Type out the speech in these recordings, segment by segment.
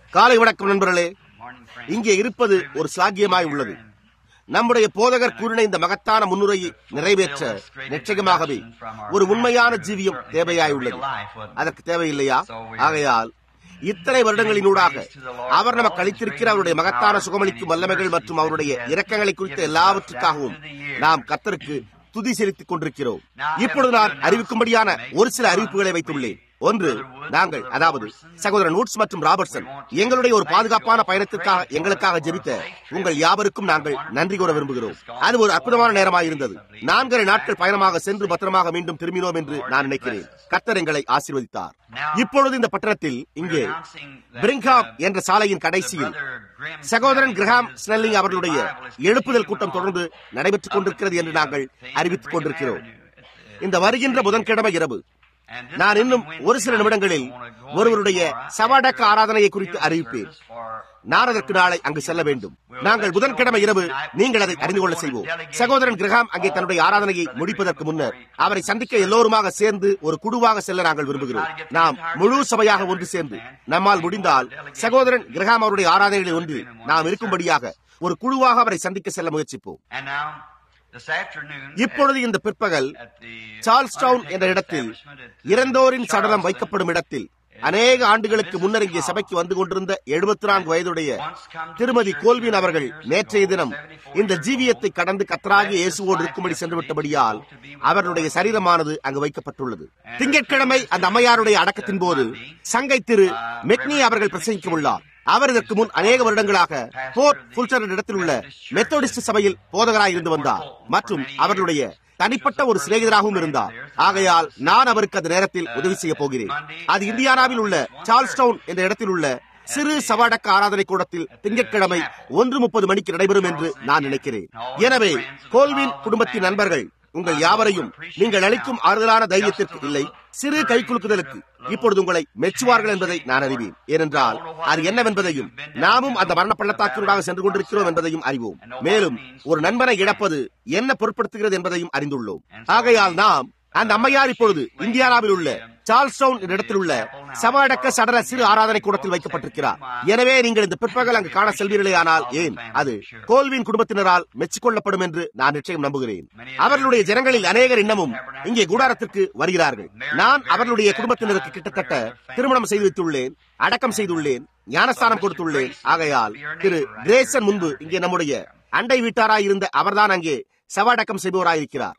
காலை வணக்கம் நண்பர்களே இங்கே இருப்பது ஒரு சாக்கியமாய் உள்ளது நம்முடைய போதகர் கூறின இந்த மகத்தான முன்னுரையை நிறைவேற்ற நிச்சயமாகவே ஒரு உண்மையான ஜீவியம் தேவையாய் உள்ளது அதற்கு தேவையில்லையா ஆகையால் இத்தனை வருடங்களினூடாக அவர் நமக்கு அளித்திருக்கிற அவருடைய மகத்தான சுகமளிக்கும் வல்லமைகள் மற்றும் அவருடைய இரக்கங்களை குறித்த எல்லாவற்றுக்காகவும் நாம் கத்தருக்கு துதி செலுத்திக் கொண்டிருக்கிறோம் இப்பொழுது நான் அறிவிக்கும்படியான ஒரு சில அறிவிப்புகளை வைத்துள்ளேன் ஒன்று நாங்கள் அதாவது சகோதரன் நூட்ஸ் மற்றும் ராபர்ட்சன் எங்களுடைய ஒரு பாதுகாப்பான பயணத்திற்காக எங்களுக்காக ஜெபித்த உங்கள் யாவருக்கும் நாங்கள் நன்றி கூற விரும்புகிறோம் அது ஒரு அற்புதமான நேரமாக இருந்தது நான்கரை நாட்கள் பயணமாக சென்று பத்திரமாக மீண்டும் திரும்பினோம் என்று நான் நினைக்கிறேன் கத்தர் எங்களை ஆசீர்வதித்தார் இப்பொழுது இந்த பட்டணத்தில் இங்கே பிரிங்காம் என்ற சாலையின் கடைசியில் சகோதரன் கிரஹாம் ஸ்னெல்லிங் அவர்களுடைய எழுப்புதல் கூட்டம் தொடர்ந்து நடைபெற்றுக் கொண்டிருக்கிறது என்று நாங்கள் அறிவித்துக் கொண்டிருக்கிறோம் இந்த வருகின்ற புதன்கிழமை இரவு நான் இன்னும் ஒரு சில நிமிடங்களில் ஒருவருடைய சவாடக்க ஆராதனையை குறித்து அறிவிப்பேன் நான் அதற்கு நாளை அங்கு செல்ல வேண்டும் நாங்கள் புதன்கிழமை இரவு நீங்கள் அதை அறிந்து கொள்ள செய்வோம் சகோதரன் கிரகாம் அங்கே தன்னுடைய ஆராதனையை முடிப்பதற்கு முன்னர் அவரை சந்திக்க எல்லோருமாக சேர்ந்து ஒரு குழுவாக செல்ல நாங்கள் விரும்புகிறோம் நாம் முழு சபையாக ஒன்று சேர்ந்து நம்மால் முடிந்தால் சகோதரன் கிரகாம் அவருடைய ஆராதனைகளில் ஒன்று நாம் இருக்கும்படியாக ஒரு குழுவாக அவரை சந்திக்க செல்ல முயற்சிப்போம் இப்பொழுது இந்த பிற்பகல் சார்ல்ஸ் டவுன் என்ற இடத்தில் இறந்தோரின் சடலம் வைக்கப்படும் இடத்தில் அநேக ஆண்டுகளுக்கு முன்னர் இங்கே சபைக்கு வந்து கொண்டிருந்த எழுபத்தி நான்கு வயதுடைய திருமதி கோல்வின் அவர்கள் நேற்றைய தினம் இந்த ஜீவியத்தை கடந்து கத்தராகிய இயேசுவோடு இருக்கும்படி சென்று விட்டபடியால் அவர்களுடைய சரீரமானது அங்கு வைக்கப்பட்டுள்ளது திங்கட்கிழமை அந்த அம்மையாருடைய அடக்கத்தின் போது சங்கை திரு மெக்னி அவர்கள் பிரசங்கிக்க உள்ளார் அவர் இதற்கு முன் அநேக வருடங்களாக போர்ட் புல்சர் இடத்தில் உள்ள மெத்தோடிஸ்ட் சபையில் போதகராய் இருந்து வந்தார் மற்றும் அவர்களுடைய தனிப்பட்ட ஒரு சிநேகிதராகவும் இருந்தார் ஆகையால் நான் அவருக்கு அந்த நேரத்தில் உதவி செய்ய போகிறேன் அது இந்தியானாவில் உள்ள சார்ல்ஸ் டவுன் என்ற இடத்தில் உள்ள சிறு சவாடக்க ஆராதனை கூடத்தில் திங்கட்கிழமை ஒன்று முப்பது மணிக்கு நடைபெறும் என்று நான் நினைக்கிறேன் எனவே கோல்வின் குடும்பத்தின் நண்பர்கள் உங்கள் யாவரையும் நீங்கள் அளிக்கும் ஆறுதலான தைரியத்திற்கு இல்லை சிறு கைக்குலுக்குதலுக்கு இப்பொழுது உங்களை மெச்சுவார்கள் என்பதை நான் அறிவேன் ஏனென்றால் அது என்னவென்பதையும் நாமும் அந்த மரண பள்ளத்தாக்கினூடாக சென்று கொண்டிருக்கிறோம் என்பதையும் அறிவோம் மேலும் ஒரு நண்பனை இழப்பது என்ன பொருட்படுத்துகிறது என்பதையும் அறிந்துள்ளோம் ஆகையால் நாம் அந்த அம்மையார் இப்பொழுது இந்தியானாவில் உள்ள சார்ல்ஸ் டவுன் இடத்தில் உள்ள சவாடக்க சடல சிறு ஆராதனை கூடத்தில் வைக்கப்பட்டிருக்கிறார் எனவே நீங்கள் இந்த பிற்பகல் அங்கு காண செல்வீர்களே ஆனால் ஏன் அது கோல்வின் குடும்பத்தினரால் மெச்சிக்கொள்ளப்படும் என்று நான் நிச்சயம் நம்புகிறேன் அவர்களுடைய ஜனங்களில் அநேகர் இன்னமும் இங்கே கூடாரத்திற்கு வருகிறார்கள் நான் அவர்களுடைய குடும்பத்தினருக்கு கிட்டத்தட்ட திருமணம் செய்து வைத்துள்ளேன் அடக்கம் செய்துள்ளேன் ஞானஸ்தானம் கொடுத்துள்ளேன் ஆகையால் திரு கிரேசன் முன்பு இங்கே நம்முடைய அண்டை வீட்டாராய் இருந்த அவர்தான் அங்கே சவாடக்கம் செய்பவராயிருக்கிறார்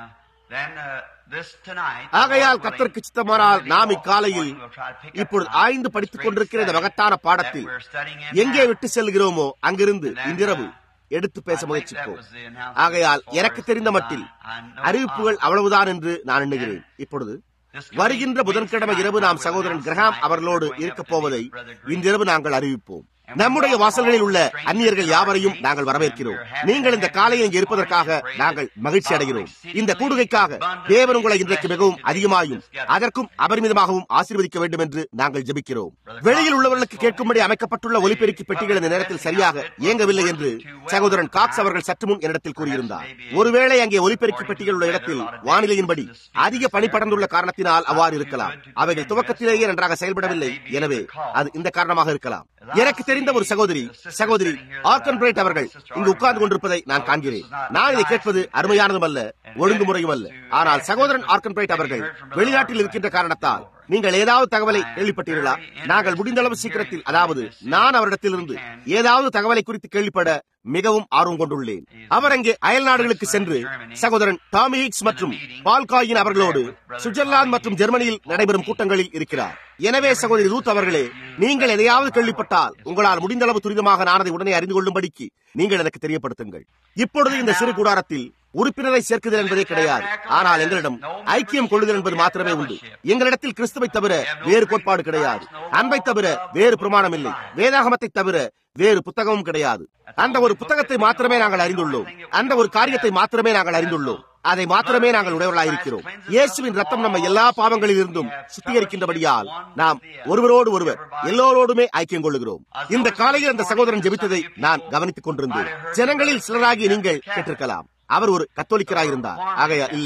ஆகையால் கத்தருக்கு சித்தமானால் நாம் இக்காலையில் இப்பொழுது ஆய்ந்து படித்துக் கொண்டிருக்கிற இந்த மகத்தான பாடத்தில் எங்கே விட்டு செல்கிறோமோ அங்கிருந்து இன்றிரவு எடுத்து பேச முயற்சிப்போம் ஆகையால் எனக்கு தெரிந்த மட்டில் அறிவிப்புகள் அவ்வளவுதான் என்று நான் எண்ணுகிறேன் இப்பொழுது வருகின்ற புதன்கிழமை இரவு நாம் சகோதரன் கிரகாம் அவர்களோடு இருக்கப் போவதை இன்றிரவு நாங்கள் அறிவிப்போம் நம்முடைய வாசல்களில் உள்ள அந்நியர்கள் யாவரையும் நாங்கள் வரவேற்கிறோம் நீங்கள் இந்த காலையில் இங்கே இருப்பதற்காக நாங்கள் மகிழ்ச்சி அடைகிறோம் இந்த கூடுகைக்காக தேவன் உங்களை இன்றைக்கு மிகவும் அதிகமாயும் அதற்கும் அபரிமிதமாகவும் ஆசீர்வதிக்க வேண்டும் என்று நாங்கள் ஜெபிக்கிறோம் வெளியில் உள்ளவர்களுக்கு கேட்கும்படி அமைக்கப்பட்டுள்ள ஒலிபெருக்கி பெட்டிகள் இந்த நேரத்தில் சரியாக இயங்கவில்லை என்று சகோதரன் காக்ஸ் அவர்கள் சற்று முன் இடத்தில் கூறியிருந்தார் ஒருவேளை அங்கே ஒலிபெருக்கி பெட்டிகள் உள்ள இடத்தில் வானிலையின்படி அதிக பணி படர்ந்துள்ள காரணத்தினால் அவ்வாறு இருக்கலாம் அவைகள் துவக்கத்திலேயே நன்றாக செயல்படவில்லை எனவே அது இந்த காரணமாக இருக்கலாம் எனக்கு தெரிந்த ஒரு சகோதரி சகோதரி ஆர்கன் பிரைட் அவர்கள் இங்கு உட்கார்ந்து கொண்டிருப்பதை நான் காண்கிறேன் நான் இதை கேட்பது அருமையானதும் அல்ல ஒழுங்குமுறையும் அல்ல ஆனால் சகோதரன் ஆர்கன் பிரைட் அவர்கள் வெளிநாட்டில் இருக்கின்ற காரணத்தால் நீங்கள் ஏதாவது தகவலை கேள்விப்பட்டீர்களா நாங்கள் முடிந்தளவு சீக்கிரத்தில் அதாவது நான் அவரிடத்திலிருந்து ஏதாவது தகவலை குறித்து கேள்விப்பட மிகவும் ஆர்வம் கொண்டுள்ளேன் அவர் அங்கே அயல் நாடுகளுக்கு சென்று சகோதரன் டாமி ஹிக்ஸ் மற்றும் பால்காயின் அவர்களோடு சுவிட்சர்லாந்து மற்றும் ஜெர்மனியில் நடைபெறும் கூட்டங்களில் இருக்கிறார் எனவே சகோதரி ரூத் அவர்களே நீங்கள் எதையாவது கேள்விப்பட்டால் உங்களால் முடிந்தளவு துரிதமாக நான் அதை உடனே அறிந்து கொள்ளும்படிக்கு நீங்கள் எனக்கு தெரியப்படுத்துங்கள் இப்பொழுது இந்த சிறு கூடாரத்தில் உறுப்பினரை சேர்க்குதல் என்பதே கிடையாது ஆனால் எங்களிடம் ஐக்கியம் கொள்ளுதல் என்பது மாத்திரமே உண்டு எங்களிடத்தில் கிறிஸ்துவை தவிர வேறு கோட்பாடு கிடையாது அன்பை தவிர வேறு பிரமாணம் இல்லை வேதாகமத்தை தவிர வேறு புத்தகமும் கிடையாது அந்த ஒரு புத்தகத்தை மாத்திரமே நாங்கள் அறிந்துள்ளோம் அந்த ஒரு காரியத்தை மாத்திரமே நாங்கள் அறிந்துள்ளோம் அதை மாத்திரமே நாங்கள் உடையவர்களாயிருக்கிறோம் இயேசுவின் ரத்தம் நம்ம எல்லா பாவங்களில் இருந்தும் சுத்திகரிக்கின்றபடியால் நாம் ஒருவரோடு ஒருவர் எல்லோரோடுமே ஐக்கியம் கொள்ளுகிறோம் இந்த காலையில் அந்த சகோதரன் ஜெபித்ததை நான் கவனித்துக் கொண்டிருந்தேன் ஜனங்களில் சிலராகி நீங்கள் கேட்டிருக்கலாம் அவர் ஒரு கத்தோலிக்கராயிருந்தார் ஆகையா இல்லை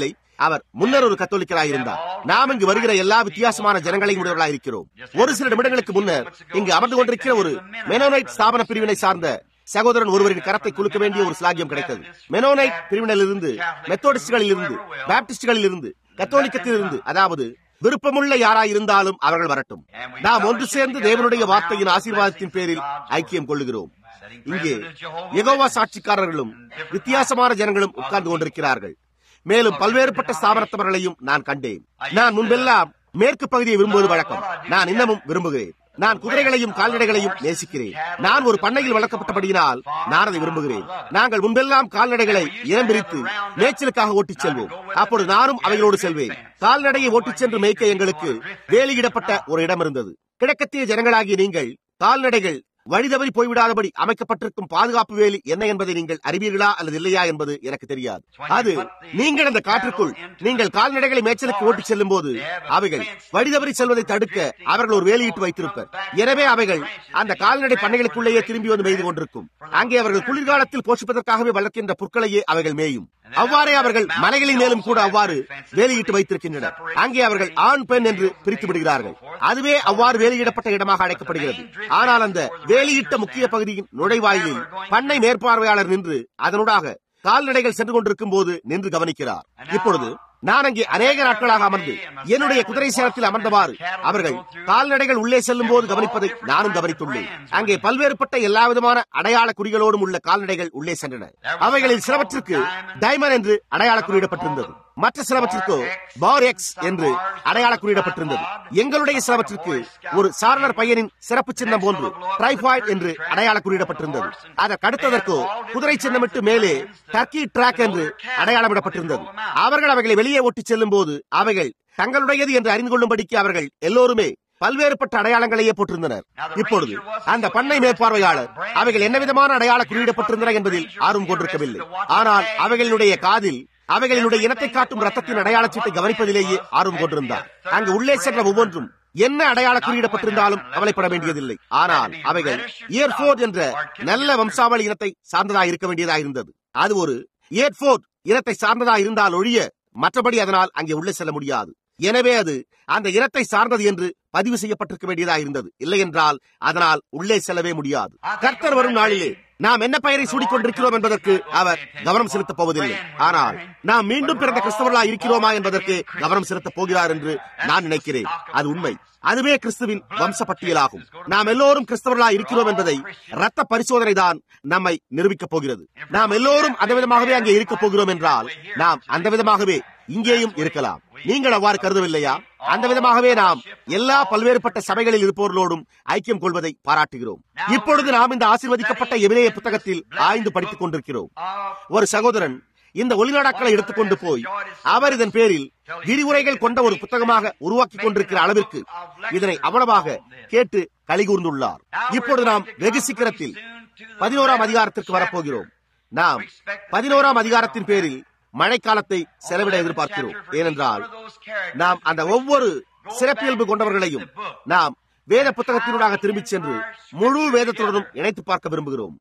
அவர் முன்னர் ஒரு கத்தோலிக்கராக இருந்தார் நாம் இங்கு வருகிற எல்லா வித்தியாசமான ஜனங்களையும் உடையவர்களாக இருக்கிறோம் ஒரு சில நிமிடங்களுக்கு முன்னர் இங்கு அமர்ந்து கொண்டிருக்கிற ஒரு மெனோனைட் ஸ்தாபன பிரிவினை சார்ந்த சகோதரன் ஒருவரின் கரத்தை குலுக்க வேண்டிய ஒரு ஸ்லாகியம் கிடைத்தது மெனோனைட் பிரிவினில் இருந்து மெத்தோடிஸ்டுகளில் இருந்து பாப்டிஸ்டுகளில் இருந்து கத்தோலிக்கத்தில் இருந்து அதாவது விருப்பமுள்ள யாராய் இருந்தாலும் அவர்கள் வரட்டும் நாம் ஒன்று சேர்ந்து தேவனுடைய வார்த்தையின் ஆசீர்வாதத்தின் பேரில் ஐக்கியம் கொள்ளுகிறோம் இங்கே எகோவா சாட்சிக்காரர்களும் வித்தியாசமான ஜனங்களும் உட்கார்ந்து கொண்டிருக்கிறார்கள் மேலும் பல்வேறுபட்ட ஸ்தாபனத்தவர்களையும் நான் கண்டேன் நான் முன்பெல்லாம் மேற்கு பகுதியை விரும்புவது வழக்கம் நான் இன்னமும் விரும்புகிறேன் நான் குதிரைகளையும் கால்நடைகளையும் நேசிக்கிறேன் நான் ஒரு பண்ணையில் வளர்க்கப்பட்டபடியினால் நான் அதை விரும்புகிறேன் நாங்கள் முன்பெல்லாம் கால்நடைகளை இனம் பிரித்து மேய்ச்சலுக்காக ஓட்டிச் செல்வோம் அப்போது நானும் அவைகளோடு செல்வேன் கால்நடையை ஓட்டிச் சென்று மேய்க்க எங்களுக்கு வேலியிடப்பட்ட ஒரு இடம் இருந்தது கிழக்கத்திய ஜனங்களாகிய நீங்கள் கால்நடைகள் வழிதவறி போய்விடாதபடி அமைக்கப்பட்டிருக்கும் பாதுகாப்பு வேலி என்ன என்பதை நீங்கள் அறிவீர்களா அல்லது இல்லையா என்பது எனக்கு தெரியாது அது நீங்கள் அந்த காற்றுக்குள் நீங்கள் கால்நடைகளை மேய்ச்சலுக்கு ஓட்டிச் செல்லும் போது அவைகள் வழிதவறி செல்வதை தடுக்க அவர்கள் ஒரு வேலியிட்டு வைத்திருப்பர் எனவே அவைகள் அந்த கால்நடை பண்ணைகளுக்குள்ளேயே திரும்பி வந்து மேய்ந்து கொண்டிருக்கும் அங்கே அவர்கள் குளிர்காலத்தில் போஷிப்பதற்காகவே வளர்க்கின்ற புற்களையே அவைகள் மேயும் அவ்வாறே அவர்கள் மலைகளின் மேலும் கூட அவ்வாறு வேலியிட்டு வைத்திருக்கின்றனர் அங்கே அவர்கள் ஆண் பெண் என்று பிரித்து விடுகிறார்கள் அதுவே அவ்வாறு வேலியிடப்பட்ட இடமாக அழைக்கப்படுகிறது ஆனால் அந்த வேலியிட்ட முக்கிய பகுதியின் நுழைவாயிலில் பண்ணை மேற்பார்வையாளர் நின்று அதனூடாக கால்நடைகள் சென்று கொண்டிருக்கும் போது நின்று கவனிக்கிறார் இப்பொழுது நான் அங்கே அநேக நாட்களாக அமர்ந்து என்னுடைய குதிரை சேலத்தில் அமர்ந்தவாறு அவர்கள் கால்நடைகள் உள்ளே செல்லும் போது கவனிப்பதை நானும் கவனித்துள்ளேன் அங்கே பல்வேறுபட்ட எல்லா விதமான அடையாள குறிகளோடும் உள்ள கால்நடைகள் உள்ளே சென்றன அவைகளில் சிலவற்றுக்கு டைமண்ட் என்று அடையாள குறியிடப்பட்டிருந்தது மற்ற சிலவற்றிற்கோ பார் எக்ஸ் என்று அடையாள குறியிடப்பட்டிருந்தது எங்களுடைய சிலவற்றிற்கு ஒரு சாரணர் பையனின் சிறப்பு சின்னம் போன்று ட்ரைபாய்ட் என்று அடையாள குறியிடப்பட்டிருந்தது அதற்கு அடுத்ததற்கோ குதிரை சின்னமிட்டு மேலே டர்க்கி ட்ராக் என்று அடையாளமிடப்பட்டிருந்தது அவர்கள் அவைகளை வெளியே ஓட்டிச் செல்லும் போது அவைகள் தங்களுடையது என்று அறிந்து கொள்ளும்படிக்கு அவர்கள் எல்லோருமே பல்வேறுபட்ட அடையாளங்களையே போட்டிருந்தனர் இப்பொழுது அந்த பண்ணை மேற்பார்வையாளர் அவைகள் என்ன விதமான அடையாள குறியிடப்பட்டிருந்தன என்பதில் ஆர்வம் கொண்டிருக்கவில்லை ஆனால் அவைகளுடைய காதில் அவைகளினுடைய இனத்தை காட்டும் ரத்தத்தின் அடையாளச்சீட்டை கவனிப்பதிலேயே ஆர்வம் கொண்டிருந்தார் அங்கு உள்ளே சென்ற ஒவ்வொன்றும் என்ன அடையாள குறியிடப்பட்டிருந்தாலும் கவலைப்பட வேண்டியதில்லை ஆனால் அவைகள் இயர்போர்ட் என்ற நல்ல வம்சாவளி இனத்தை சார்ந்ததாக இருக்க வேண்டியதாக இருந்தது அது ஒரு இயர்போர்ட் இனத்தை சார்ந்ததாக இருந்தால் ஒழிய மற்றபடி அதனால் அங்கே உள்ளே செல்ல முடியாது எனவே அது அந்த இனத்தை சார்ந்தது என்று பதிவு செய்யப்பட்டிருக்க வேண்டியதாக இருந்தது இல்லை என்றால் அதனால் உள்ளே செல்லவே முடியாது கர்த்தர் வரும் நாளிலே நாம் என்ன பெயரை சூடிக் கொண்டிருக்கிறோம் என்பதற்கு அவர் கவனம் செலுத்தப் போவதில்லை ஆனால் நாம் மீண்டும் பிறந்த கிறிஸ்தவர்களா இருக்கிறோமா என்பதற்கு கவனம் செலுத்தப் போகிறார் என்று நான் நினைக்கிறேன் அது உண்மை அதுவே கிறிஸ்துவின் வம்ச பட்டியலாகும் நாம் எல்லோரும் கிறிஸ்தவர்களா இருக்கிறோம் என்பதை ரத்த பரிசோதனை தான் நம்மை நிரூபிக்கப் போகிறது நாம் எல்லோரும் அந்த விதமாகவே அங்கே இருக்கப் போகிறோம் என்றால் நாம் அந்த விதமாகவே இங்கேயும் இருக்கலாம் நீங்கள் அவ்வாறு கருதவில்லையா அந்த விதமாகவே நாம் எல்லா பல்வேறுபட்ட சபைகளில் இருப்பவர்களோடும் ஐக்கியம் கொள்வதை பாராட்டுகிறோம் இப்பொழுது நாம் இந்த ஆசீர்வதிக்கப்பட்ட எபிரேய புத்தகத்தில் ஆய்ந்து படித்துக் கொண்டிருக்கிறோம் ஒரு சகோதரன் இந்த ஒளிநாடாக்களை எடுத்துக்கொண்டு போய் அவர் இதன் பேரில் விரிவுரைகள் கொண்ட ஒரு புத்தகமாக உருவாக்கி கொண்டிருக்கிற அளவிற்கு இதனை அவ்வளவாக கேட்டு கலிகூர்ந்துள்ளார் இப்பொழுது நாம் வெகு சீக்கிரத்தில் பதினோராம் அதிகாரத்திற்கு வரப்போகிறோம் நாம் பதினோராம் அதிகாரத்தின் பேரில் மழைக்காலத்தை செலவிட எதிர்பார்க்கிறோம் ஏனென்றால் நாம் அந்த ஒவ்வொரு சிறப்பியல்பு கொண்டவர்களையும் நாம் வேத புத்தகத்தினூடாக திரும்பிச் சென்று முழு வேதத்துடனும் இணைத்து பார்க்க விரும்புகிறோம்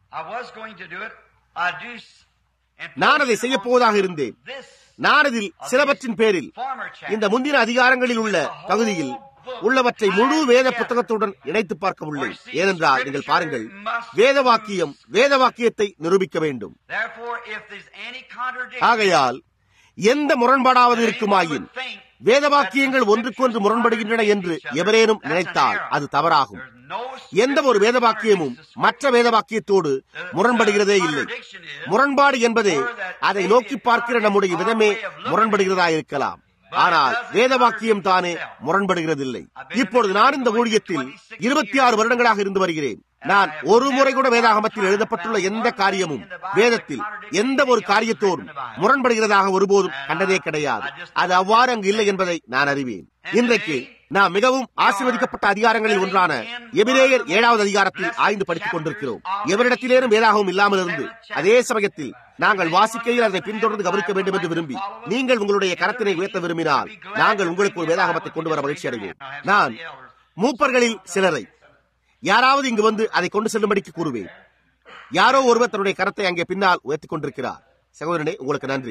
நான் அதை செய்ய போவதாக இருந்தேன் நான் இதில் சிலவற்றின் பேரில் இந்த முந்தின அதிகாரங்களில் உள்ள பகுதியில் உள்ளவற்றை முழு வேத புத்தகத்துடன் இணைத்து பார்க்க உள்ளேன் ஏனென்றால் நீங்கள் பாருங்கள் வேத வாக்கியம் வேத வாக்கியத்தை நிரூபிக்க வேண்டும் ஆகையால் எந்த முரண்பாடாவது இருக்குமாயின் வேத வாக்கியங்கள் ஒன்றுக்கொன்று முரண்படுகின்றன என்று எவரேனும் நினைத்தால் அது தவறாகும் எந்த ஒரு வேத வாக்கியமும் மற்ற வேத வாக்கியத்தோடு முரண்படுகிறதே இல்லை முரண்பாடு என்பதே அதை நோக்கி பார்க்கிற நம்முடைய விதமே முரண்படுகிறதா இருக்கலாம் ஆனால் வேத வாக்கியம் தானே முரண்படுகிறதில்லை இப்பொழுது நான் இந்த ஊழியத்தில் இருபத்தி ஆறு வருடங்களாக இருந்து வருகிறேன் நான் ஒரு முறை கூட வேதாகமத்தில் எழுதப்பட்டுள்ள எந்த காரியமும் வேதத்தில் எந்த ஒரு காரியத்தோடும் முரண்படுகிறதாக ஒருபோதும் கண்டதே கிடையாது அது அவ்வாறு அங்கு இல்லை என்பதை நான் அறிவேன் இன்றைக்கு நாம் மிகவும் ஆசீர்வதிக்கப்பட்ட அதிகாரங்களில் ஒன்றான எபிரேயர் ஏழாவது அதிகாரத்தில் ஆய்ந்து படித்துக் கொண்டிருக்கிறோம் எவரிடத்திலேனும் வேதாகவும் இல்லாமல் இருந்து அதே சமயத்தில் நாங்கள் வாசிக்கையில் அதை பின்தொடர்ந்து கவனிக்க வேண்டும் என்று விரும்பி நீங்கள் உங்களுடைய கரத்தினை உயர்த்த விரும்பினால் நாங்கள் உங்களுக்கு ஒரு வேதாகமத்தை கொண்டு வர மகிழ்ச்சி அடைவோம் நான் மூப்பர்களில் சிலரை யாராவது இங்கு வந்து அதை கொண்டு செல்லும்படிக்கு கூறுவேன் யாரோ ஒருவர் தன்னுடைய கரத்தை அங்கே பின்னால் உயர்த்திக் கொண்டிருக்கிறார் சகோதரனே உங்களுக்கு நன்றி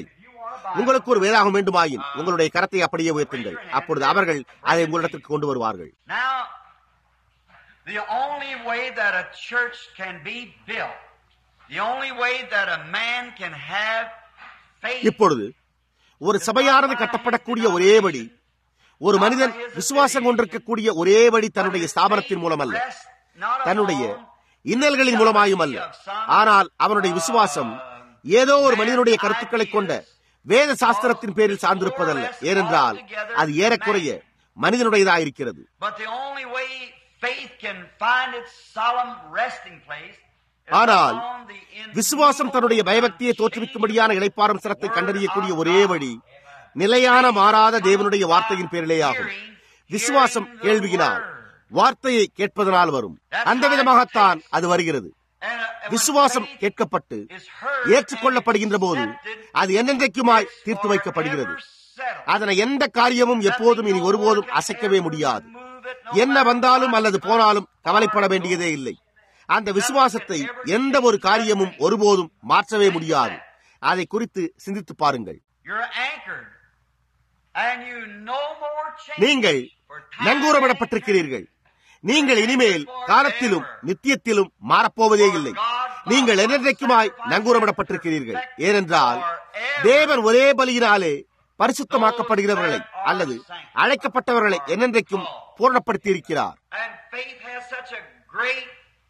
உங்களுக்கு ஒரு வேதாகம் வேண்டுமாயின் உங்களுடைய கரத்தை அப்படியே உயர்த்துங்கள் அப்பொழுது அவர்கள் அதை உங்களிடத்திற்கு கொண்டு வருவார்கள் Now, the only way that a church can be built, the only way that a man can have faith இப்பொழுது ஒரு சபையானது கட்டப்படக்கூடிய ஒரே வழி ஒரு மனிதன் விசுவாசம் கொண்டிருக்கக்கூடிய ஒரே வழி தன்னுடைய ஸ்தாபனத்தின் மூலம் அல்ல தன்னுடைய இன்னல்களின் மூலமாயும் அல்ல ஆனால் அவனுடைய விசுவாசம் ஏதோ ஒரு மனிதனுடைய கருத்துக்களை கொண்ட வேத சாஸ்திரத்தின் பேரில் சார்ந்திருப்பதல்ல ஏனென்றால் அது ஏறக்குறைய மனிதனுடையதாயிருக்கிறது But the only way faith can find its solemn resting place is ஆனால் upon the விசுவாசம் தன்னுடைய பயபக்தியை தோற்றுவிக்கும்படியான இளைப்பாறும் சிரத்தை கண்டறியக்கூடிய ஒரே வழி நிலையான மாறாத தேவனுடைய வார்த்தையின் பேரிலே ஆகும் விசுவாசம் கேள்வியினால் வார்த்தையை கேட்பதனால் வரும் அந்த விதமாகத்தான் அது வருகிறது விசுவாசம் கேட்கப்பட்டு ஏற்றுக்கொள்ளப்படுகின்ற போது அது என்னென்றைக்குமாய் தீர்த்து வைக்கப்படுகிறது அதனை எந்த காரியமும் எப்போதும் இனி ஒருபோதும் அசைக்கவே முடியாது என்ன வந்தாலும் அல்லது போனாலும் கவலைப்பட வேண்டியதே இல்லை அந்த விசுவாசத்தை எந்த ஒரு காரியமும் ஒருபோதும் மாற்றவே முடியாது அதை குறித்து சிந்தித்து பாருங்கள் You're anchored. And you no more change நீங்கள் for time நங்கூரமிடப்பட்டிருக்கிறீர்கள் நீங்கள் இனிமேல் காலத்திலும் நித்தியத்திலும் மாறப்போவதே இல்லை நீங்கள் என்னென்றைக்குமாய் நங்கூரமிடப்பட்டிருக்கிறீர்கள் ஏனென்றால் தேவன் ஒரே பலியினாலே பரிசுத்தமாக்கப்படுகிறவர்களை அல்லது அழைக்கப்பட்டவர்களை என்னென்றைக்கும் பூரணப்படுத்தி இருக்கிறார் And faith has such a great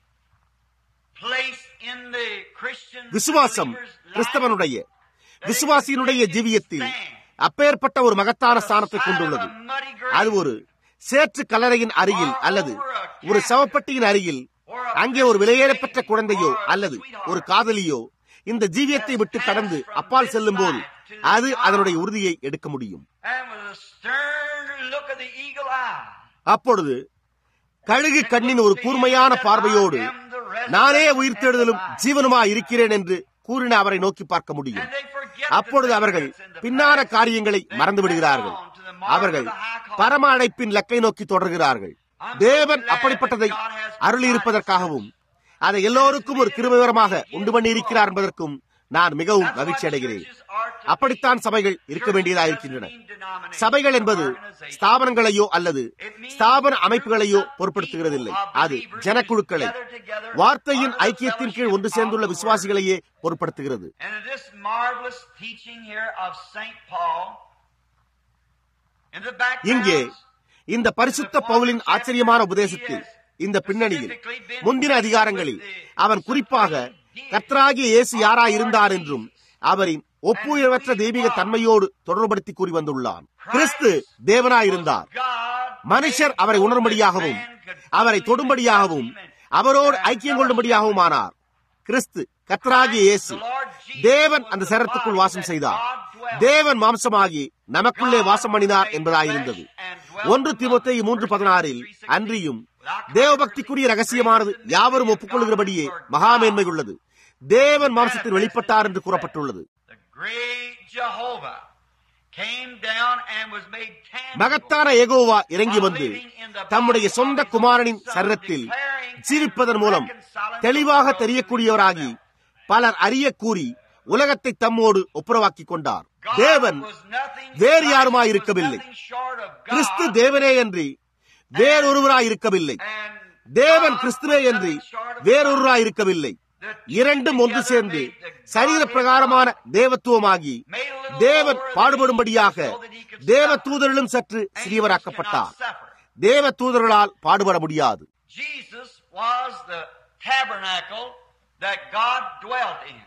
place in the Christian விசுவாசம் believer's life கிறிஸ்தவனுடைய விசுவாசியினுடைய ஜீவியத்தில் அப்பேற்பட்ட ஒரு மகத்தான ஸ்தானத்தை கொண்டுள்ளது அது ஒரு சேற்று கல்லறையின் அருகில் அல்லது ஒரு சவப்பட்டியின் அருகில் அங்கே ஒரு விலையேறப்பெற்ற குழந்தையோ அல்லது ஒரு காதலியோ இந்த ஜீவியத்தை விட்டு கடந்து அப்பால் செல்லும் போது அது அதனுடைய உறுதியை எடுக்க முடியும் And with a stern look of the eagle eye. அப்பொழுது கழுகு கண்ணின் ஒரு கூர்மையான பார்வையோடு நானே உயிர்த்தெழுதலும் ஜீவனுமா இருக்கிறேன் என்று கூறின அவரை நோக்கி பார்க்க முடியும் And they forget அப்பொழுது அவர்கள் பின்னான காரியங்களை மறந்து விடுகிறார்கள் அவர்கள் பரம அழைப்பின் லக்கை நோக்கி தொடர்கிறார்கள் தேவன் அப்படிப்பட்டதை அருளியிருப்பதற்காகவும் அதை எல்லோருக்கும் ஒரு கிருபவரமாக உண்டு பண்ணி இருக்கிறார் என்பதற்கும் நான் மிகவும் மகிழ்ச்சி அடைகிறேன் அப்படித்தான் சபைகள் இருக்க வேண்டியதாயிருக்கின்றன சபைகள் என்பது ஸ்தாபனங்களையோ அல்லது ஸ்தாபன அமைப்புகளையோ பொருட்படுத்துகிறதில்லை அது ஜனக்குழுக்களை வார்த்தையின் ஐக்கியத்தின் கீழ் ஒன்று சேர்ந்துள்ள விசுவாசிகளையே பொருட்படுத்துகிறது And in this marvelous teaching here of St. Paul, in the இங்கே background, இந்த பரிசுத்த பவுலின் ஆச்சரியமான உபதேசத்தில் இந்த பின்னணியில் முந்தின அதிகாரங்களில் அவன் குறிப்பாக கர்த்தராகிய இயேசு யாராய் இருந்தார் என்றும் அவரின் ஒப்புயர்வற்ற தெய்வீக தன்மையோடு தொடர்படுத்தி கூறி வந்துள்ளான் கிறிஸ்து தேவனாயிருந்தார் மனுஷர் அவரை உணரும்படியாகவும் அவரை தொடும்படியாகவும் அவரோடு ஐக்கியம் கொள்ளும்படியாகவும் ஆனார் கிறிஸ்து கர்த்தராகிய இயேசு தேவன் அந்த சரத்துக்குள் வாசம் செய்தார் தேவன் மாம்சமாகி நமக்குள்ளே வாசம் பண்ணினார் என்பதாயிருந்தது ஒன்று தீமத்தை மூன்று பதினாறில் அன்றியும் தேவபக்திக்குரிய ரகசியமானது யாவரும் ஒப்புக்கொள்கிறபடியே மகாமேன்மை உள்ளது தேவன் மாம்சத்தில் வெளிப்பட்டார் என்று கூறப்பட்டுள்ளது the great Jehovah came down and was made tangible. மகத்தான ஏகோவா இறங்கி வந்து தம்முடைய சொந்த குமாரனின் சரீரத்தில் ஜீவிப்பதன் மூலம் தெளிவாக தெரியக்கூடியவராகி பலர் அறிய கூறி உலகத்தை தம்மோடு ஒப்புரவாக்கிக் கொண்டார் God தேவன் was nothing வேறு but- யாருமாய் was இருக்கவில்லை. nothing short of God. கிறிஸ்து தேவனே அன்றி வேறொருவராய் இருக்கவில்லை And தேவன் God கிறிஸ்துவே was அன்றி nothing short of வேறொருவராய் இருக்கவில்லை இரண்டும் ஒன்று சேர்ந்து சரீர பிரகாரமான தேவத்துவமாகி தேவன் பாடுபடும்படியாக தேவ தூதரிலும் சற்று சிறியவராக்கப்பட்டார் தேவ தூதர்களால் பாடுபட முடியாது Jesus was the tabernacle that God dwelt in.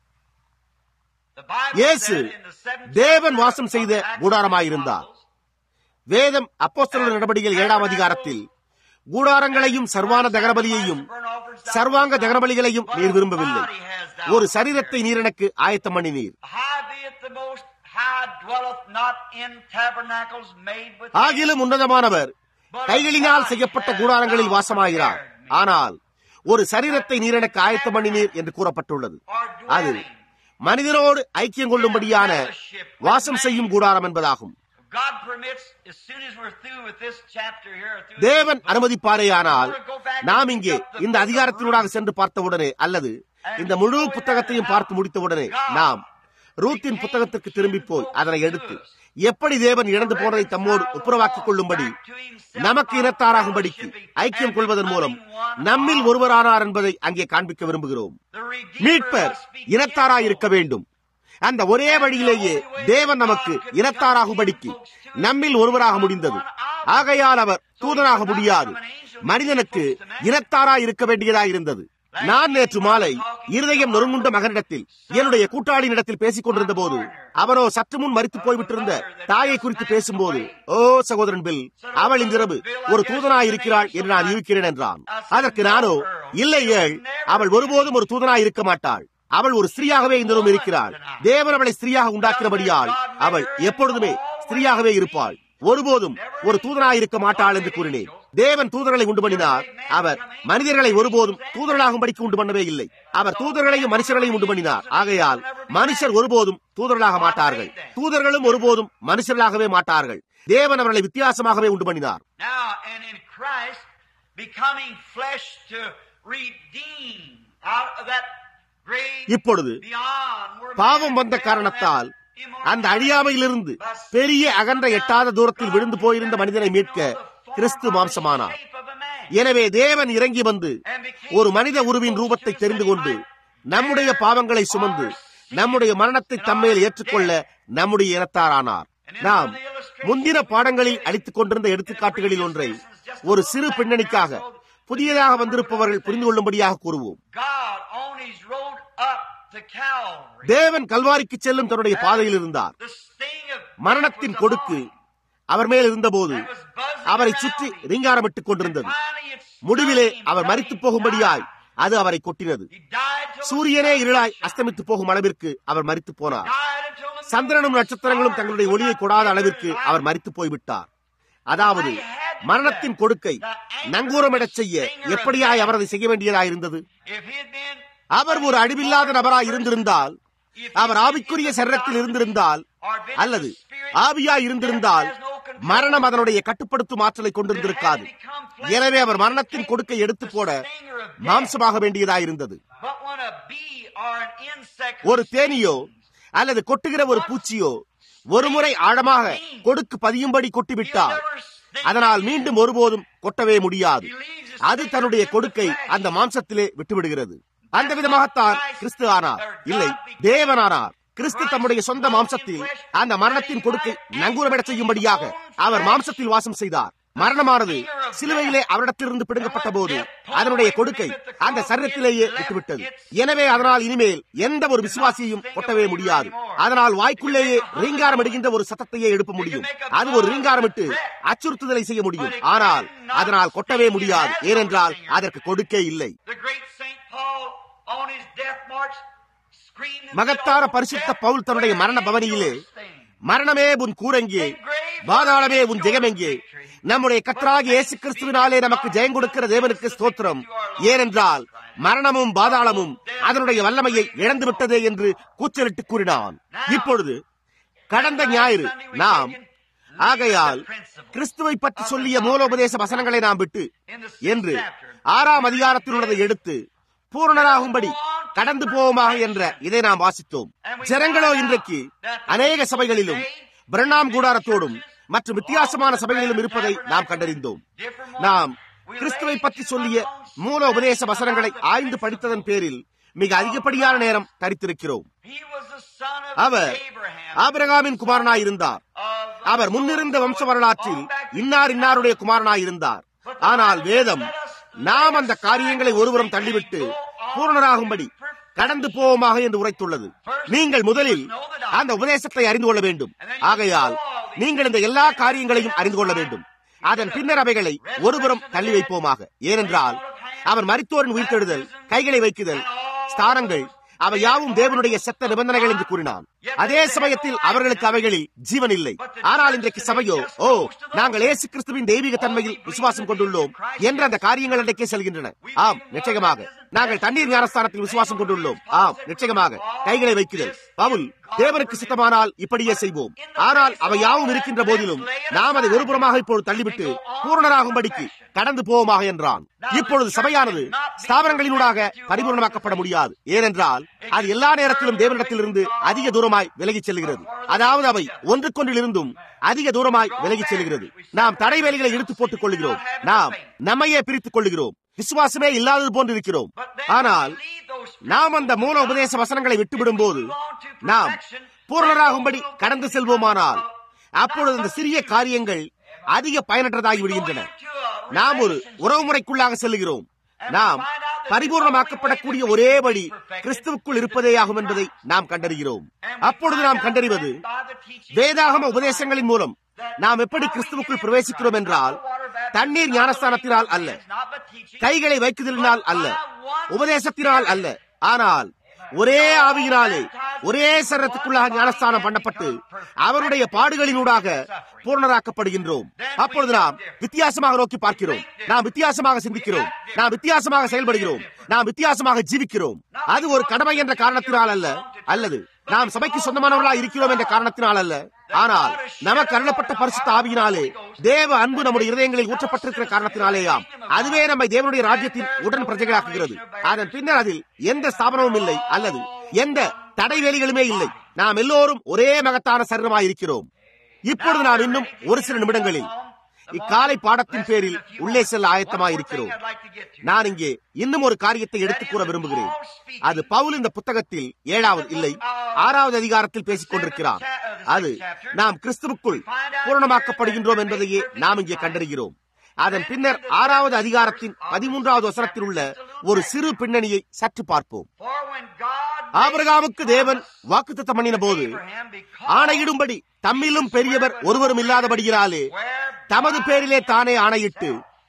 The Bible இயேசு said in the seventh தேவன் chapter வாசம் செய்த of Acts of the கூடாரமாயிருந்தார். Apostles, வேதம் அப்போஸ்தலர் நடவடிக்கைகள் ஏழாம் அதிகாரத்தில் கூடாரங்களையும் சர்வான தகனபலியையும் சர்வாங்க தகனபலிகளையும் நீர் விரும்பவில்லை ஒரு சரீரத்தை நீர் எனக்கு ஆயத்தம் பண்ணினீர் Howbeit the most high dwelleth not in tabernacles made with ஆகிலும் உன்னதமானவர் கைகளினால் செய்யப்பட்ட கூடாரங்களில் வாசமாகிறார் ஆனால் ஒரு சரீரத்தை நீர் எனக்கு ஆயத்தம் பண்ணினீர் என்று கூறப்பட்டுள்ளது அது மனிதனோடு ஐக்கியம் கொள்ளும்படியான வாசம் செய்யும் கூடாரம் என்பதாகும் God permits, as soon as we're through with this chapter here, through தேவன் அனுமதிப்பாரேயானால் நாம் இங்கே இந்த அதிகாரத்தினூடாக சென்று பார்த்தவுடனே அல்லது இந்த முழு புத்தகத்தையும் பார்த்து முடித்தவுடனே நாம் ரூத்தின் புத்தகத்திற்கு திரும்பி போய் அதனை எடுத்து எப்படி தேவன் இழந்து போனதை தம்மோடு ஒப்புரவாக்கிக் கொள்ளும்படி நமக்கு இனத்தாராகும்படிக்கு ஐக்கியம் கொள்வதன் மூலம் நம்மில் ஒருவரானார் என்பதை அங்கே காண்பிக்க விரும்புகிறோம் மீட்பர் இனத்தாராயிருக்க வேண்டும் அந்த ஒரே வழியிலேயே தேவன் நமக்கு இனத்தாராகும்படிக்கு நம்மில் ஒருவராக முடிந்தது ஆகையால் அவர் தூதனாக முடியாது மனிதனுக்கு இனத்தாராய் இருக்க வேண்டியதாய் இருந்தது நான் நேற்று மாலை இருதயம் நொறுங்குண்ட மகனிடத்தில் என்னுடைய கூட்டாளியிடத்தில் பேசிக் கொண்டிருந்த போது அவரோ சற்று முன் மறித்து போய்விட்டிருந்த தாயை குறித்து பேசும்போது ஓ சகோதரன் பில் அவள் இன்றிரவு ஒரு தூதனாய் இருக்கிறாள் என்று நான் இருக்கிறேன் என்றான் அதற்கு நானோ இல்லை ஏள் அவள் ஒருபோதும் ஒரு தூதனாய் இருக்க மாட்டாள் அவள் ஒரு ஸ்திரீயாகவே இந்த இருக்கிறாள் தேவன் அவளை ஸ்திரீயாக உண்டாக்கினபடியால் அவள் எப்பொழுதுமே ஸ்திரீயாகவே இருப்பாள் ஒருபோதும் ஒரு தூதனாய் இருக்க மாட்டாள் என்று கூறினேன் தேவன் தூதர்களை உண்டு பண்ணினார் அவர் மனிதர்களை ஒருபோதும் தூதர்களாகும்படிக்கு உண்டு பண்ணவே இல்லை அவர் தூதர்களையும் மனுஷர்களையும் உண்டு பண்ணினார் ஆகையால் மனுஷர் ஒருபோதும் தூதர்களாக மாட்டார்கள் தூதர்களும் ஒருபோதும் மனுஷர்களாகவே மாட்டார்கள் தேவன் அவர்களை வித்தியாசமாகவே உண்டு பண்ணினார் Now, and in Christ becoming flesh to redeem out of that grave இப்பொழுது beyond where பாவம் man வந்த fell காரணத்தால் that அந்த அழியாமையிலிருந்து பெரிய அகன்ற எட்டாத தூரத்தில் விழுந்து போயிருந்த மனிதனை மீட்க கிறிஸ்து மாம்சமானார் எனவே தேவன் இறங்கி வந்து ஒரு மனித உருவின் ரூபத்தை தெரிந்து கொண்டு நம்முடைய பாவங்களை சுமந்து நம்முடைய மரணத்தை தம்மேல் ஏற்றுக்கொள்ள நம்முடைய இனத்தாரானார் நாம் முந்தின பாடங்களில் அளித்துக் கொண்டிருந்த எடுத்துக்காட்டுகளில் ஒன்றை ஒரு சிறு பின்னணிக்காக புதியதாக வந்திருப்பவர்கள் புரிந்து கொள்ளும்படியாக கூறுவோம் God on his road up to Calvary. தேவன் கல்வாரிக்கு செல்லும் தன்னுடைய பாதையில் இருந்தார் The sting of மரணத்தின் கொடுக்கு அவர் மேல் இருந்தபோது அவரை சுற்றி ரீங்காரமிட்டுக் கொண்டிருந்தது முடிவிலே அவர் மறித்து போகும்படியாய் அது அவரை கொட்டினது சூரியனே இருளாய் அஸ்தமித்து போகும் அளவிற்கு அவர் மறித்து போனார் சந்திரனும் நட்சத்திரங்களும் தங்களுடைய ஒளியை கொடாத அளவிற்கு அவர் மறித்து போய்விட்டார் அதாவது மரணத்தின் கொடுக்கை நங்கூரமிடச் செய்ய எப்படியாய் அவர் அதை செய்ய வேண்டியதாயிருந்தது அவர் ஒரு அழிவில்லாத நபராய் இருந்திருந்தால் அவர் ஆவிக்குரிய சரீரத்தில் இருந்திருந்தால் அல்லது ஆவியாய் இருந்திருந்தால் மரணம் அதனுடைய கட்டுப்படுத்தும் ஆற்றலை கொண்டிருந்திருக்காது எனவே அவர் மரணத்தின் கொடுக்கை எடுத்து போட மாம்சமாக வேண்டியதாயிருந்தது ஒரு தேனியோ அல்லது கொட்டுகிற ஒரு பூச்சியோ ஒருமுறை ஆழமாக கொடுக்கு பதியும்படி கொட்டிவிட்டால் அதனால் மீண்டும் ஒருபோதும் கொட்டவே முடியாது அது தன்னுடைய கொடுக்கை அந்த மாம்சத்திலே விட்டுவிடுகிறது அந்த விதமாகத்தான் கிறிஸ்து ஆனார் இல்லை தேவனானார் கிறிஸ்து தம்முடைய சொந்த மாம்சத்தில் அந்த மரணத்தின் கொடுக்கை நங்கூரமிடச் செய்யும்படியாக அவர் மாம்சத்தில் வாசம் செய்தார் மரணமானது சிலுவையிலே அவரிடத்திலிருந்து பிடுங்கப்பட்ட போது அதனுடைய கொடுக்கை அந்த சரீரத்திலேயே விட்டுவிட்டது எனவே அதனால் இனிமேல் எந்த ஒரு விசுவாசியையும் கொட்டவே முடியாது அதனால் வாய்க்குள்ளேயே ரீங்காரம் இடுகின்ற ஒரு சத்தத்தையே எழுப்ப முடியும் அது ஒரு ரீங்காரமிட்டு அச்சுறுத்துதலை செய்ய முடியும் ஆனால் அதனால் கொட்டவே முடியாது ஏனென்றால் அதற்கு கொடுக்கே இல்லை மகத்தான பரிசுத்த பவுல் தன்னுடைய மரண பவனியிலே மரணமே உன் கூரங்கே பாதாளமே உன் ஜெயமெங்கே நம்முடைய கத்தராகி இயேசு கிறிஸ்துவினாலே நமக்கு ஜெயம் கொடுக்கிற தேவனுக்கு ஸ்தோத்திரம் ஏனென்றால் மரணமும் பாதாளமும் அதனுடைய வல்லமையை இழந்து விட்டதே என்று கூச்சலிட்டு கூறினான் இப்பொழுது கடந்த ஞாயிறு நாம் ஆகையால் கிறிஸ்துவை பற்றி சொல்லிய மூலோபதேச வசனங்களை நாம் விட்டு என்று ஆறாம் அதிகாரத்தில் உள்ளதை எடுத்து பூரணராகும்படி கடந்து போவோமாக என்ற இதை நாம் வாசித்தோம் ஜனங்களோ இன்றைக்கு அநேக சபைகளிலும் பிரணாம் கூடாரத்தோடும் மற்றும் வித்தியாசமான சபைகளிலும் இருப்பதை நாம் கண்டறிந்தோம் நாம் கிறிஸ்துவை பற்றி சொல்லிய மூல உபதேச வசனங்களை ஆய்ந்து படித்ததன் பேரில் மிக அதிகப்படியான நேரம் தரித்திருக்கிறோம் அவர் ஆபிரகாமின் குமாரனாய் இருந்தார் அவர் முன்னிருந்த வம்ச வரலாற்றில் இன்னார் இன்னாருடைய குமாரனாய் இருந்தார் ஆனால் வேதம் நாம் அந்த காரியங்களை ஒருபுறம் தள்ளிவிட்டு பூரணராகும்படி கடந்து போவோமாக என்று உரைத்துள்ளது நீங்கள் முதலில் அந்த உபதேசத்தை அறிந்து கொள்ள வேண்டும் ஆகையால் நீங்கள் இந்த எல்லா காரியங்களையும் அறிந்து கொள்ள வேண்டும் அதன் பின்னர் அவைகளை ஒருபுறம் தள்ளி வைப்போமாக ஏனென்றால் அவர் மரித்தோரின் உயிர்த்தெழுதல் கைகளை வைக்குதல் ஸ்தானங்கள் அவை யாவும் தேவனுடைய சட்ட நிபந்தனைகள் என்று கூறினான் அதே சமயத்தில் அவர்களுக்கு அவைகளில் ஜீவன் இல்லை ஆனால் இன்றைக்கு சபையோ ஓ நாங்கள் ஏசு கிறிஸ்துவின் தெய்வீக தன்மையில் விசுவாசம் கொண்டுள்ளோம் என்ற அந்த காரியங்கள் இன்றைக்கே செல்கின்றன ஆம் நிச்சயமாக நாங்கள் தண்ணீர் ஞானஸ்தானத்தில் விசுவாசம் கொண்டுள்ளோம் ஆம் நிச்சயமாக கைகளை வைக்குதல் பவுல் தேவனுக்கு சித்தமானால் இப்படியே செய்வோம் ஆனால் அவை யாவும் இருக்கின்ற போதிலும் நாம் அதை ஒருபுறமாக இப்பொழுது தள்ளிவிட்டு பூரணராகும்படிக்கு கடந்து போவோமாக என்றான் இப்பொழுது சபையானது ஸ்தாபனங்களினூடாக பரிபூர்ணமாக்கப்பட முடியாது ஏனென்றால் அது எல்லா நேரத்திலும் தேவனிடத்திலிருந்து அதிக தூரமாய் விலகிச் செல்கிறது அதாவது அவை ஒன்றுக்கொன்றிலிருந்தும் அதிக தூரமாய் விலகிச் செல்கிறது நாம் தடை வேலைகளை இழுத்து போட்டுக் கொள்கிறோம் நாம் நம்மையே பிரித்துக் கொள்கிறோம் விசுவாசமே இல்லாதது போன்று இருக்கிறோம் ஆனால் நாம் அந்த மூல உபதேச வசனங்களை விட்டுவிடும் போது நாம் பூர்ணராகும்படி கடந்து செல்வோமானால் அப்பொழுது இந்த சிறிய காரியங்கள் அதிக பயனற்றதாகி விடுகின்றன நாம் ஒரு உறவுமுறைக்குள்ளாக செல்லுகிறோம் நாம் பரிபூர்ணமாக்கப்படக்கூடிய ஒரே வழி கிறிஸ்துவுக்குள் இருப்பதேயாகும் என்பதை நாம் கண்டறிகிறோம் அப்பொழுது நாம் கண்டறிவது வேதாகம உபதேசங்களின் மூலம் நாம் எப்படி கிறிஸ்துவுக்குள் பிரவேசிக்கிறோம் என்றால் தண்ணீர் ஞானஸ்தானத்தினால் அல்ல கைகளை வைக்குதலினால் அல்ல உபதேசத்தினால் அல்ல ஆனால் ஒரே ஆவியினாலே ஒரே சரத்துக்குள்ளாக ஞானஸ்தானம் பண்ணப்பட்டு அவருடைய பாடுகளினூடாக பூர்ணராக்கப்படுகின்றோம் அப்பொழுது நாம் வித்தியாசமாக நோக்கி பார்க்கிறோம் நாம் வித்தியாசமாக சிந்திக்கிறோம் நாம் வித்தியாசமாக செயல்படுகிறோம் நாம் வித்தியாசமாக ஜீவிக்கிறோம் அது ஒரு கடமை என்ற காரணத்தினால் அல்ல அல்லது நாம் சபைக்கு சொந்தமானவர்களாக இருக்கிறோம் என்ற காரணத்தினால் அல்ல ஆனால் நமக்கு அருளப்பட்ட பரிசுத்த ஆவியினாலே தேவ அன்பு நம்முடைய இருதயங்களில் ஊற்றப்பட்டிருக்கிற காரணத்தினாலேயாம் அதுவே நம்மை தேவனுடைய ராஜ்யத்தின் உடன் பிரஜைகளாக்குகிறது அதன் பின்னர் அதில் எந்த ஸ்தாபனமும் இல்லை அல்லது எந்த தடைவேலிகளுமே இல்லை நாம் எல்லோரும் ஒரே மகத்தான சரீரமாய் இருக்கிறோம் இப்பொழுது நாம் இன்னும் ஒரு சில நிமிடங்களில் இக்காலை பாடத்தின் பேரில் உள்ளே செல்ல ஆயத்தமாய் இருக்கிறோம் நான் இங்கே இன்னும் ஒரு காரியத்தை எடுத்துக் கூற விரும்புகிறேன் அது பவுல் இந்த புத்தகத்தில் ஏழாவது இல்லை ஆறாவது அதிகாரத்தில் பேசிக் கொண்டிருக்கிறார் அது நாம் கிறிஸ்துவுக்குள் பூரணமாக்கப்படுகின்றோம் என்பதையே நாம் இங்கே கண்டறிகிறோம் அதன் பின்னர் ஆறாவது அதிகாரத்தின் பதிமூன்றாவது வசனத்தில் உள்ள ஒரு சிறு பின்னணியை சற்று பார்ப்போம் ஆபிரகாமுக்கு தேவன் வாக்குத்தத்தம் பண்ணின போது ஆணையிடும்படி தம்மிலும் பெரியவர் ஒருவரும் இல்லாதபடியினாலே தமது பேரிலே தானே ஆணையிட்டு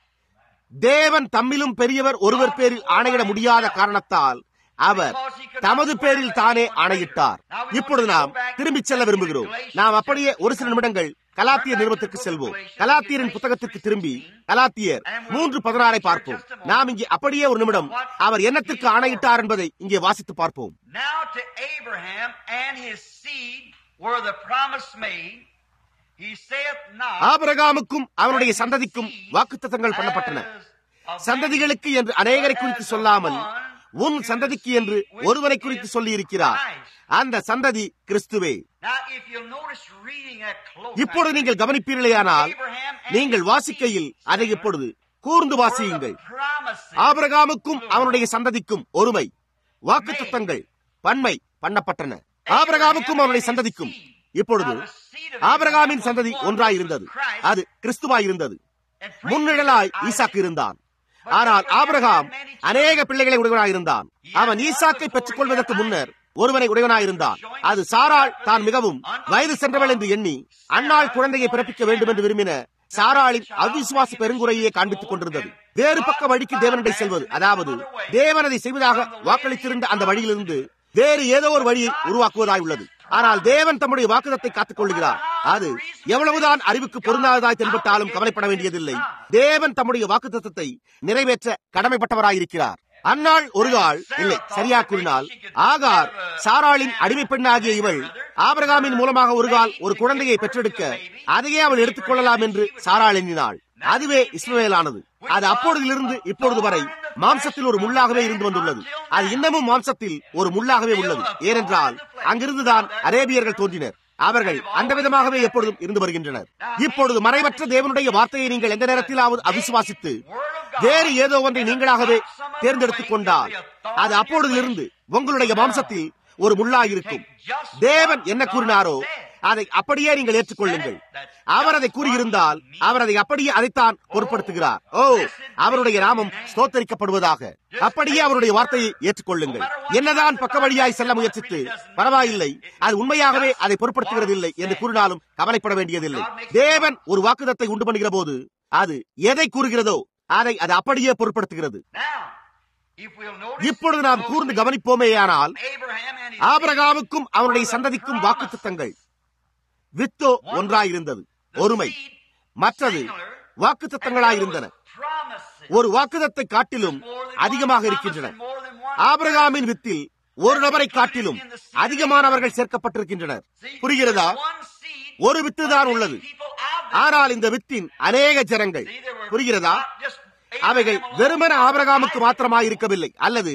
தேவன் தம்மிலும் பெரியவர் ஒருவர் பேரில் ஆணையிட முடியாத காரணத்தால் அவர் தமது பேரில் தானே ஆணையிட்டார் இப்பொழுது நாம் திரும்பி செல்ல விரும்புகிறோம் நாம் அப்படியே ஒரு சில நிமிடங்கள் கலாத்தியர் நிறுவனத்திற்கு செல்வோம் கலாத்தியரின் புத்தகத்திற்கு திரும்பி கலாத்தியர் மூன்று பதினாறை பார்ப்போம் நாம் இங்கே அப்படியே ஒரு நிமிடம் அவர் என்னத்திற்கு ஆணையிட்டார் என்பதை இங்கே வாசித்து பார்ப்போம் Now to Abraham and his seed were the promise made. He saith not. ஆபிரகாமுக்கும் அவனுடைய சந்ததிக்கும் வாக்குத்தத்தங்கள் பண்ணப்பட்டன சந்ததிகளுக்கு என்று அநேகரை குறித்து சொல்லாமல் உன் சந்ததிக்கு என்று ஒருவரை குறித்து சொல்லி இருக்கிறார் அந்த சந்ததி கிறிஸ்துவே Now, if you'll notice reading that close, இப்பொழுது நீங்கள் கவனிப்பீர்களேயானால் நீங்கள் வாசிக்கையில் அதை இப்பொழுது கூர்ந்து வாசியுங்கள் ஆபிரகாமுக்கும் அவனுடைய சந்ததிக்கும் ஒருமை வாக்குத்தத்தங்கள் பன்மை பண்ணப்பட்டன ஆபிரகாமுக்கும் அவனுடைய சந்ததிக்கும் இப்பொழுது ஆபிரகாமின் சந்ததி ஒன்றாயிருந்தது அது கிறிஸ்துவாயிருந்தது முன்னிழலாய் ஈசாக்கு இருந்தான் ஆனால் ஆபிரகாம் அநேக பிள்ளைகளை உடையவனாயிருந்தான் அவன் ஈசாக்கை பெற்றுக் கொள்வதற்கு முன்னர் ஒருவனை உடையவனாயிருந்தான் அது சாராள் தான் மிகவும் வயது சென்றவள் என்று எண்ணி அன்னாள் குழந்தையை பிறப்பிக்க வேண்டும் என்று விரும்பின சாராளின் அவிசுவாச பெருங்குறையே காண்பித்துக் கொண்டிருந்தது வேறு பக்க வழிக்கு தேவனடை செல்வது அதாவது தேவனதை செய்வதாக வாக்களித்திருந்த அந்த வழியிலிருந்து வேறு ஏதோ ஒரு வழியை உருவாக்குவதாய் உள்ளது ஆனால் தேவன் தம்முடைய வாக்குதத்தை காத்துக் கொள்கிறார் அது எவ்வளவுதான் அறிவுக்கு பொருந்தாததாய் தென்பட்டாலும் கவலைப்பட வேண்டியதில்லை தேவன் தம்முடைய வாக்குத்தத்தை நிறைவேற்ற கடமைப்பட்டவராயிருக்கிறார் அந்நாள் ஒரு நாள் இல்லை சரியா கூறினால் ஆகார் சாராளின் அடிமை பெண்ணாகிய இவள் ஆபிரகாமின் மூலமாக ஒரு கால் ஒரு குழந்தையை பெற்றெடுக்க அதையே அவள் எடுத்துக் கொள்ளலாம் என்று சாராள் எண்ணினாள் அதுவே இஸ்ரவேலானது அது அப்பொழுதிலிருந்து இப்பொழுது வரை மாம்சத்தில் ஒரு முள்ளாகவே இருந்து வந்துள்ளது அது இன்னமும் மாம்சத்தில் ஒரு முள்ளாகவே உள்ளது ஏனென்றால் அங்கிருந்துதான் அரேபியர்கள் தோன்றினர் அவர்கள் அந்த விதமாகவே எப்பொழுதும் இருந்து வருகின்றனர் இப்பொழுது மறைவற்ற தேவனுடைய வார்த்தையை நீங்கள் எந்த நேரத்திலாவது அவிசுவாசித்து வேறு ஏதோ ஒன்றை நீங்களாகவே தேர்ந்தெடுத்துக் கொண்டால் அது அப்பொழுதிலிருந்து உங்களுடைய மாம்சத்தில் ஒரு முள்ளாயிருக்கும் தேவன் என்ன கூறினாரோ அதை அப்படியே நீங்கள் ஏற்றுக்கொள்ளுங்கள் அவர் அதை கூறியிருந்தால் அவர் அதை அப்படியே அதைத்தான் பொருட்படுத்துகிறார் ஓ அவருடைய நாமம் ஸ்தோத்தரிக்கப்படுவதாக அப்படியே அவருடைய வார்த்தையை ஏற்றுக்கொள்ளுங்கள் என்னதான் பக்க வழியாய் செல்ல முயற்சித்து பரவாயில்லை அது உண்மையாகவே அதை பொருட்படுத்துகிறது இல்லை என்று கூறினாலும் கவலைப்பட வேண்டியதில்லை தேவன் ஒரு வாக்குதத்தை உண்டு பண்ணுகிற போது அது எதை கூறுகிறதோ அதை அது அப்படியே பொருட்படுத்துகிறது Now, if we'll notice, இப்பொழுது நாம் கூர்ந்து கவனிப்போமேயானால் Abraham and his ஆபிரகாமுக்கும் அவனுடைய சந்ததிக்கும் வாக்குத்தத்தங்கள் வித்தோ ஒன்றாயிருந்தது ஒருமை மற்றது வாக்குத்தத்தங்களாயிருந்தன ஒரு வாக்குதத்தை காட்டிலும் அதிகமாக இருக்கின்றன ஆபிரகாமின் வித்தில் ஒரு நபரை காட்டிலும் அதிகமானவர்கள் சேர்க்கப்பட்டிருக்கின்றனர் புரிகிறதா ஒரு வித்து தான் உள்ளது ஆனால் இந்த வித்தின் அநேக ஜனங்கள் புரிகிறதா அவைகள் வெறுமன ஆபிரகாமுக்கு மாத்திரமாய் இருக்கவில்லை அல்லது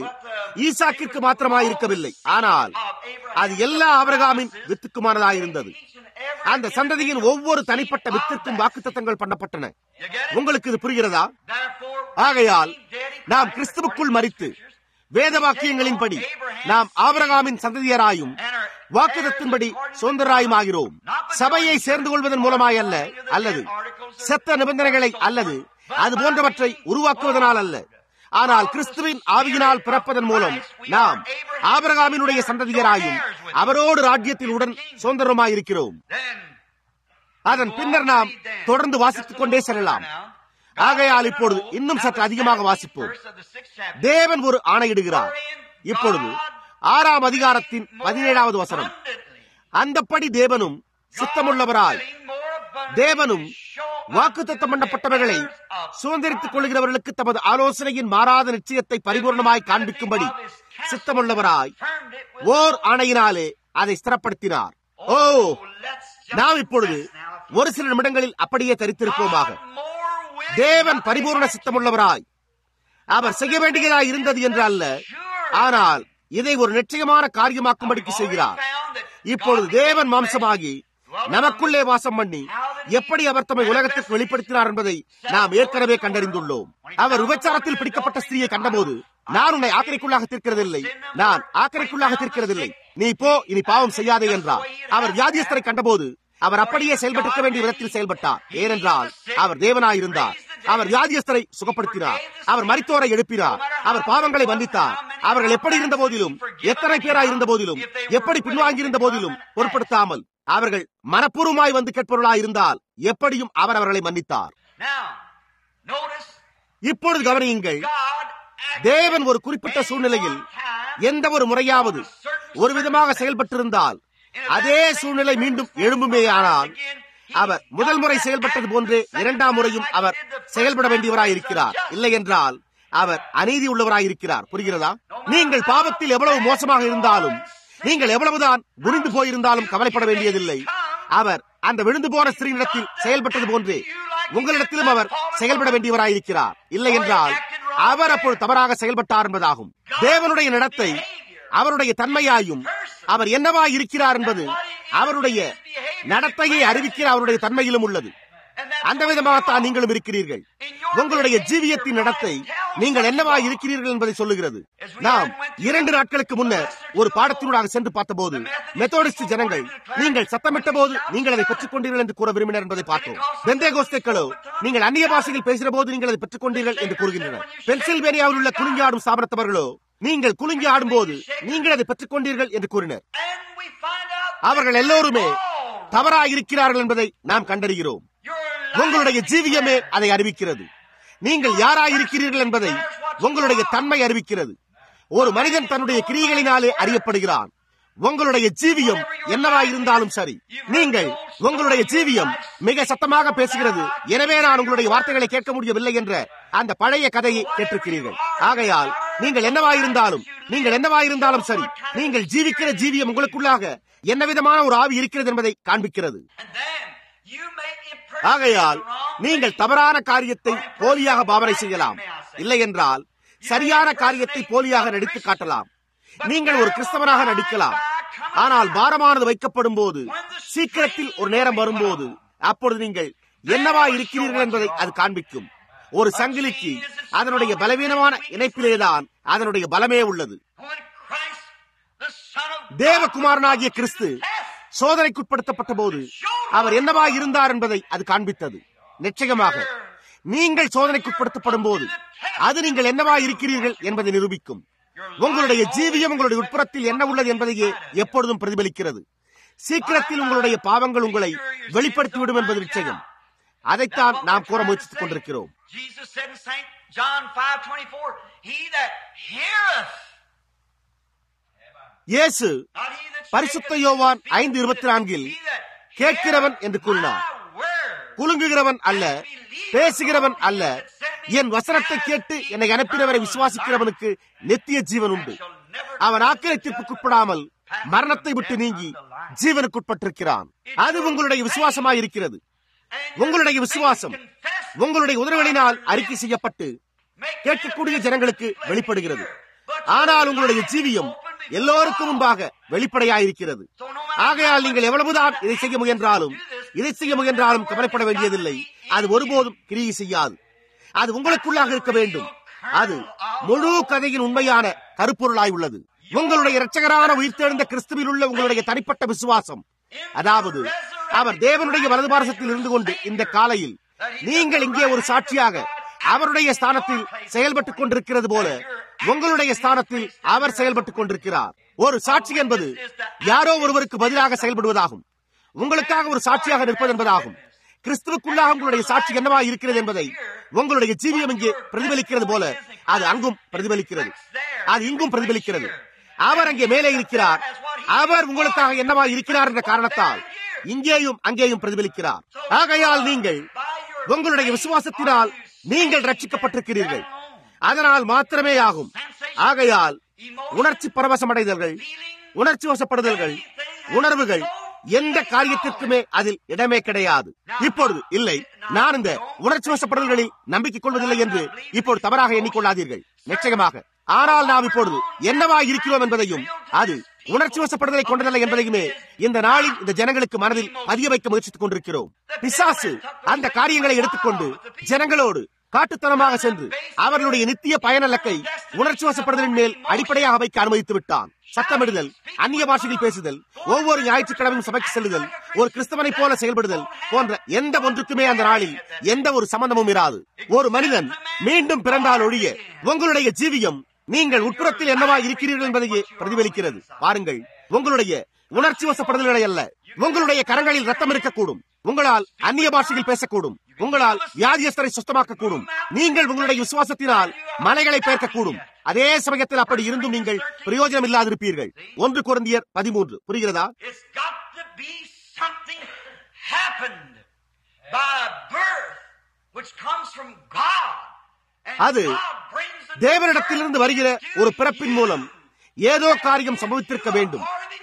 ஈசாக்கிற்கு மாத்திரமாய் இருக்கவில்லை ஆனால் அது எல்லா ஆபிரகாமின் வித்துக்குமானதாயிருந்தது அந்த சந்ததியின் ஒவ்வொரு தனிப்பட்ட வித்திற்கும் வாக்குத்தத்தங்கள் பண்ணப்பட்டன உங்களுக்கு இது புரிகிறதா ஆகையால் நாம் கிறிஸ்துவுக்குள் மறித்து வேத வாக்கியங்களின்படி நாம் ஆபரகாமின் சந்ததியராயும் வாக்குதத்தின்படி சுதந்திராயும் ஆகிறோம் சபையை சேர்ந்து கொள்வதன் மூலமாய் அல்ல அல்லது செத்த நிபந்தனைகளை அல்லது அது போன்றவற்றை உருவாக்குவதனால் அல்ல ஆனால் கிறிஸ்துவின் ஆவியினால் பிறப்பதன் மூலம் நாம் ஆபரகாமினுடைய சந்ததியராயும் அவரோடு ராஜ்யத்தில் உடன் சுதந்திரமாயிருக்கிறோம் அதன் பின்னர் நாம் தொடர்ந்து வாசித்துக் கொண்டே செல்லலாம் ஆகையால் இப்பொழுது இன்னும் சற்று அதிகமாக வாசிப்போம் தேவன் ஒரு ஆணையிடுகிறார் இப்பொழுது ஆறாம் அதிகாரத்தின் பதினேழாவது வசனம் அந்தப்படி தேவனும் சித்தமுள்ளவராய் தேவனும் வாக்குத்தத்தம் பண்ணப்பட்டவர்களை சுதந்திரித்துக் கொள்கிறவர்களுக்கு தமது ஆலோசனையின் மாறாத நிச்சயத்தை பரிபூர்ணமாய் காண்பிக்கும்படி சித்தமுள்ளவராய் ஓர் ஆணையினாலே அதை ஸ்திரப்படுத்தினார் ஓ நாம் இப்பொழுது ஒரு சில நிமிடங்களில் அப்படியே தரித்திருப்போமாக தேவன் பரிபூர்ண சித்தமுள்ளவராய் அவர் செய்ய வேண்டியதாய் இருந்தது என்று அல்ல ஆனால் இதை ஒரு நிச்சயமான காரியமாக்கும்படிக்கு செய்கிறார் இப்பொழுது தேவன் மாம்சமாகி நமக்குள்ளே வாசம் பண்ணி எப்படி அவர் தம்மை உலகத்திற்கு வெளிப்படுத்தினார் என்பதை நாம் ஏற்கனவே கண்டறிந்துள்ளோம் அவர் விபச்சாரத்தில் பிடிக்கப்பட்ட ஸ்திரீயை கண்டபோது நான் உன்னை ஆக்கரைக்குள்ளாக தீர்க்கிறதில்லை நான் ஆக்கரைக்குள்ளாக தீர்க்கிறதில்லை நீ போ இனி பாவம் செய்யாதே என்றார் அவர் வியாதியஸ்தரை கண்டபோது அவர் அப்படியே செயல்பட்டிருக்க வேண்டிய விதத்தில் செயல்பட்டார் ஏனென்றால் அவர் தேவனாயிருந்தார் அவர் வியாதியஸ்தரை சுகப்படுத்தினார் அவர் மரித்தோரை எழுப்பினார் அவர் பாவங்களை மன்னித்தார் அவர்கள் எப்படி இருந்த போதிலும் எத்தனை பேராய் இருந்த போதிலும் எப்படி பின்வாங்கியிருந்த போதிலும் பொருட்படுத்தாமல் அவர்கள் மனப்பூர்வமாய் வந்து கேட்பவர்களாய் இருந்தால் எப்படியும் அவர் அவர்களை மன்னித்தார் இப்பொழுது கவனியுங்கள் தேவன் ஒரு குறிப்பிட்ட சூழ்நிலையில் எந்த ஒரு முறையாவது ஒரு விதமாக செயல்பட்டிருந்தால் அதே சூழ்நிலை மீண்டும் எழும்புமேயானால் அவர் முதல் முறை செயல்பட்டது போன்றே இரண்டாம் முறையும் அவர் செயல்பட வேண்டியவராயிருக்கிறார் இல்லை என்றால் அவர் அநீதி உள்ளவராயிருக்கிறார் புரிகிறதா நீங்கள் பாவத்தில் எவ்வளவு மோசமாக இருந்தாலும் நீங்கள் எவ்வளவுதான் குனிந்து போயிருந்தாலும் கவலைப்பட வேண்டியதில்லை அவர் அந்த விழுந்து போன ஸ்திரீனிடத்தில் செயல்பட்டது போன்றே உங்களிடத்திலும் அவர் செயல்பட வேண்டியவராயிருக்கிறார் இல்லை என்றால் அவர் அப்பொழுது தவறாக செயல்பட்டார் என்பதாகும் தேவனுடைய நடத்தை அவருடைய தன்மையாயும் அவர் என்னவாய் இருக்கிறார் என்பது அவருடைய நடத்தையை அறிவிக்கிற அவருடைய தன்மையிலும் உள்ளது அந்த விதமாகத்தான் நீங்களும் இருக்கிறீர்கள் உங்களுடைய ஜீவியத்தின் நடத்தை நீங்கள் என்னவாய் இருக்கிறீர்கள் என்பதை சொல்லுகிறது நாம் இரண்டு நாட்களுக்கு முன்னர் ஒரு பாடத்தினூடாக சென்று பார்த்தபோது மெத்தோடிஸ்ட் ஜனங்கள் நீங்கள் சத்தமிட்ட போது நீங்கள் அதை பெற்றுக் கொண்டீர்கள் என்று கூற விரும்பினர் என்பதை பார்த்தோம் பெந்தே கோஸ்தேக்களோ நீங்கள் அந்நிய பாஷையில் பேசுகிற போது நீங்கள் அதை பெற்றுக் கொண்டீர்கள் என்று கூறுகின்றனர் பென்சில்வேனியாவில் உள்ள குலுங்கி ஆடும் ஸ்தாபனத்தவர்களோ நீங்கள் குலுங்கி ஆடும்போது நீங்கள் அதை பெற்றுக் கொண்டீர்கள் என்று கூறினர் அவர்கள் எல்லோருமே தவறாக இருக்கிறார்கள் என்பதை நாம் கண்டறிகிறோம் உங்களுடைய ஜீவியமே அதை அறிவிக்கிறது நீங்கள் யாராயிருக்கிறீர்கள் என்பதை உங்களுடைய தன்மை அறிவிக்கிறது ஒரு மனிதன் தன்னுடைய கிரியைகளினாலே அறியப்படுகிறான் உங்களுடைய ஜீவியம் என்னவாயிருந்தாலும் சரி நீங்கள் உங்களுடைய ஜீவியம் மிக சத்தமாக பேசுகிறது எனவே நான் உங்களுடைய வார்த்தைகளை கேட்க முடியவில்லை என்ற அந்த பழைய கதையை கேட்டிருக்கிறீர்கள் ஆகையால் நீங்கள் என்னவாயிருந்தாலும் நீங்கள் என்னவாயிருந்தாலும் சரி நீங்கள் ஜீவிக்கிற ஜீவியம் உங்களுக்குள்ளாக என்ன விதமான ஒரு ஆவி இருக்கிறது என்பதை காண்பிக்கிறது ஆகையால் நீங்கள் தவறான காரியத்தை போலியாக பாவனை செய்யலாம் இல்லை என்றால் சரியான காரியத்தை போலியாக நடித்து காட்டலாம் நீங்கள் ஒரு கிறிஸ்தவனாக நடிக்கலாம் ஆனால் பாரமானது வைக்கப்படும் போது சீக்கிரத்தில் ஒரு நேரம் வரும்போது அப்பொழுது நீங்கள் என்னவா இருக்கிறீர்கள் என்பதை அது காண்பிக்கும் ஒரு சங்கிலிக்கு அதனுடைய பலவீனமான இணைப்பிலேதான் அதனுடைய பலமே உள்ளது தேவகுமாரனாகிய கிறிஸ்து சோதனைக்குட்படுத்தப்பட்ட போது அவர் என்னவா இருந்தார் என்பதை அது காண்பித்தது நிச்சயமாக நீங்கள் சோதனைக்குட்படுத்தப்படும் போது அது நீங்கள் என்னவா இருக்கிறீர்கள் என்பதை நிரூபிக்கும் உங்களுடைய ஜீவியம் உங்களுடைய உட்புறத்தில் என்ன உள்ளது என்பதையே எப்பொழுதும் பிரதிபலிக்கிறது சீக்கிரத்தில் உங்களுடைய பாவங்கள் உங்களை வெளிப்படுத்திவிடும் என்பது நிச்சயம் அதைத்தான் நாம் கூற முயற்சித்துக் கொண்டிருக்கிறோம் இயேசு பரிசுத்த யோவான் ஐந்து இருபத்தி நான்கில் கேட்கிறவன் என்று கூறினார் குலுங்குகிறவன் அல்ல பேசுகிறவன் அல்ல என் வசனத்தை கேட்டு என்னை அனுப்பினவரை விசுவாசிக்கிறவனுக்கு நித்திய ஜீவன் உண்டு அவன் ஆக்கிரத்திற்குட்படாமல் மரணத்தை விட்டு நீங்கி ஜீவனுக்குட்பட்டிருக்கிறான் அது உங்களுடைய விசுவாசமாய் இருக்கிறது உங்களுடைய விசுவாசம் உங்களுடைய உதடுகளினால் அறிக்கை செய்யப்பட்டு கேட்கக்கூடிய ஜனங்களுக்கு வெளிப்படுகிறது ஆனால் உங்களுடைய ஜீவியம் எல்லோருக்கும் முன்பாக வெளிப்படையாயிருக்கிறது ஆகையால் நீங்கள் எவ்வளவுதான் இதை செய்ய முயன்றாலும் இதை செய்ய முயன்றாலும் கவலைப்பட வேண்டியதில்லை அது ஒருபோதும் கிரியை செய்யாது அது உங்களுக்குள்ளாக இருக்க வேண்டும் அது முழு கதையின் உண்மையான கருப்பொருளாய் உள்ளது உங்களுடைய இரட்சகரான உயிர்த்தெழுந்த கிறிஸ்துவில் உள்ள உங்களுடைய தனிப்பட்ட விசுவாசம் அதாவது அவர் தேவனுடைய வலது பாரசத்தில் இருந்து கொண்டு இந்த காலையில் நீங்கள் இங்கே ஒரு சாட்சியாக அவருடைய ஸ்தானத்தில் செயல்பட்டுக் கொண்டிருக்கிறது போல உங்களுடைய ஸ்தானத்தில் அவர் செயல்பட்டுக் கொண்டிருக்கிறார் ஒரு சாட்சி என்பது யாரோ ஒருவருக்கு பதிலாக செயல்படுவதாகும் உங்களுக்காக ஒரு சாட்சியாக நிற்பது என்பதாகும் கிறிஸ்துவுக்குள்ளாக உங்களுடைய சாட்சி என்னவா இருக்கிறது என்பதை உங்களுடைய ஜீவியம் இங்கே பிரதிபலிக்கிறது போல அது அங்கும் பிரதிபலிக்கிறது அது இங்கும் பிரதிபலிக்கிறது அவர் அங்கே மேலே இருக்கிறார் அவர் உங்களுக்காக என்னவா இருக்கிறார் என்ற காரணத்தால் இங்கேயும் அங்கேயும் பிரதிபலிக்கிறார் ஆகையால் நீங்கள் உங்களுடைய விசுவாசத்தினால் நீங்கள் ரட்சிக்கப்பட்டிருக்கிறீர்கள் அதனால் மாத்திரமே ஆகும் ஆகையால் உணர்ச்சி பரவசமடைதல்கள் உணர்ச்சி வசப்படுதல்கள் உணர்வுகள் எந்த காரியத்திற்குமே அதில் இடமே கிடையாது இப்பொழுது இல்லை நான் இந்த உணர்ச்சி வசப்படுதல்களில் நம்பிக்கை கொள்வதில்லை என்று இப்பொழுது தவறாக எண்ணிக்கொள்ளாதீர்கள் நிச்சயமாக ஆனால் நாம் இப்பொழுது என்னவா இருக்கிறோம் என்பதையும் அது உணர்ச்சி வசப்படுதலை கொண்டதில்லை என்பதையுமே இந்த நாளில் இந்த ஜனங்களுக்கு மனதில் பதிய வைக்க முயற்சித்துக் கொண்டிருக்கிறோம் பிசாசு அந்த காரியங்களை எடுத்துக்கொண்டு ஜனங்களோடு காட்டுத்தனமாக சென்று அவர்களுடைய நித்திய பயனலக்கை உணர்ச்சி வசப்படுதலின் மேல் அடிப்படையாக வைக்க அனுமதித்து விட்டான் சத்தமிடுதல் அந்நிய பாஷையில் பேசுதல் ஒவ்வொரு ஞாயிற்றுக்கிழமையும் சபைக்கு செல்லுதல் ஒரு கிறிஸ்தவனை போல செயல்படுதல் போன்ற எந்த ஒன்றுக்குமே அந்த நாளில் எந்த ஒரு சம்பந்தமும் இராது ஒரு மனிதன் மீண்டும் பிறந்தால் ஒழிய உங்களுடைய ஜீவியம் நீங்கள் உட்புறத்தில் என்னவா இருக்கிறீர்கள் என்பதையே பிரதிபலிக்கிறது பாருங்கள் உங்களுடைய உணர்ச்சி வசப்படுதல்களை அல்ல உங்களுடைய கரங்களில் ரத்தம் இருக்கக்கூடும் உங்களால் அந்நிய பாஷையில் பேசக்கூடும் உங்களால் வியாதியஸ்தரை சுத்தமாக்கக்கூடும் நீங்கள் உங்களுடைய விசுவாசத்தினால் மலைகளை பெயர்க்கக்கூடும் அதே சமயத்தில் அப்படி இருந்தும் நீங்கள் பிரயோஜனம் இல்லாதிருப்பீர்கள் ஒன்று குழந்தையர் பதிமூன்று புரிகிறதா It's got to be something happened by birth which comes from God. And அது God brings the தேவனிடத்திலிருந்து வருகிற ஒரு பிறப்பின் மூலம் ஏதோ காரியம் சம்பவித்திருக்க வேண்டும்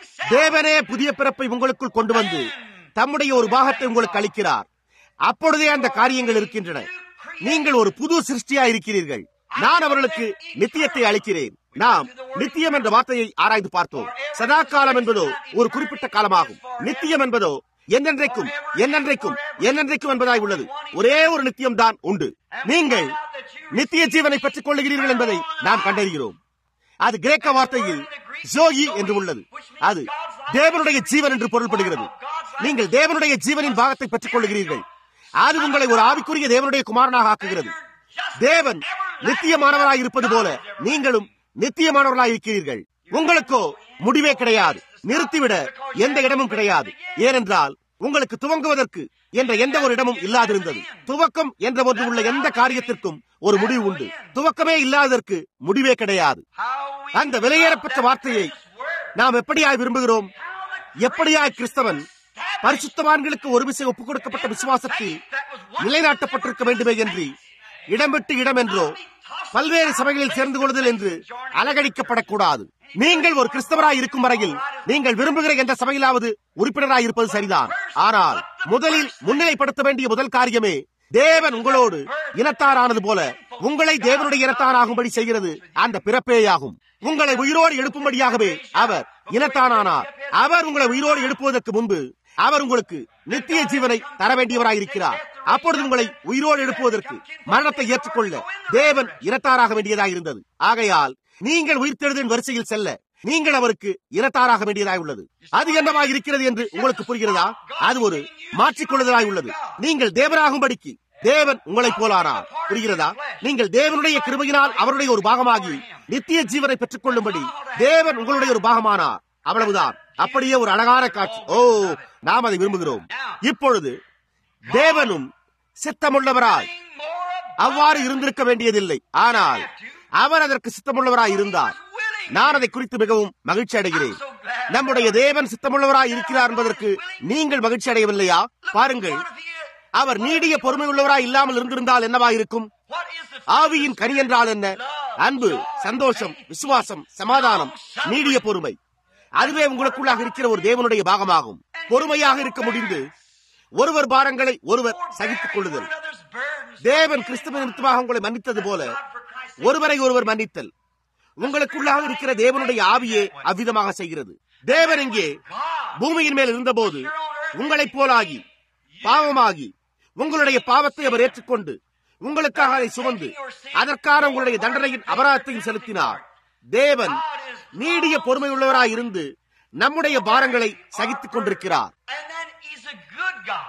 தேவனே புதிய பிறப்பை உங்களுக்குள் கொண்டு வந்து தம்முடைய ஒரு பாகத்தை உங்களுக்கு அளிக்கிறார் அப்பொழுதே அந்த காரியங்கள் இருக்கின்றன நீங்கள் ஒரு புது சிருஷ்டியா இருக்கிறீர்கள் நான் அவர்களுக்கு நித்தியத்தை அளிக்கிறேன் நாம் நித்தியம் என்ற வார்த்தையை ஆராய்ந்து பார்த்தோம் சதா காலம் என்பதோ ஒரு குறிப்பிட்ட காலமாகும் நித்தியம் என்பதோ என்னென்றைக்கும் என்னென்றைக்கும் என்னென்றைக்கும் என்பதாய் உள்ளது ஒரே ஒரு நித்தியம் தான் உண்டு நீங்கள் நித்திய ஜீவனை பெற்றுக் கொள்ளுகிறீர்கள் என்பதை நாம் கண்டறிகிறோம் அது கிரேக்க வார்த்தையில் ஜோயி என்று உள்ளது அது தேவனுடைய ஜீவன் என்று பொருள்படுகிறது நீங்கள் தேவனுடைய ஜீவனின் பாகத்தை பெற்றுக் கொள்ளுகிறீர்கள் அது உங்களை ஒரு ஆவிக்குரிய தேவனுடைய குமாரனாக ஆக்குகிறது தேவன் நித்தியமானவராய் இருப்பது போல நீங்களும் நித்தியமானவர்களாய் இருக்கிறீர்கள் உங்களுக்கோ முடிவே கிடையாது நிறுத்திவிட எந்த இடமும் கிடையாது ஏனென்றால் உங்களுக்கு துவங்குவதற்கு என்ற எந்த ஒரு இடமும் இல்லாதிருந்தது துவக்கம் என்ற ஒன்று உள்ள எந்த காரியத்திற்கும் ஒரு முடிவு உண்டு துவக்கமே இல்லாததற்கு முடிவே கிடையாது அந்த விலையேறப்பட்ட வார்த்தையை நாம் எப்படியாய் விரும்புகிறோம் எப்படியாய் கிறிஸ்தவன் பரிசுத்தவான்களுக்கு ஒரு விசை ஒப்புக் கொடுக்கப்பட்ட விசுவாசத்தில் நிலைநாட்டப்பட்டிருக்க வேண்டுமே என்று இடம் விட்டு இடம் என்றோ பல்வேறு சபைகளில் சேர்ந்து கொள்ளுதல் என்று அலகடிக்கப்படக்கூடாது நீங்கள் ஒரு கிறிஸ்தவராய் இருக்கும் வரையில் நீங்கள் விரும்புகிற எந்த சபையிலாவது உறுப்பினராய் இருப்பது சரிதான் ஆனால் முதலில் முன்னிலைப்படுத்த வேண்டிய முதல் காரியமே தேவன் உங்களோடு இனத்தாரானது போல உங்களை தேவனுடைய இனத்தாராகும்படி செய்கிறது அந்த பிறப்பேயாகும் உங்களை உயிரோடு எழுப்பும்படியாகவே அவர் இனத்தானானார் அவர் உங்களை உயிரோடு எழுப்புவதற்கு முன்பு அவர் உங்களுக்கு நித்திய ஜீவனை தர வேண்டியவராயிருக்கிறார் அப்பொழுது உங்களை உயிரோடு எழுப்புவதற்கு மரணத்தை ஏற்றுக்கொள்ள தேவன் இனத்தாராக வேண்டியதாக இருந்தது ஆகையால் நீங்கள் உயிர்த்தெழுதின் வரிசையில் செல்ல நீங்கள் அவருக்கு இனத்தாராக வேண்டியதாய் உள்ளது அது என்னவாக இருக்கிறது என்று உங்களுக்கு புரிகிறதா அது ஒரு மாற்றிக்கொள்ளுதலாய் உள்ளது நீங்கள் தேவனாகும்படிக்கு தேவன் உங்களை போலானார் புரிகிறதா நீங்கள் தேவனுடைய கிருபையினால் அவருடைய ஒரு பாகமாகி நித்திய ஜீவனை பெற்றுக் கொள்ளும்படி தேவன் உங்களுடைய ஒரு பாகமானார் அவ்வளவுதான் அப்படியே ஒரு அழகான காட்சி ஓ நாம் அதை விரும்புகிறோம் இப்பொழுது தேவனும் சித்தமுள்ளவராய் அவ்வாறு இருந்திருக்க வேண்டியதில்லை ஆனால் அவர் அதற்கு சித்தமுள்ளவராய் இருந்தார் நான் அதை குறித்து மிகவும் மகிழ்ச்சி அடைகிறேன் நம்முடைய தேவன் சித்தமுள்ளவராய் இருக்கிறார் என்பதற்கு நீங்கள் மகிழ்ச்சி அடையவில்லையா பாருங்கள் அவர் நீடிய பொறுமை உள்ளவராய் இல்லாமல் இருந்திருந்தால் என்னவா இருக்கும் ஆவியின் கனி என்றால் என்ன அன்பு சந்தோஷம் விசுவாசம் சமாதானம் நீடிய பொறுமை அதுவே உங்களுக்குள்ளாக இருக்கிற ஒரு தேவனுடைய பாகமாகும் பொறுமையாக இருக்க முடிந்து ஒருவர் பாரங்களை ஒருவர் சகித்துக் கொள்ளுதல் தேவன் கிறிஸ்துவ நிமித்தமாக உங்களை மன்னித்தது போல ஒருவரை ஒருவர் மன்னித்தல் உங்களுக்குள்ளாக இருக்கிற தேவனுடைய ஆவியே அவ்விதமாக செய்கிறது தேவன் இங்கே பூமியின் மேல் இருந்தபோது உங்களைப் போலாகி பாவமாகி உங்களுடைய பாவத்தை அவர் ஏற்றுக்கொண்டு உங்களுக்காக அதை சுமந்து அதற்கான உங்களுடைய தண்டனையின் அபராதத்தையும் செலுத்தினார் தேவன் நீடிய பொறுமையுள்ளவராய் இருந்து நம்முடைய பாரங்களை சகித்துக் கொண்டிருக்கிறார் And then He's a good God.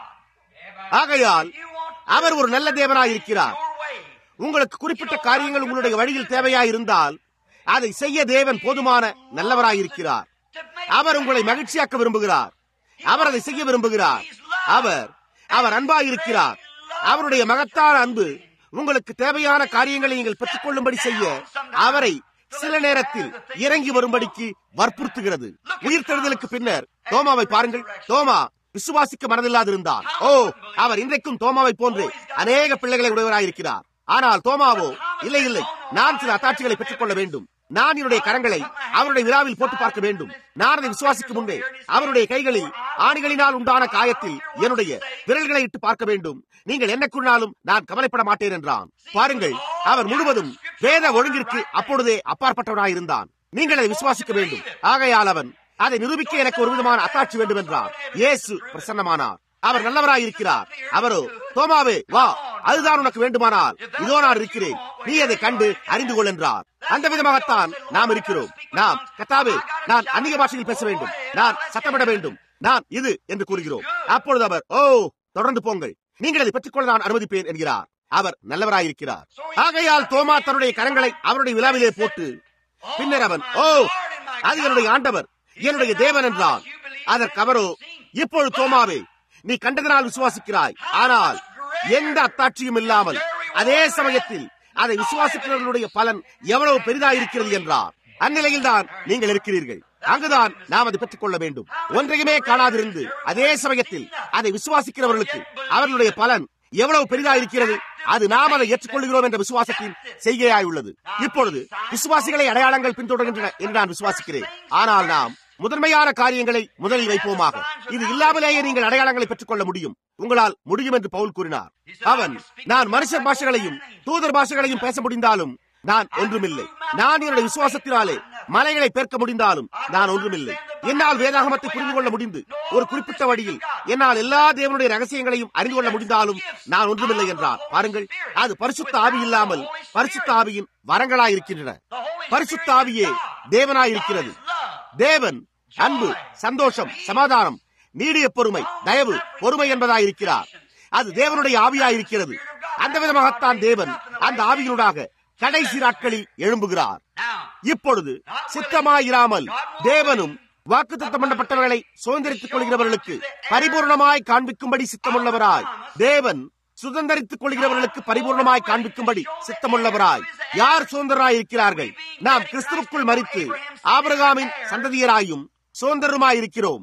ஆகையால் You want அவர் ஒரு நல்ல தேவனாய் இருக்கிறார் your way. உங்களுக்கு குறிப்பிட்ட காரியங்கள் உங்களுடைய வழியில் தேவையாய் இருந்தால் அதை செய்ய தேவன் போதுமான நல்லவராய் இருக்கிறார் To make அவர் உங்களை மகிழ்ச்சியாக்க விரும்புகிறார் அவர் அதை செய்ய விரும்புகிறார் அவர் அவர் அன்பாய் இருக்கிறார் அவருடைய மகத்தான அன்பு உங்களுக்கு தேவையான காரியங்களை நீங்கள் பெற்றுக் கொள்ளும்படி செய்ய அவரை சில நேரத்தில் இறங்கி வரும்படிக்கு வற்புறுத்துகிறது உயிர்த்தெழுதலுக்கு பின்னர் தோமாவை பாருங்கள் தோமா விசுவாசிக்க மனதில்லாதிருந்தார் ஓ அவர் இன்றைக்கும் தோமாவை போன்று அநேக பிள்ளைகளை உடையவராயிருக்கிறார் ஆனால் தோமாவோ இல்லை இல்லை நான் சில அத்தாட்சிகளை பெற்றுக் கொள்ள வேண்டும் நான் என்னுடைய கரங்களை அவருடைய விழாவில் போட்டு பார்க்க வேண்டும் நான் அதை விசுவாசிக்கும் முன்பே அவருடைய கைகளில் ஆணிகளினால் உண்டான காயத்தில் என்னுடைய விரல்களை இட்டு பார்க்க வேண்டும் நீங்கள் என்ன கூறினாலும் நான் கவலைப்பட மாட்டேன் என்றான் பாருங்கள் அவர் முழுவதும் வேத ஒழுங்கிற்கு அப்பொழுதே அப்பாற்பட்டவனாயிருந்தான் நீங்கள் அதை விசுவாசிக்க வேண்டும் ஆகையால் அவன் அதை நிரூபிக்க எனக்கு ஒரு விதமான அத்தாட்சி வேண்டும் என்றார் இயேசு பிரசன்னமானார் அவர் நல்லவராய் இருக்கிறார் அவரோ தோமாவே வா அதுதான் உனக்கு வேண்டுமானால் இதோ நான் இருக்கிறேன் நீ அதை கண்டு அறிந்து கொள் என்றார் அந்த விதமாகத்தான் நாம் இருக்கிறோம் நாம் கத்தாவே நான் அந்நிய பாஷையில் பேச வேண்டும் நான் சத்தமிட வேண்டும் நான் இது என்று கூறுகிறோம் அப்பொழுது அவர் ஓ தொடர்ந்து போங்கள் நீங்கள் அதை பெற்றுக்கொள்ள நான் அனுமதிப்பேன் என்கிறார் அவர் நல்லவராயிருக்கிறார் ஆகையால் தோமா தன்னுடைய கரங்களை அவருடைய விழாவிலே போட்டு பின்னர் அவன் ஓ அது என்னுடைய ஆண்டவர் என்னுடைய தேவன் என்றான் அதற்கு அவரோ இப்பொழுது தோமாவே நீ கண்டதனால் விசுவாசிக்கிறாய் ஆனால் எந்த அத்தாட்சியும் இல்லாமல் அதே சமயத்தில் அதை விசுவாசிக்கிறவர்களுடைய பலன் எவ்வளவு பெரிதாயிருக்கிறது என்றார் அந்நிலையில் தான் நீங்கள் இருக்கிறீர்கள் அங்குதான் நாம் அதை பெற்றுக் கொள்ள வேண்டும் ஒன்றையுமே காணாதிருந்து அதே சமயத்தில் அதை விசுவாசிக்கிறவர்களுக்கு அவர்களுடைய பலன் எவ்வளவு பெரிதாயிருக்கிறது அது நாம் அதை ஏற்றுக்கொள்கிறோம் என்ற விசுவாசத்தின் செய்கையாய் உள்ளது இப்பொழுது விசுவாசிகளை அடையாளங்கள் பின்தொடர்கின்றன என்று நான் விசுவாசிக்கிறேன் ஆனால் நாம் முதன்மையான காரியங்களை முதலில் வைப்போமாக இது இல்லாமலேயே நீங்கள் அடையாளங்களை பெற்றுக் கொள்ள முடியும் உங்களால் முடியும் என்று பவுல் கூறினார் அவன் நான் மனுஷர் பாஷைகளையும் தூதர் பாஷைகளையும் பேச முடிந்தாலும் நான் ஒன்றுமில்லை நான் என்னுடைய விசுவாசத்தினாலே மலைகளை பேர்க்க முடிந்தாலும் நான் ஒன்றுமில்லை என்னால் வேதாகமத்தை புரிந்து கொள்ள முடிந்து ஒரு குறிப்பிட்ட வழியில் என்னால் எல்லா தேவனுடைய ரகசியங்களையும் அறிந்து கொள்ள முடிந்தாலும் நான் ஒன்றுமில்லை என்றார் பாருங்கள் அது பரிசுத்த ஆவி இல்லாமல் பரிசுத்த ஆவியின் வரங்களாயிருக்கின்றன பரிசுத்த ஆவியே தேவனாயிருக்கிறது தேவன் அன்பு சந்தோஷம் சமாதானம் நீடிய பொறுமை தயவு பொறுமை என்பதாயிருக்கிறார் அது தேவனுடைய ஆவியாயிருக்கிறது அந்த விதமாகத்தான் தேவன் அந்த ஆவியினூடாக கடைசி நாட்களில் எழும்புகிறார் இப்பொழுது சித்தமாயிராமல் தேவனும் வாக்குத்தத்தம் பண்ணப்பட்டவர்களை சுதந்திரித்துக் கொள்கிறவர்களுக்கு பரிபூர்ணமாய் காண்பிக்கும்படி சித்தமுள்ளவராய் தேவன் சுதந்திரித்துக் கொள்கிறவர்களுக்கு பரிபூர்ணமாய் காண்பிக்கும்படி சித்தமுள்ளவராய் யார் சுதந்திரராய் இருக்கிறார்கள் நாம் கிறிஸ்துவுக்குள் மறித்து ஆபிரகாமின் சந்ததியராயும் சுதந்திரமாயிருக்கிறோம்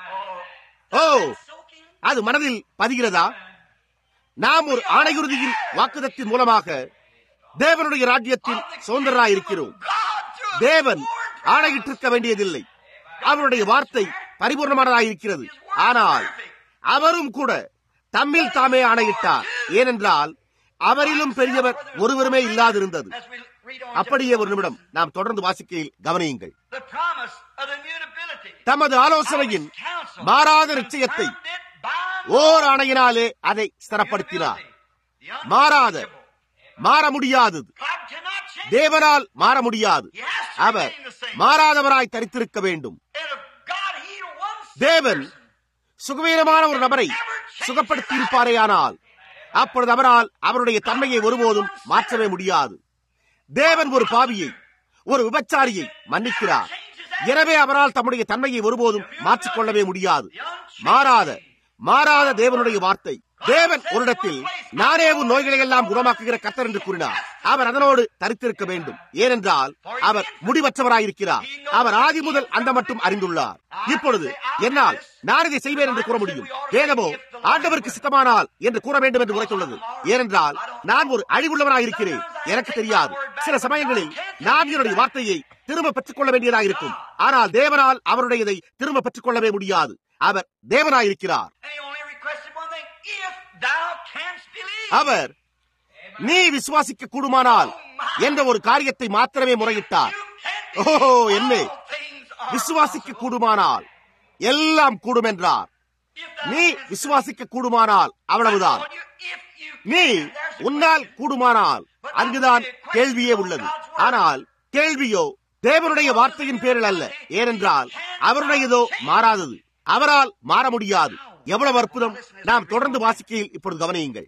ஓ அது மனதில் பதிகிறதா நாம் ஒரு ஆணையுறுதியின் வாக்குதத்தின் மூலமாக தேவனுடைய ராஜ்யத்தில் சுதந்திரராயிருக்கிறோம் தேவன் ஆணையிட்டிருக்க வேண்டியதில்லை அவருடைய வார்த்தை பரிபூர்ணமானதாயிருக்கிறது ஆனால் அவரும் கூட தம்மில் தாமே ஆணையிட்டார் ஏனென்றால் அவரிலும் பெரியவர் ஒருவருமே இல்லாதிருந்தது அப்படியே ஒரு நிமிடம் நாம் தொடர்ந்து வாசிக்கையில் கவனியுங்கள் தமது ஆலோசனையின் மாறாத நிச்சயத்தை ஓர் ஆணையினாலே அதை ஸ்திரப்படுத்தினார் மாறாத மாற முடியாதது தேவனால் மாற முடியாது அவர் மாறாதவராய் தரித்திருக்க வேண்டும் தேவன் சுகவீனமான ஒரு நபரை சுகப்படுத்தி இருப்பாரேயானால் அப்பொழுது அவரால் அவருடைய தன்மையை ஒருபோதும் மாற்றவே முடியாது தேவன் ஒரு பாவியை ஒரு விபச்சாரியை மன்னிக்கிறார் எனவே அவரால் தம்முடைய தன்மையை ஒருபோதும் மாற்றிக்கொள்ளவே முடியாது மாறாத மாறாத தேவனுடைய வார்த்தை தேவன் ஒரு இடத்தில் நானே உன் நோய்களை எல்லாம் குணமாக்குகிற கத்தர் என்று கூறினார் அவர் அதனோடு தரித்திருக்க வேண்டும் ஏனென்றால் அவர் முடிவற்றவராயிருக்கிறார் அவர் ஆதி முதல் அந்த மட்டும் அறிந்துள்ளார் இப்பொழுது என்னால் நான் இதை செய்வேன் என்று கூற முடியும் வேதமோ ஆண்டவருக்கு சித்தமானால் என்று கூற வேண்டும் என்று உரைத்துள்ளது ஏனென்றால் நான் ஒரு அழிவுள்ளவனாயிருக்கிறேன் எனக்கு தெரியாது சில சமயங்களில் நான் என்னுடைய வார்த்தையை திரும்ப பெற்றுக் கொள்ள வேண்டியதாக இருக்கும் ஆனால் தேவனால் அவருடையதை திரும்ப பெற்றுக் கொள்ளவே முடியாது அவர் தேவனாயிருக்கிறார் அவர் நீ விசுவாசிக்க கூடுமானால் என்ற ஒரு காரியத்தை மாத்திரமே முறையிட்டார் ஓஹோ என்ன விசுவாசிக்க கூடுமானால் எல்லாம் கூடும் என்றார் நீ விசுவாசிக்க கூடுமானால் அவ்வளவுதான் நீ உன்னால் கூடுமானால் அங்குதான் கேள்வியே உள்ளது ஆனால் கேள்வியோ தேவனுடைய வார்த்தையின் பேரில் அல்ல ஏனென்றால் அவருடையதோ மாறாதது அவரால் மாற முடியாது எவ்வளவு அற்புதம் நாம் தொடர்ந்து வாசிக்கையில் இப்பொழுது கவனியுங்கள்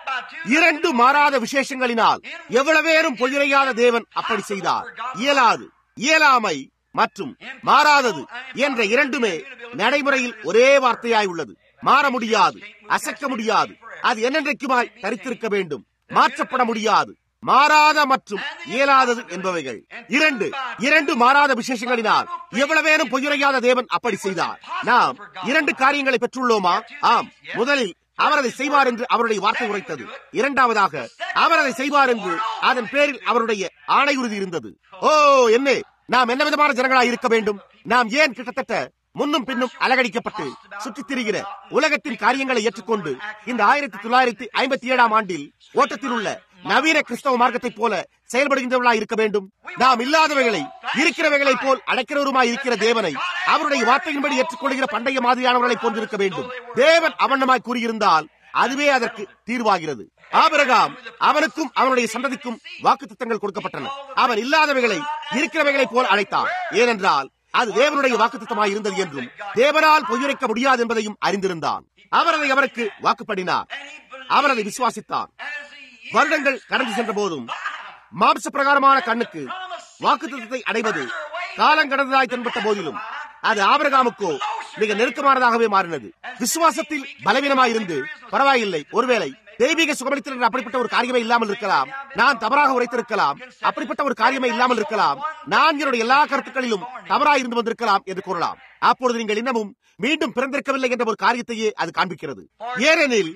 இரண்டு மாறாத விசேஷங்களினால் எவ்வளவேறும் பொய்யுரையாத தேவன் அப்படி செய்தார் இயலாது இயலாமை மற்றும் மாறாதது என்ற இரண்டுமே நடைமுறையில் ஒரே வார்த்தையாய் உள்ளது மாற முடியாது அசைக்க முடியாது அது என்னென்றைக்குமாய் தரித்திருக்க வேண்டும் மாற்றப்பட முடியாது மாறாத மற்றும் இயலாதது என்பவைகள் இரண்டு இரண்டு மாறாத விசேஷங்களினால் எவ்வளவேனும் பொய்யுரையாத தேவன் அப்படி செய்தார் நாம் இரண்டு காரியங்களை பெற்றுள்ளோமா ஆம் முதலில் அவர் அதை செய்வார் என்று அவருடைய வார்த்தை உரைத்தது இரண்டாவதாக அவர் அதை செய்வார் என்று அதன் பேரில் அவருடைய ஆணை உறுதி இருந்தது ஓ என்ன நாம் என்ன விதமான ஜனங்களாய் இருக்க வேண்டும் நாம் ஏன் கிட்டத்தட்ட முன்னும் பின்னும் அலகடிக்கப்பட்டு சுற்றித் திரிகிற உலகத்தின் காரியங்களை ஏற்றுக்கொண்டு இந்த ஆயிரத்தி தொள்ளாயிரத்தி ஐம்பத்தி ஏழாம் ஆண்டில் ஓட்டத்தில் உள்ள நவீன கிறிஸ்தவ மார்க்கத்தைப் போல செயல்படுகின்றவர்களாய் இருக்க வேண்டும் நாம் இல்லாதவைகளை இருக்கிறவைகளைப் போல் அடைக்கிறவருமாய் இருக்கிற தேவனை அவருடைய வார்த்தையின்படி ஏற்றுக்கொள்கிற பண்டைய மாதிரியானவர்களைப் போன்றிருக்க வேண்டும் தேவன் அவண்ணமாய் கூறியிருந்தால் அதுவே அதற்கு தீர்வாகிறது ஆபிரகாம் அவனுக்கும் அவனுடைய சந்ததிக்கும் வாக்கு திட்டங்கள் கொடுக்கப்பட்டன அவன் இல்லாதவைகளை இருக்கிறவைகளைப் போல் அழைத்தான் ஏனென்றால் அது தேவனுடைய வாக்குத்தமாய் இருந்தது என்றும் தேவனால் பொய்யுரைக்க முடியாது என்பதையும் அறிந்திருந்தான் அவர் அதை அவருக்கு வாக்குப்படினார் அவர் அதை விசுவாசித்தார் வருடங்கள் கடந்து சென்ற போதும் மாம்ச பிரகாரமான கண்ணுக்கு வாக்குத்தத்தை அடைவது காலம் கடந்ததாய் தென்பட்ட போதிலும் அது ஆபரகாமுக்கோ மிக நெருக்கமானதாகவே மாறினது விசுவாசத்தில் பலவீனமாயிருந்து பரவாயில்லை ஒருவேளை தெய்வீக சுகமளித்தல் அப்படிப்பட்ட ஒரு காரியமே இல்லாமல் இருக்கலாம் நான் தவறாக உரைத்திருக்கலாம் அப்படிப்பட்ட ஒரு காரியமே இல்லாமல் இருக்கலாம் நான் என்னுடைய எல்லா கருத்துக்களிலும் தவறாக இருந்து வந்திருக்கலாம் என்று கூறலாம் அப்பொழுது நீங்கள் இன்னமும் மீண்டும் பிறந்திருக்கவில்லை என்ற ஒரு காரியத்தையே அது காண்பிக்கிறது ஏனெனில்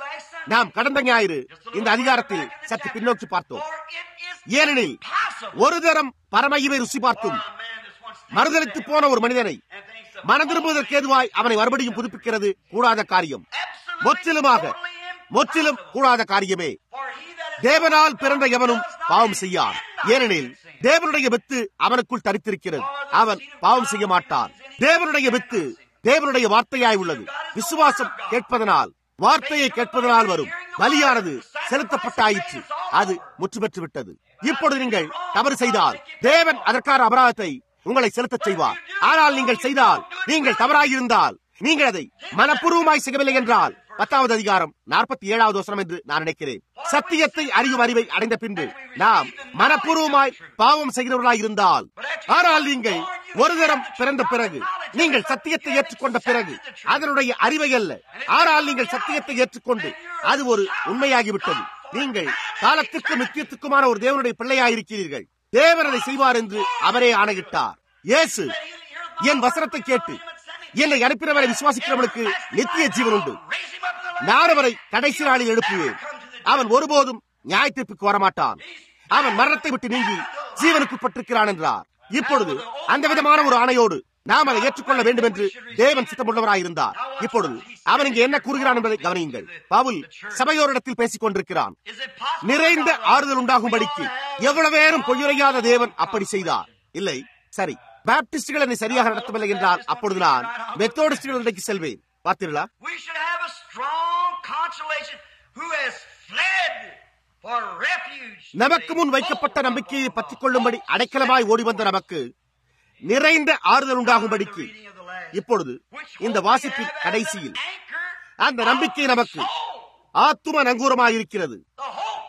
நாம் கடந்த ஞாயிறு இந்த அதிகாரத்தில் சற்று பின்னோக்கி பார்த்தோம் ஏனெனில் ஒரு தரம் பரமையுவை ருசி பார்த்தும் மறுதளித்து போன ஒரு மனிதனை மனம் திரும்புவதற்கு ஏதுவாய் அவனை மறுபடியும் புதுப்பிக்கிறது கூடாத காரியம் முற்றிலுமாக முற்றிலும் கூடாத காரியமே தேவனால் பிறந்த எவனும் பாவம் செய்யான் ஏனெனில் தேவனுடைய வித்து அவனுக்குள் தரித்திருக்கிறது அவன் பாவம் செய்ய மாட்டான் தேவனுடைய வித்து தேவனுடைய வார்த்தையாய் உள்ளது விசுவாசம் கேட்பதனால் வார்த்தையை கேட்பதனால் வரும் பலியானது செலுத்தப்பட்டாயிற்று அது முற்று பெற்று விட்டது இப்பொழுது நீங்கள் தவறு செய்தால் தேவன் அதற்கான அபராதத்தை உங்களை செலுத்தச் செய்வார் ஆனால் நீங்கள் செய்தால் நீங்கள் தவறாயிருந்தால் நீங்கள் அதை மனப்பூர்வமாய் செய்யவில்லை என்றால் பத்தாவது அதிகாரம் நாற்பத்தி ஏழாவது வசனம் என்று நான் நினைக்கிறேன் சத்தியத்தை அறியும் அறிவை அடைந்த பின்பு நாம் மனப்பூர்வமாய் பாவம் செய்கிறவர்களாய் இருந்தால் ஆனால் நீங்கள் ஒரு தரம் பிறந்த பிறகு நீங்கள் சத்தியத்தை ஏற்றுக்கொண்ட பிறகு அதனுடைய அறிவை அல்ல ஆனால் நீங்கள் சத்தியத்தை ஏற்றுக்கொண்டு அது ஒரு உண்மையாகிவிட்டது நீங்கள் காலத்திற்கு நித்தியத்துக்குமான ஒரு தேவனுடைய பிள்ளையாயிருக்கிறீர்கள் தேவன் அதை செய்வார் என்று அவரே ஆணையிட்டார் இயேசு என் வசனத்தை கேட்டு என்னை அனுப்பினவரை விசுவாசிக்கிறவனுக்கு நித்திய ஜீவன் உண்டு நான் அவரை கடைசி நாளில் எழுப்புவேன் அவன் ஒருபோதும் நியாய தீர்ப்புக்கு வரமாட்டான் அவன் மரணத்தை விட்டு நீங்கி ஜீவனுக்குட்பட்டிருக்கிறான் என்றார் இப்பொழுது அந்த விதமான ஒரு ஆணையோடு நாம் அதை ஏற்றுக்கொள்ள வேண்டும் என்று தேவன் சித்தமுள்ளவராயிருந்தார் இப்பொழுது அவன் இங்கே என்ன கூறுகிறான் என்பதை கவனியுங்கள் பவுல் சபையோரிடத்தில் பேசிக் கொண்டிருக்கிறான் நிறைந்த ஆறுதல் உண்டாகும்படிக்கு எவ்வளவேறும் பொய்யுரையாத தேவன் அப்படி செய்தார் இல்லை சரி பாப்டிஸ்டுகள் என்னை சரியாக நடத்தவில்லை என்றால் அப்பொழுது நான் மெத்தோடிஸ்டுகள் இன்றைக்கு செல்வேன் பார்த்தீர்களா We should have a strong consolation who has fled for refuge. நமக்கு முன் வைக்கப்பட்ட நம்பிக்கையை பற்றிக் கொள்ளும்படி அடைக்கலமாய் ஓடி வந்த நமக்கு நிறைந்த ஆறுதல் உண்டாகும்படிக்கு இப்பொழுது இந்த வாசிப்பின் கடைசியில் அந்த நம்பிக்கை நமக்கு ஆத்தும நங்கூரமாயிருக்கிறது The hope,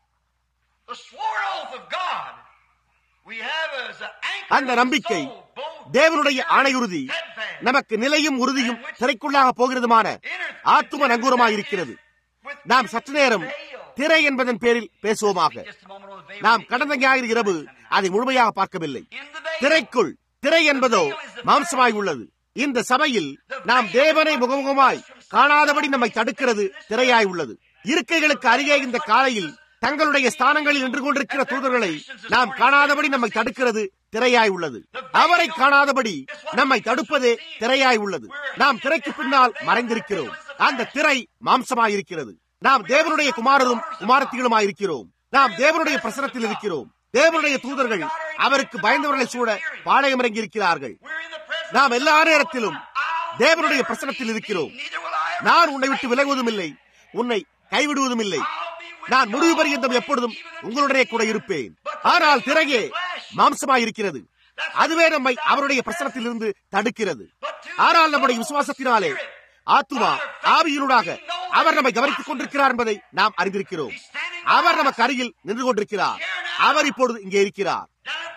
the sworn oath of God, we have as an anchor அந்த of the நம்பிக்கை soul, both தேவனுடைய ஆணையுறுதி நமக்கு நிலையும் உறுதியும் திரைக்குள்ளாக போகிறதுமான ஆத்தும நங்கூரமாயிருக்கிறது with நாம் சற்று நேரம் திரை என்பதன் பேரில் பேசுவோமாக just a moment on the veil. நாம் கடந்த ஞாயிறு இரவு அதை முழுமையாக பார்க்கவில்லை In the veil, திரைக்குள் திரை என்பதோ மாம்சமாய் உள்ளது இந்த சபையில் நாம் தேவனை முகமுகமாய் காணாதபடி நம்மை தடுக்கிறது திரையாய் உள்ளது இருக்கைகளுக்கு அருகே இந்த காலையில் தங்களுடைய ஸ்தானங்களில் நின்று கொண்டிருக்கிற தூதர்களை நாம் காணாதபடி நம்மை தடுக்கிறது திரையாய் உள்ளது அவரை காணாதபடி நம்மை தடுப்பதே திரையாய் உள்ளது நாம் திரைக்கு பின்னால் மறைந்திருக்கிறோம் அந்த திரை மாம்சமாயிருக்கிறது நாம் தேவனுடைய குமாரரும் குமாரத்திகளுமாயிருக்கிறோம் நாம் தேவனுடைய பிரசனத்தில் இருக்கிறோம் தேவனுடைய தூதர்கள் அவருக்கு பயந்தவர்களை சூட பாளையம் இறங்கி இருக்கிறார்கள் நாம் எல்லா நேரத்திலும் தேவனுடைய பிரசனத்தில் இருக்கிறோம் நான் உன்னை விட்டு விலகுவதும் இல்லை உன்னை கைவிடுவதும் இல்லை நான் முடிவு பரியந்தம் எப்பொழுதும் உங்களுடைய கூட இருப்பேன் ஆனால் திரையே மாம்சமாயிருக்கிறது அதுவே நம்மை அவருடைய பிரசனத்தில் இருந்து தடுக்கிறது ஆனால் நம்முடைய விசுவாசத்தினாலே ஆத்துமா ஆவியினூடாக அவர் நம்மை கவனித்துக் கொண்டிருக்கிறார் என்பதை நாம் அறிந்திருக்கிறோம் அவர் நமக்கு அருகில் நின்று கொண்டிருக்கிறார் அவர் இப்பொழுது இங்கே இருக்கிறார்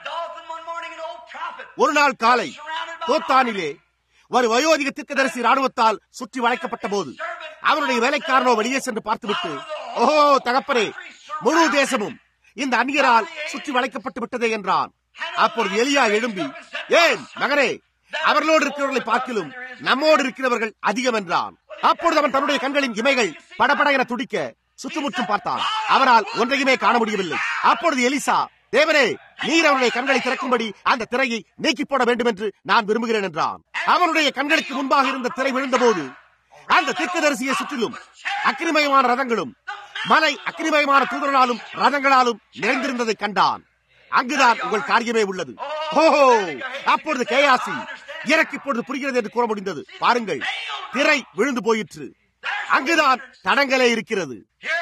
ஒரு நாள் காலை தோத்தானிலே ஒரு வயோதிக தீர்க்கதரிசி ராணுவத்தால் சுற்றி வளைக்கப்பட்ட போது அவருடைய வேலைக்காரனோ வெளியே சென்று பார்த்துவிட்டு ஓஹோ தகப்பரே முழு தேசமும் இந்த அந்நியரால் சுற்றி வளைக்கப்பட்டு விட்டதே என்றான் அப்பொழுது எலியா எழும்பி ஏன் மகனே அவர்களோடு இருக்கிறவர்களை பார்க்கிலும் நம்மோடு இருக்கிறவர்கள் அதிகம் என்றான் அப்பொழுது அவன் தன்னுடைய கண்களின் இமைகள் படபட என துடிக்க சுற்றுமுற்றும் பார்த்தான் அவரால் ஒன்றையுமே காண முடியவில்லை அப்பொழுது எலிசா தேவரே நீர் அவருடைய கண்களை திறக்கும்படி அந்த திரையை நீக்கி போட வேண்டும் என்று நான் விரும்புகிறேன் என்றான் அவனுடைய கண்களுக்கு முன்பாக இருந்த திரை விழுந்தபோது அந்த தீர்க்கதரிசியை சுற்றிலும் அக்கிரிமயமான ரதங்களும் மலை அக்கிரிமயமான தூதரனாலும் ரதங்களாலும் நிறைந்திருந்ததை கண்டான் அங்குதான் உங்கள் காரியமே உள்ளது ஓஹோ அப்பொழுது கேயாசி எனக்கு இப்பொழுது புரிகிறது என்று கூற முடிந்தது பாருங்கள் திரை விழுந்து போயிற்று அங்குதான் தடங்களே இருக்கிறது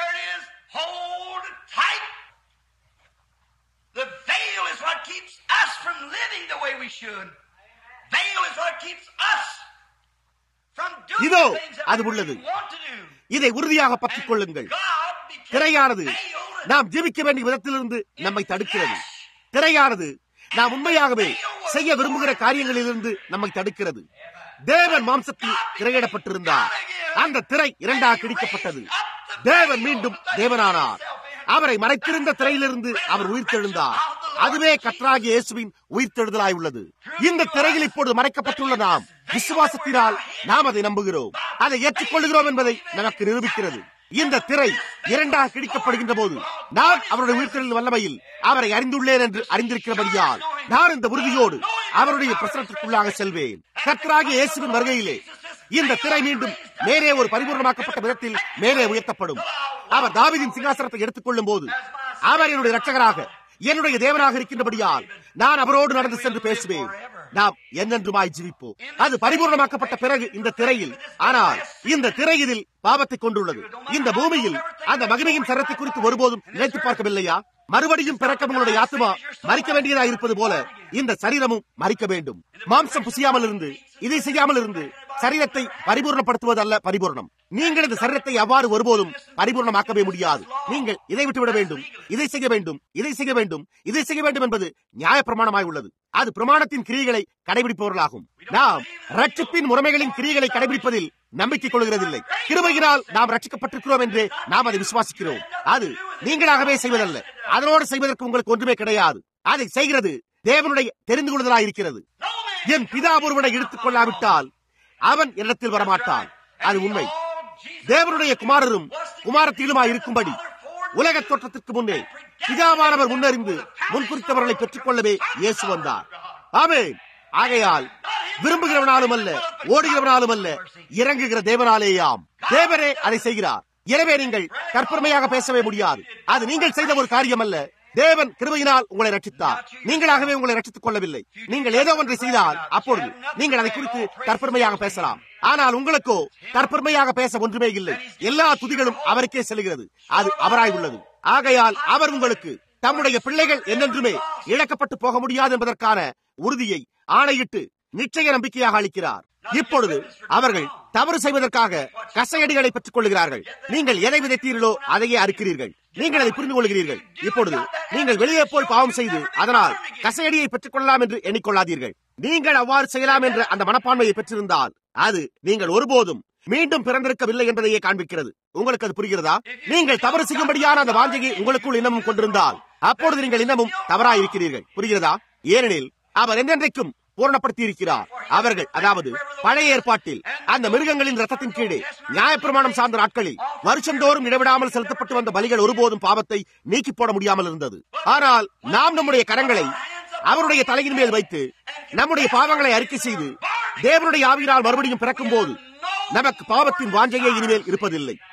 The veil is what keeps us from living the way we should. Veil is what keeps us from doing இதோ, the things that அது we உள்ளது. really want to do. இதை உறுதியாக பற்றிக் கொள்ளுங்கள் God became திரையானது veiled. நாம் ஜீவிக்க வேண்டிய விதத்திலிருந்து நம்மை தடுக்கிறது திரையானது நாம் உண்மையாகவே செய்ய விரும்புகிற காரியங்களிலிருந்து நம்மை தடுக்கிறது தேவன் மாம்சத்தில் திரையிடப்பட்டிருந்தார் அந்த திரை இரண்டாக கிழிக்கப்பட்டது தேவன் மீண்டும் தேவனானார் அவரை மறைத்திருந்த திரையிலிருந்து அவர் உயிர்த்தெழுந்தார் அதுவே கற்றாகிய இயேசுவின் உயிர்த்தெழுதலாய் உள்ளது இந்த திரையில் இப்பொழுது மறைக்கப்பட்டுள்ள நாம் விசுவாசத்தினால் நாம் அதை நம்புகிறோம் அதை ஏற்றுக்கொள்கிறோம் என்பதை நமக்கு நிரூபிக்கிறது இந்த திரை இரண்டாக கிழிக்கப்படுகின்ற போது நான் அவருடைய உயிர்த்தெழுந்த வல்லமையில் அவரை அறிந்துள்ளேன் என்று அறிந்திருக்கிறபடியால் நான் இந்த உறுதியோடு அவருடைய பிரசனத்திற்குள்ளாக செல்வேன் கர்த்தராகிய இயேசுவின் வருகையிலே இந்த திரை மீண்டும் மேலே ஒரு பரிபூர்ணமாக்கப்பட்ட விதத்தில் மேலே உயர்த்தப்படும் அவர் தாவீதின் சிங்காசனத்தை எடுத்துக் கொள்ளும் போது அவர் என்னுடைய ரட்சகராக என்னுடைய தேவனாக இருக்கின்றபடியால் நான் அவரோடு நடந்து சென்று பேசுவேன் நாம் என்னென்றுமாய் ஜீவிப்போம் அது பரிபூர்ணமாக்கப்பட்ட பிறகு இந்த திரையில் ஆனால் இந்த திரை இதில் பாவத்தை கொண்டுள்ளது இந்த பூமியில் அந்த மகிமையின் சரத்தை குறித்து ஒருபோதும் நினைத்து பார்க்கவில்லையா மறுபடியும் பிறக்க உங்களுடைய ஆத்மா மறிக்க வேண்டியதா இருப்பது போல இந்த சரீரமும் மறிக்க வேண்டும் மாம்சம் புசியாமல் இருந்து இதை செய்யாமல் இருந்து சரீரத்தை பரிபூர்ணப்படுத்துவது அல்ல பரிபூர்ணம் நீங்கள் இந்த சரீரத்தை அவ்வாறு ஒருபோதும் பரிபூர்ணமாக்கவே முடியாது நீங்கள் இதை விட்டுவிட வேண்டும் இதை செய்ய வேண்டும் இதை செய்ய வேண்டும் இதை செய்ய வேண்டும் என்பது நியாய பிரமாணமாய் உள்ளது அது பிரமாணத்தின் கிரியைகளை கடைபிடிப்பவர்களாகும் நாம் ரட்சிப்பின் முறைமைகளின் கிரியைகளை கடைபிடிப்பதில் நம்பிக்கை கொள்கிறதில்லை கிருபையினால் நாம் ரட்சிக்கப்பட்டிருக்கிறோம் என்று நாம் அதை விசுவாசிக்கிறோம் அது நீங்களாகவே செய்வதல்ல அதனோடு செய்வதற்கு உங்களுக்கு ஒன்றுமே கிடையாது அதை செய்கிறது தேவனுடைய தெரிந்து கொள்ளுதலாய் இருக்கிறது என் பிதா ஒருவனை எடுத்துக் கொள்ளாவிட்டால் அவன் என்னிடத்தில் வரமாட்டான் அது உண்மை தேவனுடைய குமாரரும் குமாரத்திலுமாய் இருக்கும்படி உலக தோற்றத்திற்கு முன்னே பிதாவானவர் முன்னறிந்து முன்குறித்தவர்களை பெற்றுக் கொள்ளவே இயேசு வந்தார் ஆமென் ஆகையால் விரும்புகிறவனாலும் அல்ல ஓடுகிறவனாலும் அல்ல இறங்குகிற தேவனாலேயாம் தேவரே அதை செய்கிறார் எனவே நீங்கள் கற்பனையாக பேசவே முடியாது அது நீங்கள் செய்த ஒரு காரியம் அல்ல தேவன் கிருபையினால் உங்களை ரட்சித்தார் நீங்களாகவே உங்களை ரட்சித்துக் கொள்ளவில்லை நீங்கள் ஏதோ ஒன்றை செய்தால் அப்பொழுது நீங்கள் அதை குறித்து கற்பனையாக பேசலாம் ஆனால் உங்களுக்கோ கற்பனையாக பேச ஒன்றுமே இல்லை எல்லா துதிகளும் அவருக்கே செல்கிறது அது அவராய் உள்ளது ஆகையால் அவர் உங்களுக்கு தம்முடைய பிள்ளைகள் என்னென்றுமே இழக்கப்பட்டு போக முடியாது என்பதற்கான உறுதியை ஆணையிட்டு நிச்சய நம்பிக்கையாக அளிக்கிறார் இப்பொழுது அவர்கள் தவறு செய்வதற்காக கசையடிகளை பெற்றுக் கொள்கிறார்கள் நீங்கள் எதை விதைத்தீர்களோ அதையே அறுக்கிறீர்கள் நீங்கள் அதை புரிந்து கொள்கிறீர்கள் இப்பொழுது நீங்கள் வெளியே போல் பாவம் செய்து அதனால் கசையடியை பெற்றுக் கொள்ளலாம் என்று எண்ணிக்கொள்ளாதீர்கள் நீங்கள் அவ்வாறு செய்யலாம் என்ற அந்த மனப்பான்மையை பெற்றிருந்தால் அது நீங்கள் ஒருபோதும் மீண்டும் பிறந்திருக்கவில்லை என்பதையே காண்பிக்கிறது உங்களுக்கு அது புரிகிறதா நீங்கள் தவறு செய்யும்படியான அந்த வாஞ்சையை உங்களுக்குள் இன்னமும் கொண்டிருந்தால் அப்பொழுது நீங்கள் இன்னமும் தவறாய் இருக்கிறீர்கள் புரிகிறதா ஏனெனில் அவர் என்றென்றைக்கும் பூரணப்படுத்தி இருக்கிறார் அவர்கள் அதாவது பழைய ஏற்பாட்டில் அந்த மிருகங்களின் ரத்தத்தின் கீழே நியாயப்பிரமாணம் சார்ந்த நாட்களில் வருஷந்தோறும் இடைவிடாமல் செலுத்தப்பட்டு வந்த பலிகள் ஒருபோதும் பாவத்தை நீக்கி போட முடியாமல் இருந்தது ஆனால் நாம் நம்முடைய கரங்களை அவருடைய தலையின் மேல் வைத்து நம்முடைய பாவங்களை அறிக்கை செய்து தேவனுடைய ஆவியினால் மறுபடியும் பிறக்கும் போது நமக்கு பாவத்தின் வாஞ்சையே இனிமேல் இருப்பதில்லை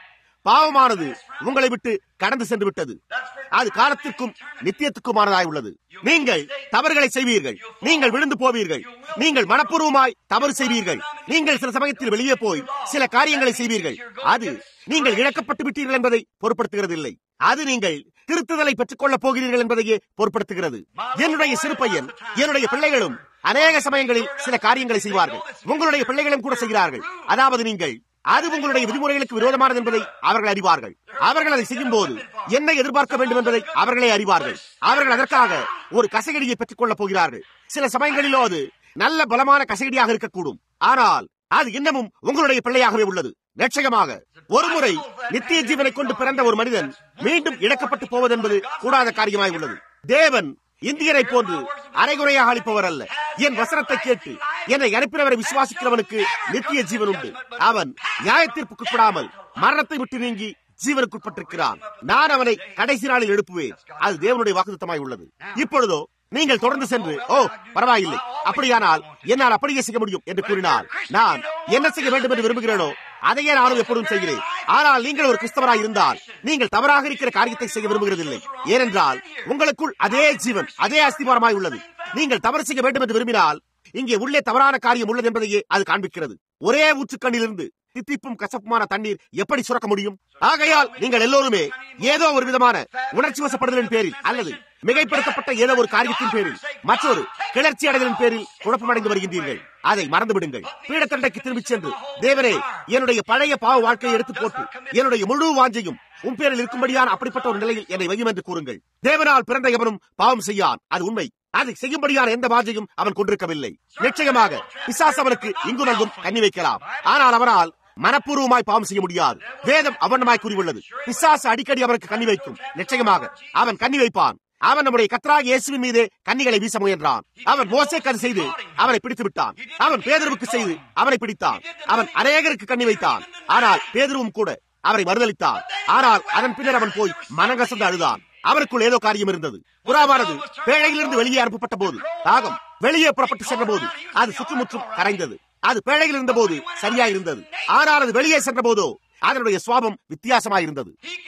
பாவமானது உங்களை விட்டு கடந்து சென்று விட்டது அது காலத்திற்கும் நித்தியத்துக்குமானதாய் உள்ளது நீங்கள் தவறுகளை செய்வீர்கள் நீங்கள் விழுந்து போவீர்கள் நீங்கள் மனப்பூர்வமாய் தவறு செய்வீர்கள் நீங்கள் சில சமயத்தில் வெளியே போய் சில காரியங்களை செய்வீர்கள் அது நீங்கள் இழக்கப்பட்டு விட்டீர்கள் என்பதை பொருட்படுத்துகிறதில்லை அது நீங்கள் திருத்துதலை பெற்றுக் கொள்ளப் போகிறீர்கள் என்பதையே பொருட்படுத்துகிறது என்னுடைய சிறு பையன் என்னுடைய பிள்ளைகளும் அநேக சமயங்களில் சில காரியங்களை செய்வார்கள் உங்களுடைய பிள்ளைகளும் கூட செய்கிறார்கள் அதாவது நீங்கள் அது உங்களுடைய விதிமுறைகளுக்கு விரோதமானது என்பதை அவர்கள் அறிவார்கள் அவர்கள் அதை செய்யும் போது என்ன எதிர்பார்க்க வேண்டும் என்பதை அவர்களே அறிவார்கள் அவர்கள் அதற்காக ஒரு கசகடியை பெற்றுக் கொள்ளப் போகிறார்கள் சில சமயங்களிலோ அது நல்ல பலமான கசகடியாக இருக்கக்கூடும் ஆனால் அது இன்னமும் உங்களுடைய பிள்ளையாகவே உள்ளது நிச்சயமாக ஒருமுறை நித்திய ஜீவனை கொண்டு பிறந்த ஒரு மனிதன் மீண்டும் இழக்கப்பட்டு போவது என்பது கூடாத காரியமாய் உள்ளது தேவன் இந்தியரை போன்று அரைகுறையாக அளிப்பவர் அல்ல என் வசனத்தை கேட்டு என்னை அனுப்பினவரை விசுவாசிக்கிறவனுக்கு நித்திய ஜீவன் உண்டு அவன் நியாயத்திற்குட்படாமல் மரணத்தை விட்டு நீங்கி ஜீவனுக்குட்பட்டிருக்கிறான் நான் அவனை கடைசி நாளில் எழுப்புவேன் அது தேவனுடைய வாக்குத்தமாய் உள்ளது இப்பொழுதோ நீங்கள் தொடர்ந்து சென்று ஓ பரவாயில்லை அப்படியானால் என்னால் அப்படியே செய்ய முடியும் என்று கூறினால் நான் என்ன செய்ய வேண்டும் என்று விரும்புகிறேனோ அதையே நானும் எப்பொழுதும் செய்கிறேன் ஆனால் நீங்கள் ஒரு கிறிஸ்தவராய் இருந்தால் நீங்கள் தவறாக இருக்கிற காரியத்தை செய்ய விரும்புகிறதில்லை ஏனென்றால் உங்களுக்குள் அதே ஜீவன் அதே அஸ்திபாரமாய் உள்ளது நீங்கள் தவறு செய்ய வேண்டும் என்று விரும்பினால் இங்கே உள்ளே தவறான காரியம் உள்ளது என்பதையே அது காண்பிக்கிறது ஒரே ஊற்றுக்கண்ணிலிருந்து தித்திப்பும் கசப்புமான தண்ணீர் எப்படி சுரக்க முடியும் ஆகையால் நீங்கள் எல்லோருமே ஏதோ ஒரு விதமான உணர்ச்சி வசப்படுதலின் பேரில் அல்லது மிகைப்படுத்தப்பட்ட ஏதோ ஒரு காரியத்தின் பேரில் மற்றொரு கிளர்ச்சி அடைதலின் பேரில் குழப்பமடைந்து வருகின்றீர்கள் அதை மறந்து விடுங்கள் பீடத்தண்டைக்கு திரும்பிச் சென்று தேவரே என்னுடைய பழைய பாவ வாழ்க்கையை எடுத்து போட்டு என்னுடைய முழு வாஞ்சையும் உன் பேரில் இருக்கும்படியான அப்படிப்பட்ட ஒரு நிலையில் என்னை வையும் என்று கூறுங்கள் தேவனால் பிறந்த எவனும் பாவம் செய்யான் அது உண்மை அதை செய்யும்படியான எந்த வாஞ்சையும் அவன் கொண்டிருக்கவில்லை நிச்சயமாக பிசாசு அவனுக்கு இங்கு நல்கும் கண்ணி வைக்கலாம் ஆனால் அவனால் மனப்பூர்வமாய் பாவம் செய்ய முடியாது வேதம் அவனமாய் கூறியுள்ளது பிசாசு அடிக்கடி அவனுக்கு கண்ணி வைக்கும் நிச்சயமாக அவன் கண்ணி வைப்பான் அவன் நம்முடைய கத்ராக இயேசுவின் மீது கண்ணிகளை வீச முயன்றான் அவன் மோசைக்கு அது செய்து அவனை பிடித்து விட்டான் அவன் பேதருவுக்கு செய்து அவனை பிடித்தான் அவன் அநேகருக்கு கண்ணி வைத்தான் ஆனால் பேதருவும் கூட அவரை மறுதளித்தான் ஆனால் அதன் பின்னர் அவன் போய் மனங்கசந்து அழுதான் அவருக்குள் ஏதோ காரியம் இருந்தது புறாவானது பேழையிலிருந்து வெளியே அனுப்பப்பட்ட போது தாகம் வெளியே புறப்பட்டு சென்ற போது அது சுற்றுமுற்றும் கரைந்தது அது பேழையில் இருந்த போது சரியா இருந்தது ஆனால் அது வெளியே சென்ற போதோ அதனுடைய சுவாபம் வித்தியாசமாயிருந்தது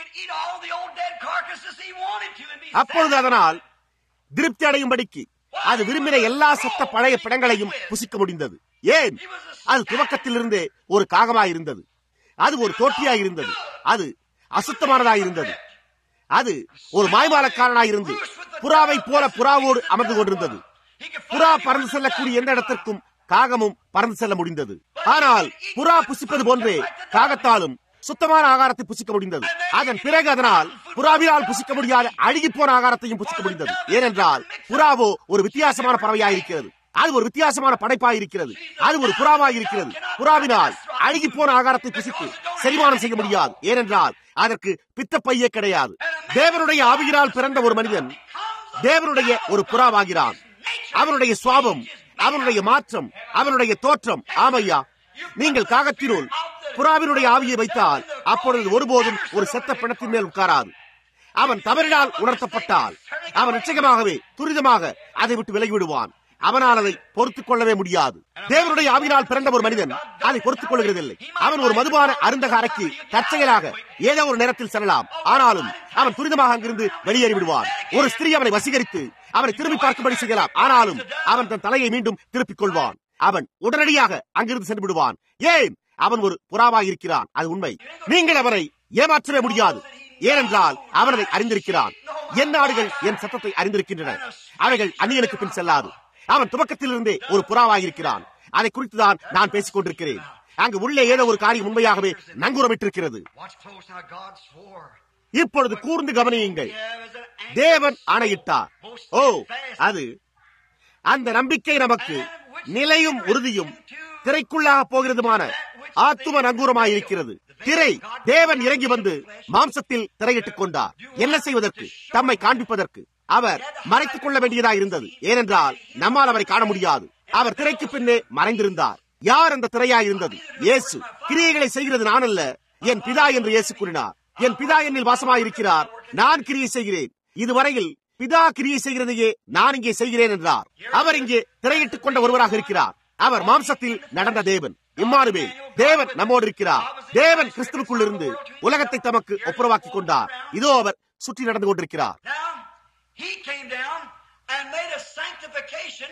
அப்பொழுது அதனால் திருப்தி அடையும்படிக்கு அது விரும்பின எல்லா சத்த பழைய பிடங்களையும் புசிக்க முடிந்தது ஏன் அது துவக்கத்திலிருந்தே ஒரு காகமாய் இருந்தது அது ஒரு தோட்டியாய் இருந்தது அது அசுத்தமானதாய் இருந்தது அது ஒரு மாய்மாலக்காரனாய் இருந்து புறாவை போல புறாவோடு அமர்ந்து கொண்டிருந்தது புறா பறந்து செல்லக்கூடிய எந்த இடத்திற்கும் காகமும் பறந்து செல்ல முடிந்தது ஆனால் புறா புசிப்பது போன்றே காகத்தாலும் சுத்தமான ஆகாரத்தை புசிக்க முடிந்தது அதன் பிறகு அதனால் புறாவினால் புசிக்க முடியாத அழுகி போன ஆகாரத்தையும் புசிக்க முடிந்தது ஏனென்றால் புறாவோ ஒரு வித்தியாசமான பறவையாயிருக்கிறது அது ஒரு வித்தியாசமான படைப்பாயிருக்கிறது அது ஒரு புறாவாயிருக்கிறது புறாவினால் அழுகி போன ஆகாரத்தை புசித்து செரிமானம் செய்ய முடியாது ஏனென்றால் அதற்கு பித்தப்பையே கிடையாது தேவனுடைய ஆவியினால் பிறந்த ஒரு மனிதன் தேவனுடைய ஒரு புறாவாகிறான் அவனுடைய சுவாபம் அவனுடைய மாற்றம் அவனுடைய தோற்றம் ஆமையா நீங்கள் காகத்தினுள் புறாவினுடைய ஆவியை வைத்தால் அப்பொழுது ஒருபோதும் ஒரு செத்த பிணத்தின் மேல் உட்காராது அவன் தவறினால் உணர்த்தப்பட்டால் அவன் நிச்சயமாகவே துரிதமாக அதை விட்டு விலகி விடுவான் அவனால் அதை பொறுத்துக் கொள்ளவே முடியாது தேவனுடைய ஆவினால் பிறந்த ஒரு மனிதன் அதை பொறுத்துக் கொள்கிறதில்லை அவன் ஒரு மதுபான அருந்தக அறைக்கு தற்செயலாக ஏதோ ஒரு நேரத்தில் செல்லலாம் ஆனாலும் அவன் துரிதமாக அங்கிருந்து வெளியேறி விடுவான் ஒரு ஸ்திரீ அவனை வசீகரித்து அவனை திரும்பி பார்க்கும்படி செய்யலாம் ஆனாலும் அவன் தன் தலையை மீண்டும் திருப்பிக் கொள்வான் அவன் உடனடியாக அங்கிருந்து சென்று விடுவான் ஏன் அவன் ஒரு புறாவாக இருக்கிறான் அது உண்மை நீங்கள் அவரை ஏமாற்றவே முடியாது ஏனென்றால் அவன் அதை அறிந்திருக்கிறான் என் நாடுகள் என் சத்தத்தை அறிந்திருக்கின்றன அவைகள் அந்நியனுக்கு பின் செல்லாது அவன் துவக்கத்திலிருந்தே ஒரு புறாவாக இருக்கிறான் அதை குறித்துதான் நான் பேசிக் கொண்டிருக்கிறேன் அங்கு உள்ளே ஏதோ ஒரு காரியம் உண்மையாகவே நங்கூரமிட்டிருக்கிறது இப்பொழுது கூர்ந்து கவனியுங்கள் தேவன் ஆணையிட்டார் ஓ அது அந்த நம்பிக்கை நமக்கு நிலையும் உறுதியும் திரைக்குள்ளாக போகிறதுமான ஆத்தும நங்கூரமாயிருக்கிறது திரை தேவன் இறங்கி வந்து மாம்சத்தில் திரையிட்டுக் கொண்டார் என்ன செய்வதற்கு தம்மை காண்பிப்பதற்கு அவர் மறைத்துக் கொள்ள வேண்டியதாக இருந்தது ஏனென்றால் நம்மால் அவரை காண முடியாது அவர் திரைக்கு பின்னே மறைந்திருந்தார் யார் அந்த திரையாய் இருந்தது இயேசு கிரியைகளை செய்கிறது நான் அல்ல என் பிதா என்று இயேசு கூறினார் என் பிதா என்னில் வாசமாயிருக்கிறார் நான் கிரியை செய்கிறேன் இதுவரையில் பிதா கிரியை செய்கிறதையே நான் இங்கே செய்கிறேன் என்றார் அவர் இங்கே திரையிட்டுக் கொண்ட ஒருவராக இருக்கிறார் அவர் மாம்சத்தில் நடந்த தேவன் இம்மானுவேல் தேவன் நம்மோடு இருக்கிறார் தேவன் கிறிஸ்துவுக்குள் இருந்து உலகத்தை தமக்கு ஒப்புரவாக்கி கொண்டார் இதோ அவர் சுற்றி நடந்து கொண்டிருக்கிறார் Now, he came down and made a sanctification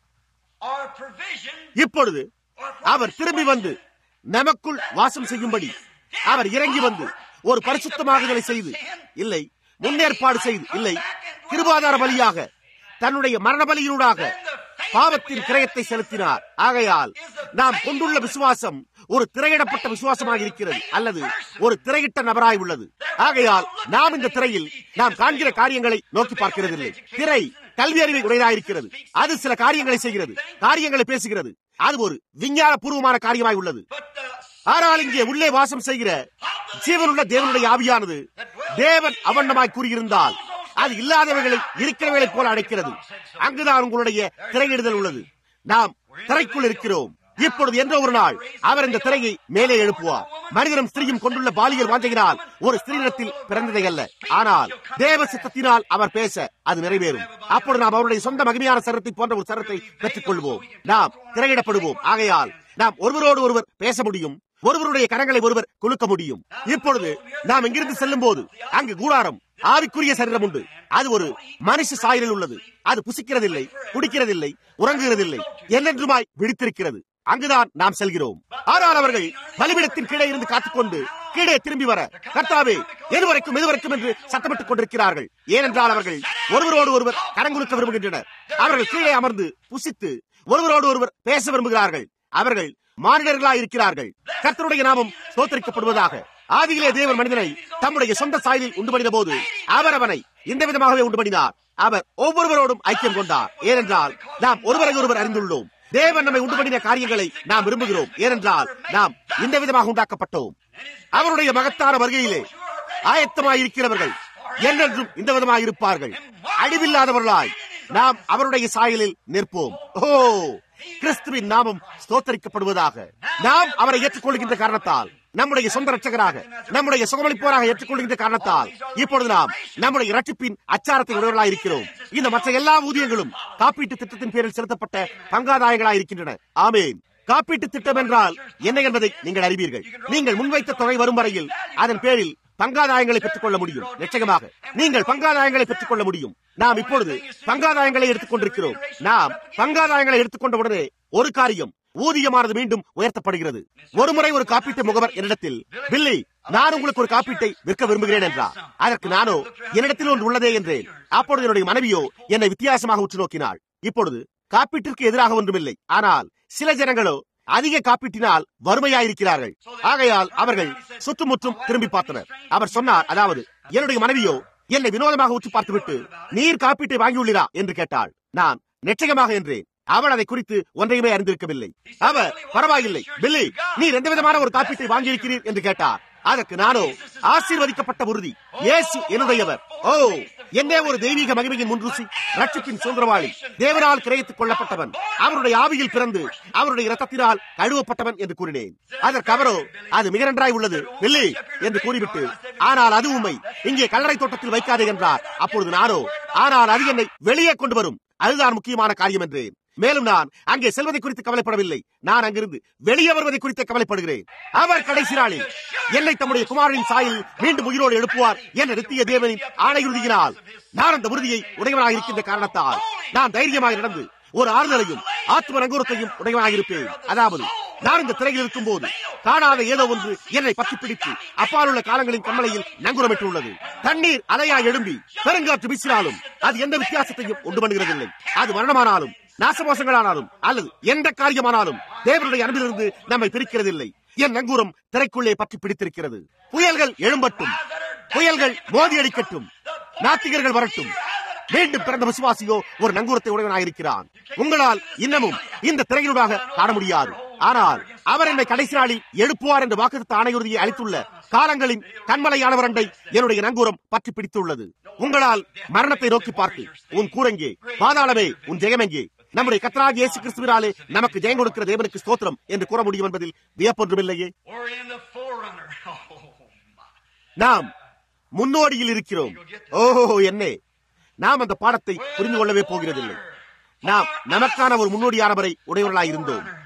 or a provision இப்பொழுது அவர் திரும்பி வந்து நமக்குள் வாசம் செய்யும்படி அவர் இறங்கி வந்து ஒரு பரிசுத்தமாகுதலை செய்து இல்லை முன்னேற்பாடு செய்து இல்லை கிருபாதார பலியாக தன்னுடைய மரண பலியினூடாக பாவத்தின் கிரயத்தை செலுத்தினார் ஆகையால் நாம் கொண்டுள்ள விசுவாசம் ஒரு திரையிடப்பட்ட விசுவாசமாக இருக்கிறது அல்லது ஒரு திரையிட்ட நபராய் உள்ளது ஆகையால் நாம் இந்த திரையில் நாம் காண்கிற காரியங்களை நோக்கி பார்க்கிறதில்லை திரை கல்வி அறிவை உடையதாயிருக்கிறது அது சில காரியங்களை செய்கிறது காரியங்களை பேசுகிறது அது ஒரு விஞ்ஞான பூர்வமான காரியமாய் உள்ளது But the ஆனால் இங்கே உள்ளே வாசம் செய்கிற ஜீவனுள்ள தேவனுடைய ஆவியானது தேவன் அவண்ணமாய் கூறியிருந்தால் அது இல்லாதவர்களை இருக்கிறவர்களைப் போல அழைக்கிறது அங்குதான் உங்களுடைய திரையிடுதல் உள்ளது நாம் திரைக்குள் இருக்கிறோம் இப்பொழுது என்ற ஒரு நாள் அவர் இந்த திரையை மேலே எழுப்புவார் மனிதனும் ஸ்திரீயும் கொண்டுள்ள பாலியல் வாஞ்சையினால் ஒரு ஸ்திரீனிடத்தில் பிறந்ததை அல்ல ஆனால் தேவ சித்தத்தினால் அவர் பேச அது நிறைவேறும் அப்பொழுது நாம் அவருடைய சொந்த மகிமையான சரத்தை போன்ற ஒரு சரத்தை பெற்றுக் கொள்வோம் நாம் திரையிடப்படுவோம் ஆகையால் நாம் ஒருவரோடு ஒருவர் பேச முடியும் ஒருவருடைய கரங்களை ஒருவர் குலுக்க முடியும் இப்பொழுது நாம் இங்கிருந்து செல்லும் போது அங்கு கூடாரம் ஆவிக்குரிய சரீரம் உண்டு அது ஒரு மனுஷ சாயலில் உள்ளது அது புசிக்கிறதில்லை குடிக்கிறதில்லை உறங்குகிறதில்லை என்றென்றுமாய் விழித்திருக்கிறது அங்குதான் நாம் செல்கிறோம் ஆனால் அவர்கள் பலிபிடத்தின் கீழே இருந்து காத்துக்கொண்டு கீழே திரும்பி வர கர்த்தாவே எதுவரைக்கும் எதுவரைக்கும் என்று சத்தமிட்டுக் கொண்டிருக்கிறார்கள் ஏனென்றால் அவர்கள் ஒருவரோடு ஒருவர் கரங்குலுக்க விரும்புகின்றனர் அவர்கள் கீழே அமர்ந்து புசித்து ஒருவரோடு ஒருவர் பேச விரும்புகிறார்கள் அவர்கள் மானிடர்களாய் இருக்கிறார்கள் கர்த்தருடைய நாமம் ஸ்தோத்தரிக்கப்படுவதாக ஆதியிலே தேவன் மனிதனை தம்முடைய சொந்த சாயலில் உண்டு பண்ணின போது அவர் அவனை இந்த விதமாகவே உண்டு பண்ணினார் அவர் ஒவ்வொருவரோடும் ஐக்கியம் கொண்டார் ஏனென்றால் நாம் ஒருவரை ஒருவர் அறிந்துள்ளோம் தேவன் நம்மை உண்டு பண்ணின காரியங்களை நாம் விரும்புகிறோம் ஏனென்றால் நாம் இந்த விதமாக உண்டாக்கப்பட்டோம் அவருடைய மகத்தான வருகையிலே ஆயத்தமாயிருக்கிறவர்கள் என்றென்றும் இந்த விதமாக இருப்பார்கள் அழிவில்லாதவர்களாய் நாம் அவருடைய சாயலில் நிற்போம் ஓ கிறிஸ்துவின் நாமம் ஸ்தோத்தரிக்கப்படுவதாக நாம் அவரை ஏற்றுக்கொள்கின்ற காரணத்தால் நம்முடைய சொந்த ரட்சகராக நம்முடைய சுகமளிப்போராக ஏற்றுக்கொள்கின்ற காரணத்தால் இப்பொழுது நாம் நம்முடைய ரட்சிப்பின் அச்சாரத்தை உடையவர்களாக இருக்கிறோம் இந்த மற்ற எல்லா ஊதியங்களும் காப்பீட்டு திட்டத்தின் பேரில் செலுத்தப்பட்ட பங்காதாயங்களாக இருக்கின்றன ஆமேன் காப்பீட்டு திட்டம் என்றால் என்ன என்பதை நீங்கள் அறிவீர்கள் நீங்கள் முன்வைத்த தொகை வரும் வரையில் அதன் பேரில் பங்காதாயங்களை பெற்றுக் கொள்ள முடியும் நிச்சயமாக நீங்கள் பங்காதாயங்களை பெற்றுக் கொள்ள முடியும் நாம் இப்பொழுது பங்காதாயங்களை எடுத்துக் கொண்டிருக்கிறோம் நாம் பங்காதாயங்களை எடுத்துக்கொண்ட உடனே ஒரு காரியம் ஊதியமானது மீண்டும் உயர்த்தப்படுகிறது ஒருமுறை ஒரு காப்பீட்டு முகவர் என்னிடத்தில் பில்லி நான் உங்களுக்கு ஒரு காப்பீட்டை விற்க விரும்புகிறேன் என்றார் அதற்கு நானோ என்னிடத்தில் ஒன்று உள்ளதே என்றேன் அப்பொழுது என்னுடைய மனைவியோ என்னை வித்தியாசமாக உற்று நோக்கினாள் இப்பொழுது காப்பீட்டிற்கு எதிராக ஒன்றுமில்லை ஆனால் சில ஜனங்களோ அதிக காப்பீட்டினால் வறுமையாயிருக்கிறார்கள் ஆகையால் அவர்கள் சுற்றுமுற்றும் திரும்பி பார்த்தனர் அவர் சொன்னார் அதாவது என்னுடைய மனைவியோ என்னை வினோதமாக உற்று பார்த்துவிட்டு நீர் காப்பீட்டை வாங்கியுள்ளீரா என்று கேட்டாள் நான் நிச்சயமாக என்றேன் அவள் அதை குறித்து ஒன்றையுமே அறிந்திருக்கவில்லை அவர் பரவாயில்லை பில்லி நீர் எந்த விதமான ஒரு காப்பீட்டை வாங்கியிருக்கிறீர் என்று கேட்டார் அதற்கு நானோ ஆசீர்வதிக்கப்பட்ட உறுதி இயேசு என்னுடையவர் ஓ என்னே ஒரு தெய்வீக மகிமையின் முன்ருசி ரட்சிப்பின் சுதந்திரவாளி தேவனால் கிரயத்துக் கொள்ளப்பட்டவன் அவருடைய ஆவியில் பிறந்து அவருடைய இரத்தத்தினால் கழுவப்பட்டவன் என்று கூறினேன் அதற்கு அவரோ அது மிக நன்றாய் உள்ளது இல்லை என்று கூறிவிட்டு ஆனால் அது உண்மை இங்கே கல்லறை தோட்டத்தில் வைக்காதே என்றார் அப்பொழுது நானோ ஆனால் அது என்னை வெளியே கொண்டு வரும் அதுதான் முக்கியமான காரியம் என்றேன் மேலும் நான் அங்கே செல்வதை குறித்து கவலைப்படவில்லை நான் அங்கிருந்து வெளியே வருவதை குறித்து கவலைப்படுகிறேன் அவர் கடைசி நாளில் என்னை தம்முடைய குமாரனின் சாயில் மீண்டும் உயிரோடு எழுப்புவார் என்ற நித்திய தேவனின் ஆணையுறுதியினால் நான் அந்த உறுதியை உடையவனாக இருக்கின்ற காரணத்தால் நான் தைரியமாக நடந்து ஒரு ஆறுதலையும் ஆத்ம நங்கூரத்தையும் உடையவனாக இருப்பேன் அதாவது நான் இந்த திரையில் இருக்கும் போது காணாத ஏதோ ஒன்று என்னை பற்றி பிடித்து அப்பாலுள்ள காலங்களின் கண்மலையில் நங்குரமிட்டுள்ளது தண்ணீர் அலையாய் எழும்பி பெருங்காற்று வீசினாலும் அது எந்த வித்தியாசத்தையும் உண்டு பண்ணுகிறதில்லை அது மரணமானாலும் நாசமோசங்களானாலும் அல்லது எந்த காரியமானாலும் தேவனுடைய அன்பிலிருந்து நம்மை பிரிக்கிறதில்லை என் நங்கூரம் திரைக்குள்ளே பற்றி பிடித்திருக்கிறது புயல்கள் எழும்பட்டும் புயல்கள் மோதி அடிக்கட்டும் நாத்திகர்கள் வரட்டும் மீண்டும் பிறந்த விசுவாசியோ ஒரு நங்கூரத்தை உடையவனாயிருக்கிறான் உங்களால் இன்னமும் இந்த திரையினூடாக காண முடியாது ஆனால் அவர் என்னை கடைசி நாளில் எழுப்புவார் என்ற வாக்குத்த ஆணையுறுதியை அளித்துள்ள காலங்களின் கண்மலையானவரண்டை என்னுடைய நங்கூரம் பற்றி பிடித்துள்ளது உங்களால் மரணத்தை நோக்கி பார்த்து உன் கூரங்கே பாதாளமே உன் ஜெயமெங்கே நம்முடைய கத்தராக இயேசு கிறிஸ்துவினாலே நமக்கு ஜெயம் கொடுக்கிற தேவனுக்கு ஸ்தோத்திரம் என்று கூற முடியும் என்பதில் வியப்பொன்றுமில்லையே We're in the forerunner. Oh, my. நாம் முன்னோடியில் இருக்கிறோம் ஓஹோ என்னே நாம் அந்த பாடத்தை புரிந்து கொள்ளவே போகிறதில்லை நாம் நமக்கான ஒரு முன்னோடியானவரை உடையவர்களாய் இருந்தோம்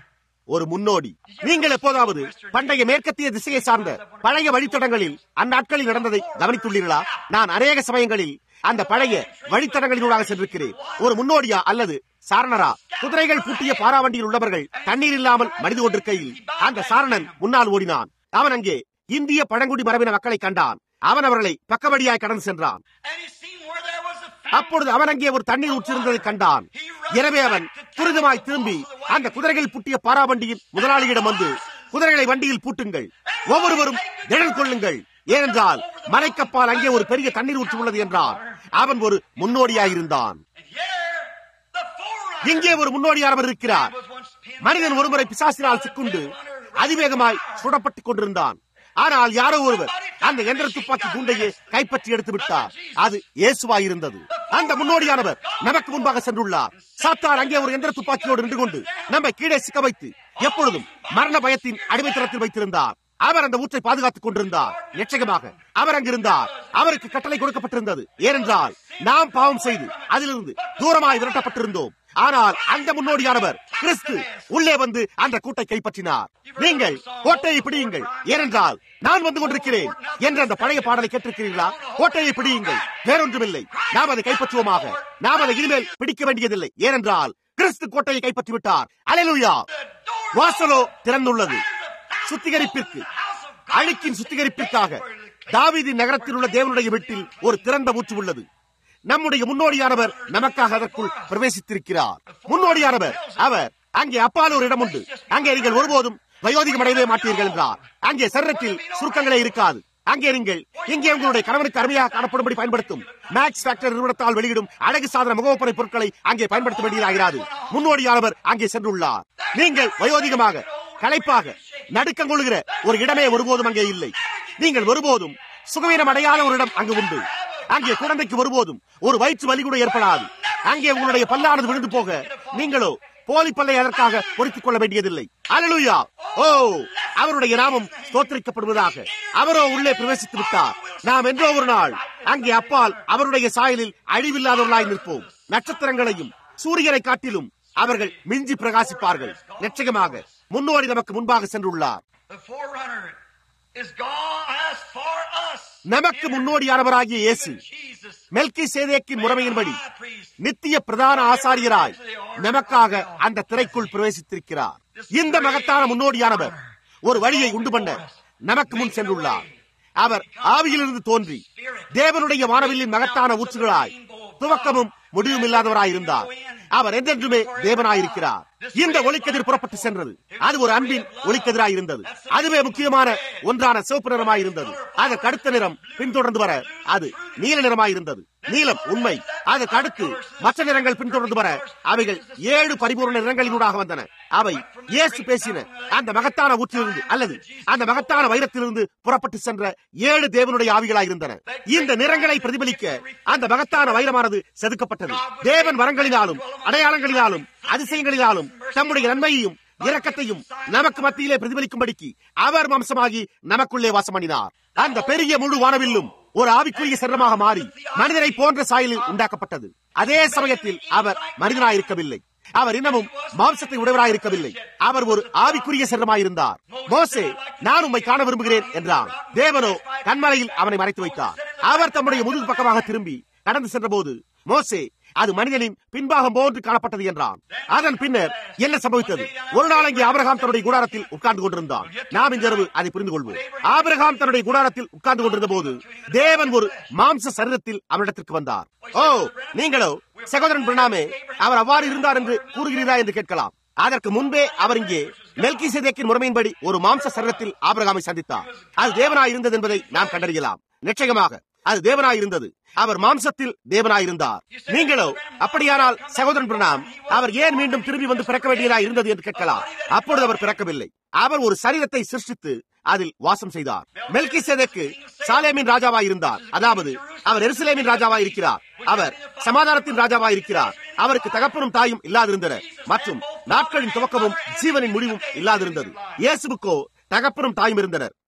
ஒரு முன்னோடி நீங்கள் எப்போதாவது பண்டைய மேற்கத்திய திசையை சார்ந்த பழைய வழித்தடங்களில் அந்நாட்களில் நடந்ததை கவனித்துள்ளீர்களா நான் அநேக சமயங்களில் அந்த பழைய வழித்தடங்களினூடாக சென்றிருக்கிறேன் ஒரு முன்னோடியா அல்லது சாரணரா குதிரைகள் பூட்டிய பாராவண்டியில் உள்ளவர்கள் தண்ணீர் இல்லாமல் மடிந்து கொண்டிருக்கையில் அந்த சாரணன் முன்னால் ஓடினான் அவன் அங்கே இந்திய பழங்குடி மரபின மக்களை கண்டான் அவன் அவர்களை பக்கவடியாய் கடந்து சென்றான் And he seen where there was a அப்பொழுது அவன் அங்கே ஒரு தண்ணீர் ஊற்றிருந்ததை கண்டான் எனவே அவன் துரிதமாய் திரும்பி அந்த குதிரைகள் பூட்டிய பாராவண்டியின் முதலாளியிடம் வந்து குதிரைகளை வண்டியில் பூட்டுங்கள் ஒவ்வொருவரும் நிழல் கொள்ளுங்கள் ஏனென்றால் மலைக்கப்பால் அங்கே ஒரு பெரிய தண்ணீர் ஊற்று உள்ளது என்றான் அவன் ஒரு முன்னோடியாயிருந்தான் And here, the forerunner இங்கே ஒரு முன்னோடியானவர் இருக்கிறார் was once pinned மனிதன் ஒருமுறை பிசாசினால் சிக்குண்டு அதிவேகமாய் சுடப்பட்டுக் கொண்டிருந்தான் ஆனால் யாரோ ஒருவர் அந்த எந்திர துப்பாக்கி குண்டையை கைப்பற்றி எடுத்து விட்டார் அது இயேசுவாயிருந்தது அந்த முன்னோடியானவர் நமக்கு முன்பாக சென்றுள்ளார் சாத்தார் அங்கே ஒரு எந்திர துப்பாக்கியோடு நின்று கொண்டு நம்மை கீழே சிக்க வைத்து எப்பொழுதும் மரண பயத்தின் அடிமைத்தனத்தில் வைத்திருந்தார் அவர் அந்த ஊற்றை பாதுகாத்துக் கொண்டிருந்தார் நிச்சயமாக அவர் அங்கிருந்தார் அவருக்கு கட்டளை கொடுக்கப்பட்டிருந்தது ஏனென்றால் நாம் பாவம் செய்து அதிலிருந்து தூரமாய் விரட்டப்பட்டிருந்தோம் ஆனால் அந்த முன்னோடியானவர் கிறிஸ்து உள்ளே வந்து அந்த கூட்டை கைப்பற்றினார் நீங்கள் கோட்டையை பிடியுங்கள் ஏனென்றால் நான் வந்து கொண்டிருக்கிறேன் என்ற அந்த பழைய பாடலை கேட்டிருக்கிறீர்களா கோட்டையை பிடியுங்கள் வேறொன்றுமில்லை நாம் அதை கைப்பற்றுவோமாக நாம் அதை இனிமேல் பிடிக்க வேண்டியதில்லை ஏனென்றால் கிறிஸ்து கோட்டையை கைப்பற்றி விட்டார் அலையலுயா வாசலோ திறந்துள்ளது சுத்திகரிப்பிற்கு அழுக்கின் சுத்திகரிப்பிற்காக தாவீதின் நகரத்தில் உள்ள தேவனுடைய வீட்டில் ஒரு திறந்த ஊற்று உள்ளது நம்முடைய முன்னோடியானவர் நமக்காக அதற்குள் பிரவேசித்திருக்கிறார் முன்னோடியானவர் அவர் அங்கே அப்பால் ஒரு இடம் உண்டு அங்கே நீங்கள் ஒருபோதும் வயோதிகம் அடையவே மாட்டீர்கள் என்றார் அங்கே சரீரத்தில் சுருக்கங்களே இருக்காது அங்கே நீங்கள் இங்கே உங்களுடைய கணவனுக்கு அருமையாக காணப்படும்படி பயன்படுத்தும் மேக்ஸ் ஃபேக்டர் நிறுவனத்தால் வெளியிடும் அழகு சாதன முகவப்பனை பொருட்களை அங்கே பயன்படுத்த வேண்டியதாகிறது முன்னோடியானவர் அங்கே சென்றுள்ளார் நீங்கள் வயோதிகமாக களைப்பாக நடுக்கம் கொள்கிற ஒரு இடமே ஒருபோதும் அங்கே இல்லை நீங்கள் ஒருபோதும் சுகவீனம் அடையாத ஒரு இடம் அங்கு உண்டு அங்கே குழந்தைக்கு ஒருபோதும் ஒரு வயிற்று வலி கூட ஏற்படாது அங்கே உங்களுடைய பல்லானது விழுந்து போக நீங்களோ போலி பல்லை அதற்காக பொறித்துக் கொள்ள வேண்டியதில்லை அலலுயா ஓ அவருடைய நாமம் தோத்தரிக்கப்படுவதாக அவரோ உள்ளே பிரவேசித்து விட்டார் நாம் என்றோ ஒரு நாள் அங்கே அப்பால் அவருடைய சாயலில் அழிவில்லாதவர்களாய் நிற்போம் நட்சத்திரங்களையும் சூரியனை காட்டிலும் அவர்கள் மிஞ்சி பிரகாசிப்பார்கள் நிச்சயமாக முன்னோடி நமக்கு முன்பாக சென்றுள்ளார் The forerunner is gone as for us. நமக்கு முன்னோடியானவராகிய இயேசு Jesus, மெல்கி சேதேக்கின் முறைமையின்படி நித்திய பிரதான ஆசாரியராய் நமக்காக அந்த திரைக்குள் பிரவேசித்திருக்கிறார் இந்த மகத்தான முன்னோடியானவர் ஒரு வழியை உண்டு பண்ண நமக்கு முன் சென்றுள்ளார் அவர் ஆவியிலிருந்து தோன்றி தேவனுடைய வானவில்லின் மகத்தான ஊற்றுகளாய் துவக்கமும் முடிவும் இல்லாதவராயிருந்தார் அவர் என்றென்றுமே தேவனாயிருக்கிறார் இந்த ஒளிக்கதிர் புறப்பட்டு சென்றது அது ஒரு அன்பின் ஒளிக்கதிராய் இருந்தது அதுவே முக்கியமான ஒன்றான சிவப்பு நிறமாய் இருந்தது அதற்கு அடுத்த நிறம் பின்தொடர்ந்து வர அது நீல நிறமாய் இருந்தது நீலம் உண்மை அதற்கு அடுத்து மற்ற நிறங்கள் பின்தொடர்ந்து வர அவைகள் ஏழு பரிபூர்ண நிறங்களினூடாக வந்தன அவை இயேசு பேசின அந்த மகத்தான ஊற்றிலிருந்து அல்லது அந்த மகத்தான வைரத்திலிருந்து புறப்பட்டு சென்ற ஏழு தேவனுடைய ஆவிகளாய் இருந்தன இந்த நிறங்களை பிரதிபலிக்க அந்த மகத்தான வைரமானது செதுக்கப்பட்டது தேவன் வரங்களினாலும் அடையாளங்களினாலும் அதிசயங்களினாலும் தம்முடைய நன்மையையும் இரக்கத்தையும் நமக்கு மத்தியிலே பிரதிபலிக்கும்படிக்கு அவர் மாம்சமாகி நமக்குள்ளே வாசம் பண்ணினார் அந்த பெரிய முழு வானவில்லும் ஒரு ஆவிக்குரிய சரமாக மாறி மனிதனை போன்ற சாயலில் உண்டாக்கப்பட்டது அதே சமயத்தில் அவர் மனிதனாயிருக்கவில்லை அவர் இன்னமும் மாம்சத்தை உடையவராயிருக்கவில்லை அவர் ஒரு ஆவிக்குரிய சரமாயிருந்தார் மோசே நான் உம்மை காண விரும்புகிறேன் என்றார் தேவனோ கண்மலையில் அவனை மறைத்து வைத்தார் அவர் தம்முடைய முதுகு பக்கமாக திரும்பி கடந்து சென்றபோது மோசே அது மனிதனின் பின்பாகம் போன்று காணப்பட்டது என்றான் அதன் பின்னர் என்ன சம்பவித்தது ஒரு நாள் அங்கே ஆபிரகாம் தன்னுடைய கூடாரத்தில் உட்கார்ந்து கொண்டிருந்தான் நாம் இன்றிரவு அதை புரிந்து கொள்வோம் ஆபிரகாம் தன்னுடைய கூடாரத்தில் உட்கார்ந்து கொண்டிருந்த போது தேவன் ஒரு மாம்ச சரீரத்தில் அவனிடத்திற்கு வந்தார் ஓ நீங்களோ சகோதரன் பிரணாமே அவர் அவ்வாறு இருந்தார் என்று கூறுகிறீரா என்று கேட்கலாம் அதற்கு முன்பே அவர் இங்கே மெல்கி சேதேக்கின் முறைமையின்படி ஒரு மாம்ச சரீரத்தில் ஆபிரகாமை சந்தித்தார் அது தேவனாய் இருந்தது என்பதை நாம் கண்டறியலாம் நிச்சயமாக அது தேவனாய் இருந்தது அவர் மாம்சத்தில் தேவனாயிருந்தார் நீங்களோ அப்படியானால் சகோதரன் பிரணாம் அவர் ஏன் மீண்டும் திரும்பி வந்து பிறக்க வேண்டியதா இருந்தது என்று கேட்கலாம் அப்பொழுது அவர் பிறக்கவில்லை அவர் ஒரு சரீரத்தை சிருஷ்டித்து அதில் வாசம் செய்தார் மெல்கி சேதக்கு சாலேமின் ராஜாவாய் இருந்தார் அதாவது அவர் எருசலேமின் ராஜாவாய் இருக்கிறார் அவர் சமாதானத்தின் ராஜாவாய் இருக்கிறார் அவருக்கு தகப்பனும் தாயும் இல்லாதிருந்தனர் மற்றும் நாட்களின் துவக்கமும் ஜீவனின் முடிவும் இல்லாதிருந்தது இயேசுவுக்கோ தகப்பனும் தாயும் இருந்தனர்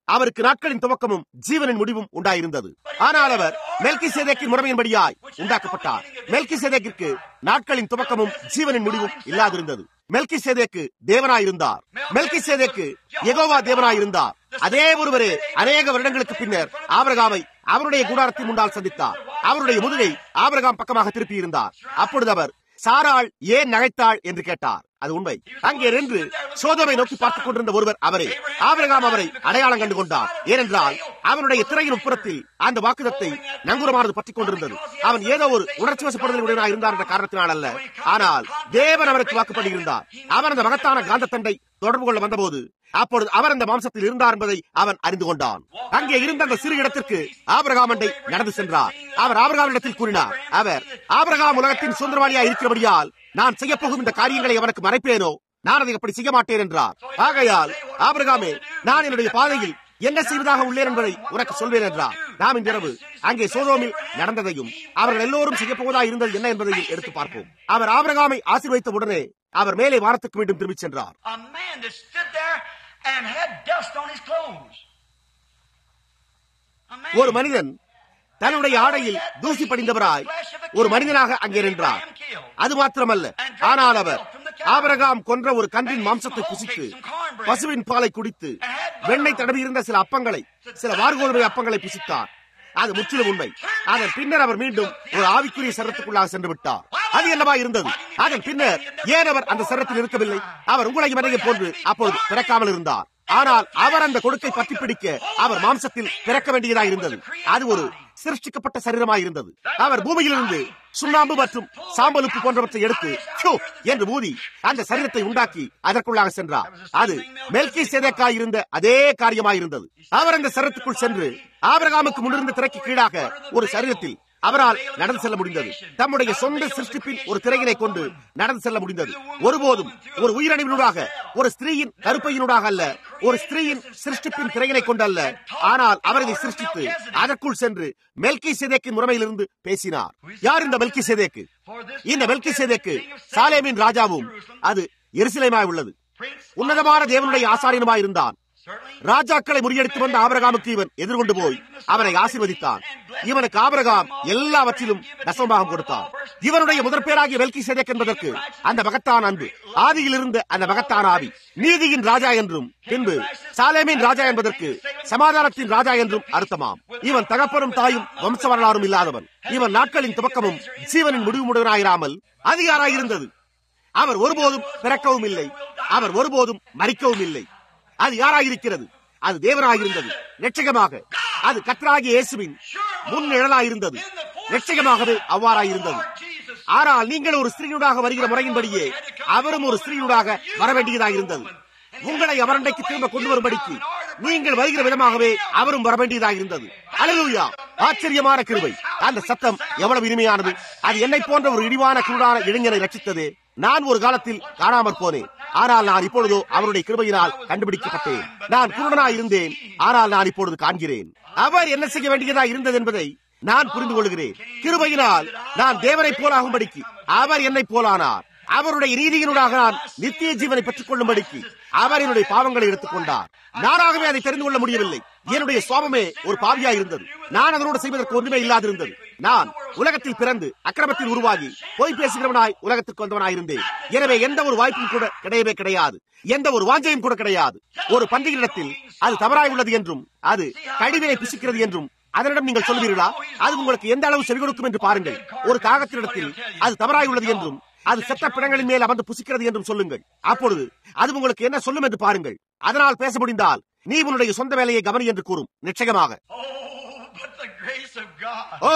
அவருக்கு நாட்களின் துவக்கமும் ஜீவனின் முடிவும் உண்டாயிருந்தது ஆனால் அவர் மெல்கி சேதேக்கின் முறைமையின்படியாய் உண்டாக்கப்பட்டார் மெல்கி சேதேக்கிற்கு நாட்களின் துவக்கமும் ஜீவனின் முடிவும் இல்லாதிருந்தது மெல்கி சேதேக்கு தேவனாயிருந்தார் மெல்கி சேதேக்கு எகோவா தேவனாயிருந்தார் அதே ஒருவரே அநேக வருடங்களுக்கு பின்னர் ஆபரகாமை அவருடைய கூடாரத்தின் முன்னால் சந்தித்தார் அவருடைய முதுகை ஆபரகாம் பக்கமாக திருப்பி இருந்தார் அப்பொழுது அவர் சாராள் ஏன் நகைத்தாள் என்று கேட்டார் அது உண்மை அங்கே நின்று சோதனை நோக்கி பார்த்துக் கொண்டிருந்த ஒருவர் அவரே ஆபிரகாம் அவரை அடையாளம் கண்டு கொண்டார் ஏனென்றால் அவனுடைய திரையின் உட்புறத்தில் அந்த வாக்குதத்தை நங்குரமானது பற்றிக் கொண்டிருந்தது அவன் ஏதோ ஒரு உணர்ச்சி வசப்படுதலுடையவனாக இருந்தார் என்ற காரணத்தினால் அல்ல ஆனால் தேவன் அவருக்கு வாக்குப்பட்டிருந்தார் அவன் அந்த மகத்தான காந்தத்தண்டை தொடர்பு கொள்ள வந்தபோது அப்பொழுது அவர் அந்த மாம்சத்தில் இருந்தார் என்பதை அவன் அறிந்து கொண்டான் அங்கே இருந்த அந்த சிறு இடத்திற்கு ஆபரகாமண்டை நடந்து சென்றார் அவர் ஆபரகாமிடத்தில் கூறினார் அவர் ஆபரகாம் உலகத்தின் சுதந்திரவாளியா இருக்கிறபடியால் நான் செய்ய போகும் இந்த காரியங்களை அவனுக்கு மறைப்பேனோ நான் அதை அப்படி செய்ய மாட்டேன் என்றார் ஆகையால் ஆபரகாமே நான் என்னுடைய பாதையில் என்ன செய்வதாக உள்ளேன் என்பதை உனக்கு சொல்வேன் என்றார் நாம் இன்றிரவு அங்கே சோதோமில் நடந்ததையும் அவர்கள் எல்லோரும் செய்ய போவதாக இருந்தது என்ன என்பதையும் எடுத்து பார்ப்போம் அவர் ஆபரகாமை ஆசீர்வதித்த உடனே அவர் மேலே வானத்துக்கு மீண்டும் திரும்பிச் சென்றார் A man that stood there and had dust on his clothes. A man ஒரு மனிதன் தன்னுடைய ஆடையில் தூசி படிந்தவராய் ஒரு மனிதனாக அங்கே நின்றார் அது மாத்திரமல்ல ஆனால் அவர் ஆபரகாம் கொன்ற ஒரு கன்றின் மாம்சத்தை புசித்து பசுவின் பாலை குடித்து வெண்ணெய் தடவி இருந்த சில அப்பங்களை சில வார்கோதுமை அப்பங்களை புசித்தார் அது முற்றிலும் உண்மை அதன் பின்னர் அவர் மீண்டும் ஒரு ஆவிக்குரிய சரத்துக்குள்ளாக சென்று விட்டார் அது என்னவா இருந்தது அதன் பின்னர் ஏன் அவர் அந்த சரத்தில் இருக்கவில்லை அவர் உங்களையும் மனையை போன்று அப்பொழுது பிறக்காமல் இருந்தார் ஆனால் அவர் அந்த கொடுக்கை பற்றி பிடிக்க அவர் மாம்சத்தில் பிறக்க வேண்டியதாக இருந்தது அது ஒரு சிருஷ்டிக்கப்பட்ட சரீரமாய் இருந்தது அவர் பூமியிலிருந்து சுண்ணாம்பு மற்றும் சாம்பலுப்பு போன்றவற்றை எடுத்து "ஹ்யூ" என்று ஊதி அந்த சரீரத்தை உண்டாக்கி அதற்குள்ளாக சென்றார் அது மெல்கி சேதக்காய் இருந்த அதே காரியமாயிருந்தது அவர் அந்த சரீரத்துக்குள் சென்று ஆபரகாமுக்கு முன்னிருந்த திரைக்கு கீழாக ஒரு சரீரத்தில் அவரால் நடந்து செல்ல முடிந்தது தம்முடைய சொந்த சிருஷ்டிப்பின் ஒரு திரையினை கொண்டு நடந்து செல்ல முடிந்தது ஒருபோதும் ஒரு உயிரணிவினூடாக ஒரு ஸ்திரீயின் கருப்பையினூடாக அல்ல ஒரு ஸ்திரீயின் சிருஷ்டிப்பின் திரையினை கொண்டு அல்ல ஆனால் அவர் இதை சிருஷ்டித்து அதற்குள் சென்று மெல்கி சேதேக்கின் முறைமையிலிருந்து பேசினார் யார் இந்த மெல்கி சேதேக்கு இந்த மெல்கி சேதேக்கு சாலேமின் ராஜாவும் அது எருசலேமாய் உள்ளது உன்னதமான தேவனுடைய ஆசாரியனுமாய் இருந்தான் ராஜாக்களை முறியடித்து வந்த ஆபரகாமுக்கு இவன் எதிர்கொண்டு போய் அவனை ஆசீர்வதித்தான் இவனுக்கு ஆபரகாம் எல்லாவற்றிலும் தசமபாகம் கொடுத்தான் இவனுடைய முதற் பேராகிய வெல்கி சேதக் என்பதற்கு அந்த மகத்தான் அன்பு ஆதியில் இருந்த அந்த மகத்தான் ஆவி நீதியின் ராஜா என்றும் பின்பு சாலேமின் ராஜா என்பதற்கு சமாதானத்தின் ராஜா என்றும் அர்த்தமாம் இவன் தகப்பனும் தாயும் வம்ச வரலாறும் இல்லாதவன் இவன் நாட்களின் துவக்கமும் ஜீவனின் முடிவுமுடனாயிராமல் அதிகாராயிருந்தது அவர் ஒருபோதும் பிறக்கவும் இல்லை அவர் ஒருபோதும் மறிக்கவும் இல்லை அது யாராயிருக்கிறது அது தேவனாயிருந்தது நிச்சயமாக அது கத்தராகிய இயேசுவின் முன் நிழலாயிருந்தது நிச்சயமாகவே அவ்வாறாயிருந்தது ஆனால் நீங்கள் ஒரு ஸ்திரீனுடாக வருகிற முறையின்படியே அவரும் ஒரு ஸ்திரீனுடாக வர வேண்டியதாயிருந்தது உங்களை அவரண்டைக்கு திரும்ப கொண்டு வரும்படிக்கு நீங்கள் வருகிற விதமாகவே அவரும் வர வேண்டியதாக இருந்தது அழலுயா ஆச்சரியமான கிருபை அந்த சத்தம் எவ்வளவு இனிமையானது அது என்னை போன்ற ஒரு இடிவான குருடான இளைஞரை ரட்சித்தது நான் ஒரு காலத்தில் காணாமற் போனேன் ஆனால் நான் இப்பொழுதோ அவருடைய கிருபையினால் கண்டுபிடிக்கப்பட்டேன் நான் குருடனா இருந்தேன் ஆனால் நான் இப்பொழுது காண்கிறேன் அவர் என்ன செய்ய வேண்டியதா இருந்தது என்பதை நான் புரிந்து கொள்கிறேன் கிருபையினால் நான் தேவனை போலாகும்படிக்கு அவர் என்னை போலானார் அவருடைய நீதியினூடாக நான் நித்திய ஜீவனை பெற்றுக் கொள்ளும்படிக்கு அவர் என்னுடைய பாவங்களை எடுத்துக் கொண்டார் நானாகவே அதை தெரிந்து கொள்ள முடியவில்லை என்னுடைய சுவாபமே ஒரு பாவியா இருந்தது நான் அதனோடு செய்வதற்கு ஒன்றுமே இல்லாதிருந்தது நான் உலகத்தில் பிறந்து அக்கிரமத்தில் உருவாகி போய் பேசுகிறவனாய் உலகத்திற்கு வந்தவனாய் இருந்தேன் எனவே எந்த ஒரு வாய்ப்பும் கூட கிடையவே கிடையாது எந்த ஒரு வாஞ்சையும் கூட கிடையாது ஒரு பண்டிகையிடத்தில் அது தவறாய் உள்ளது என்றும் அது கழிவினை பிசிக்கிறது என்றும் அதனிடம் நீங்கள் சொல்வீர்களா அது உங்களுக்கு எந்த அளவு செவி கொடுக்கும் என்று பாருங்கள் ஒரு காகத்தினிடத்தில் அது தவறாய் உள்ளது என்றும் அது செத்த பிணங்களின் மேல் அமர்ந்து புசிக்கிறது என்றும் சொல்லுங்கள் அப்பொழுது அது உங்களுக்கு என்ன சொல்லும் என்று பாருங்கள் அதனால் பேச முடிந்தால் நீ உன்னுடைய சொந்த வேலையை கவனி என்று கூறும் நிச்சயமாக Oh, but the grace of God. ஓ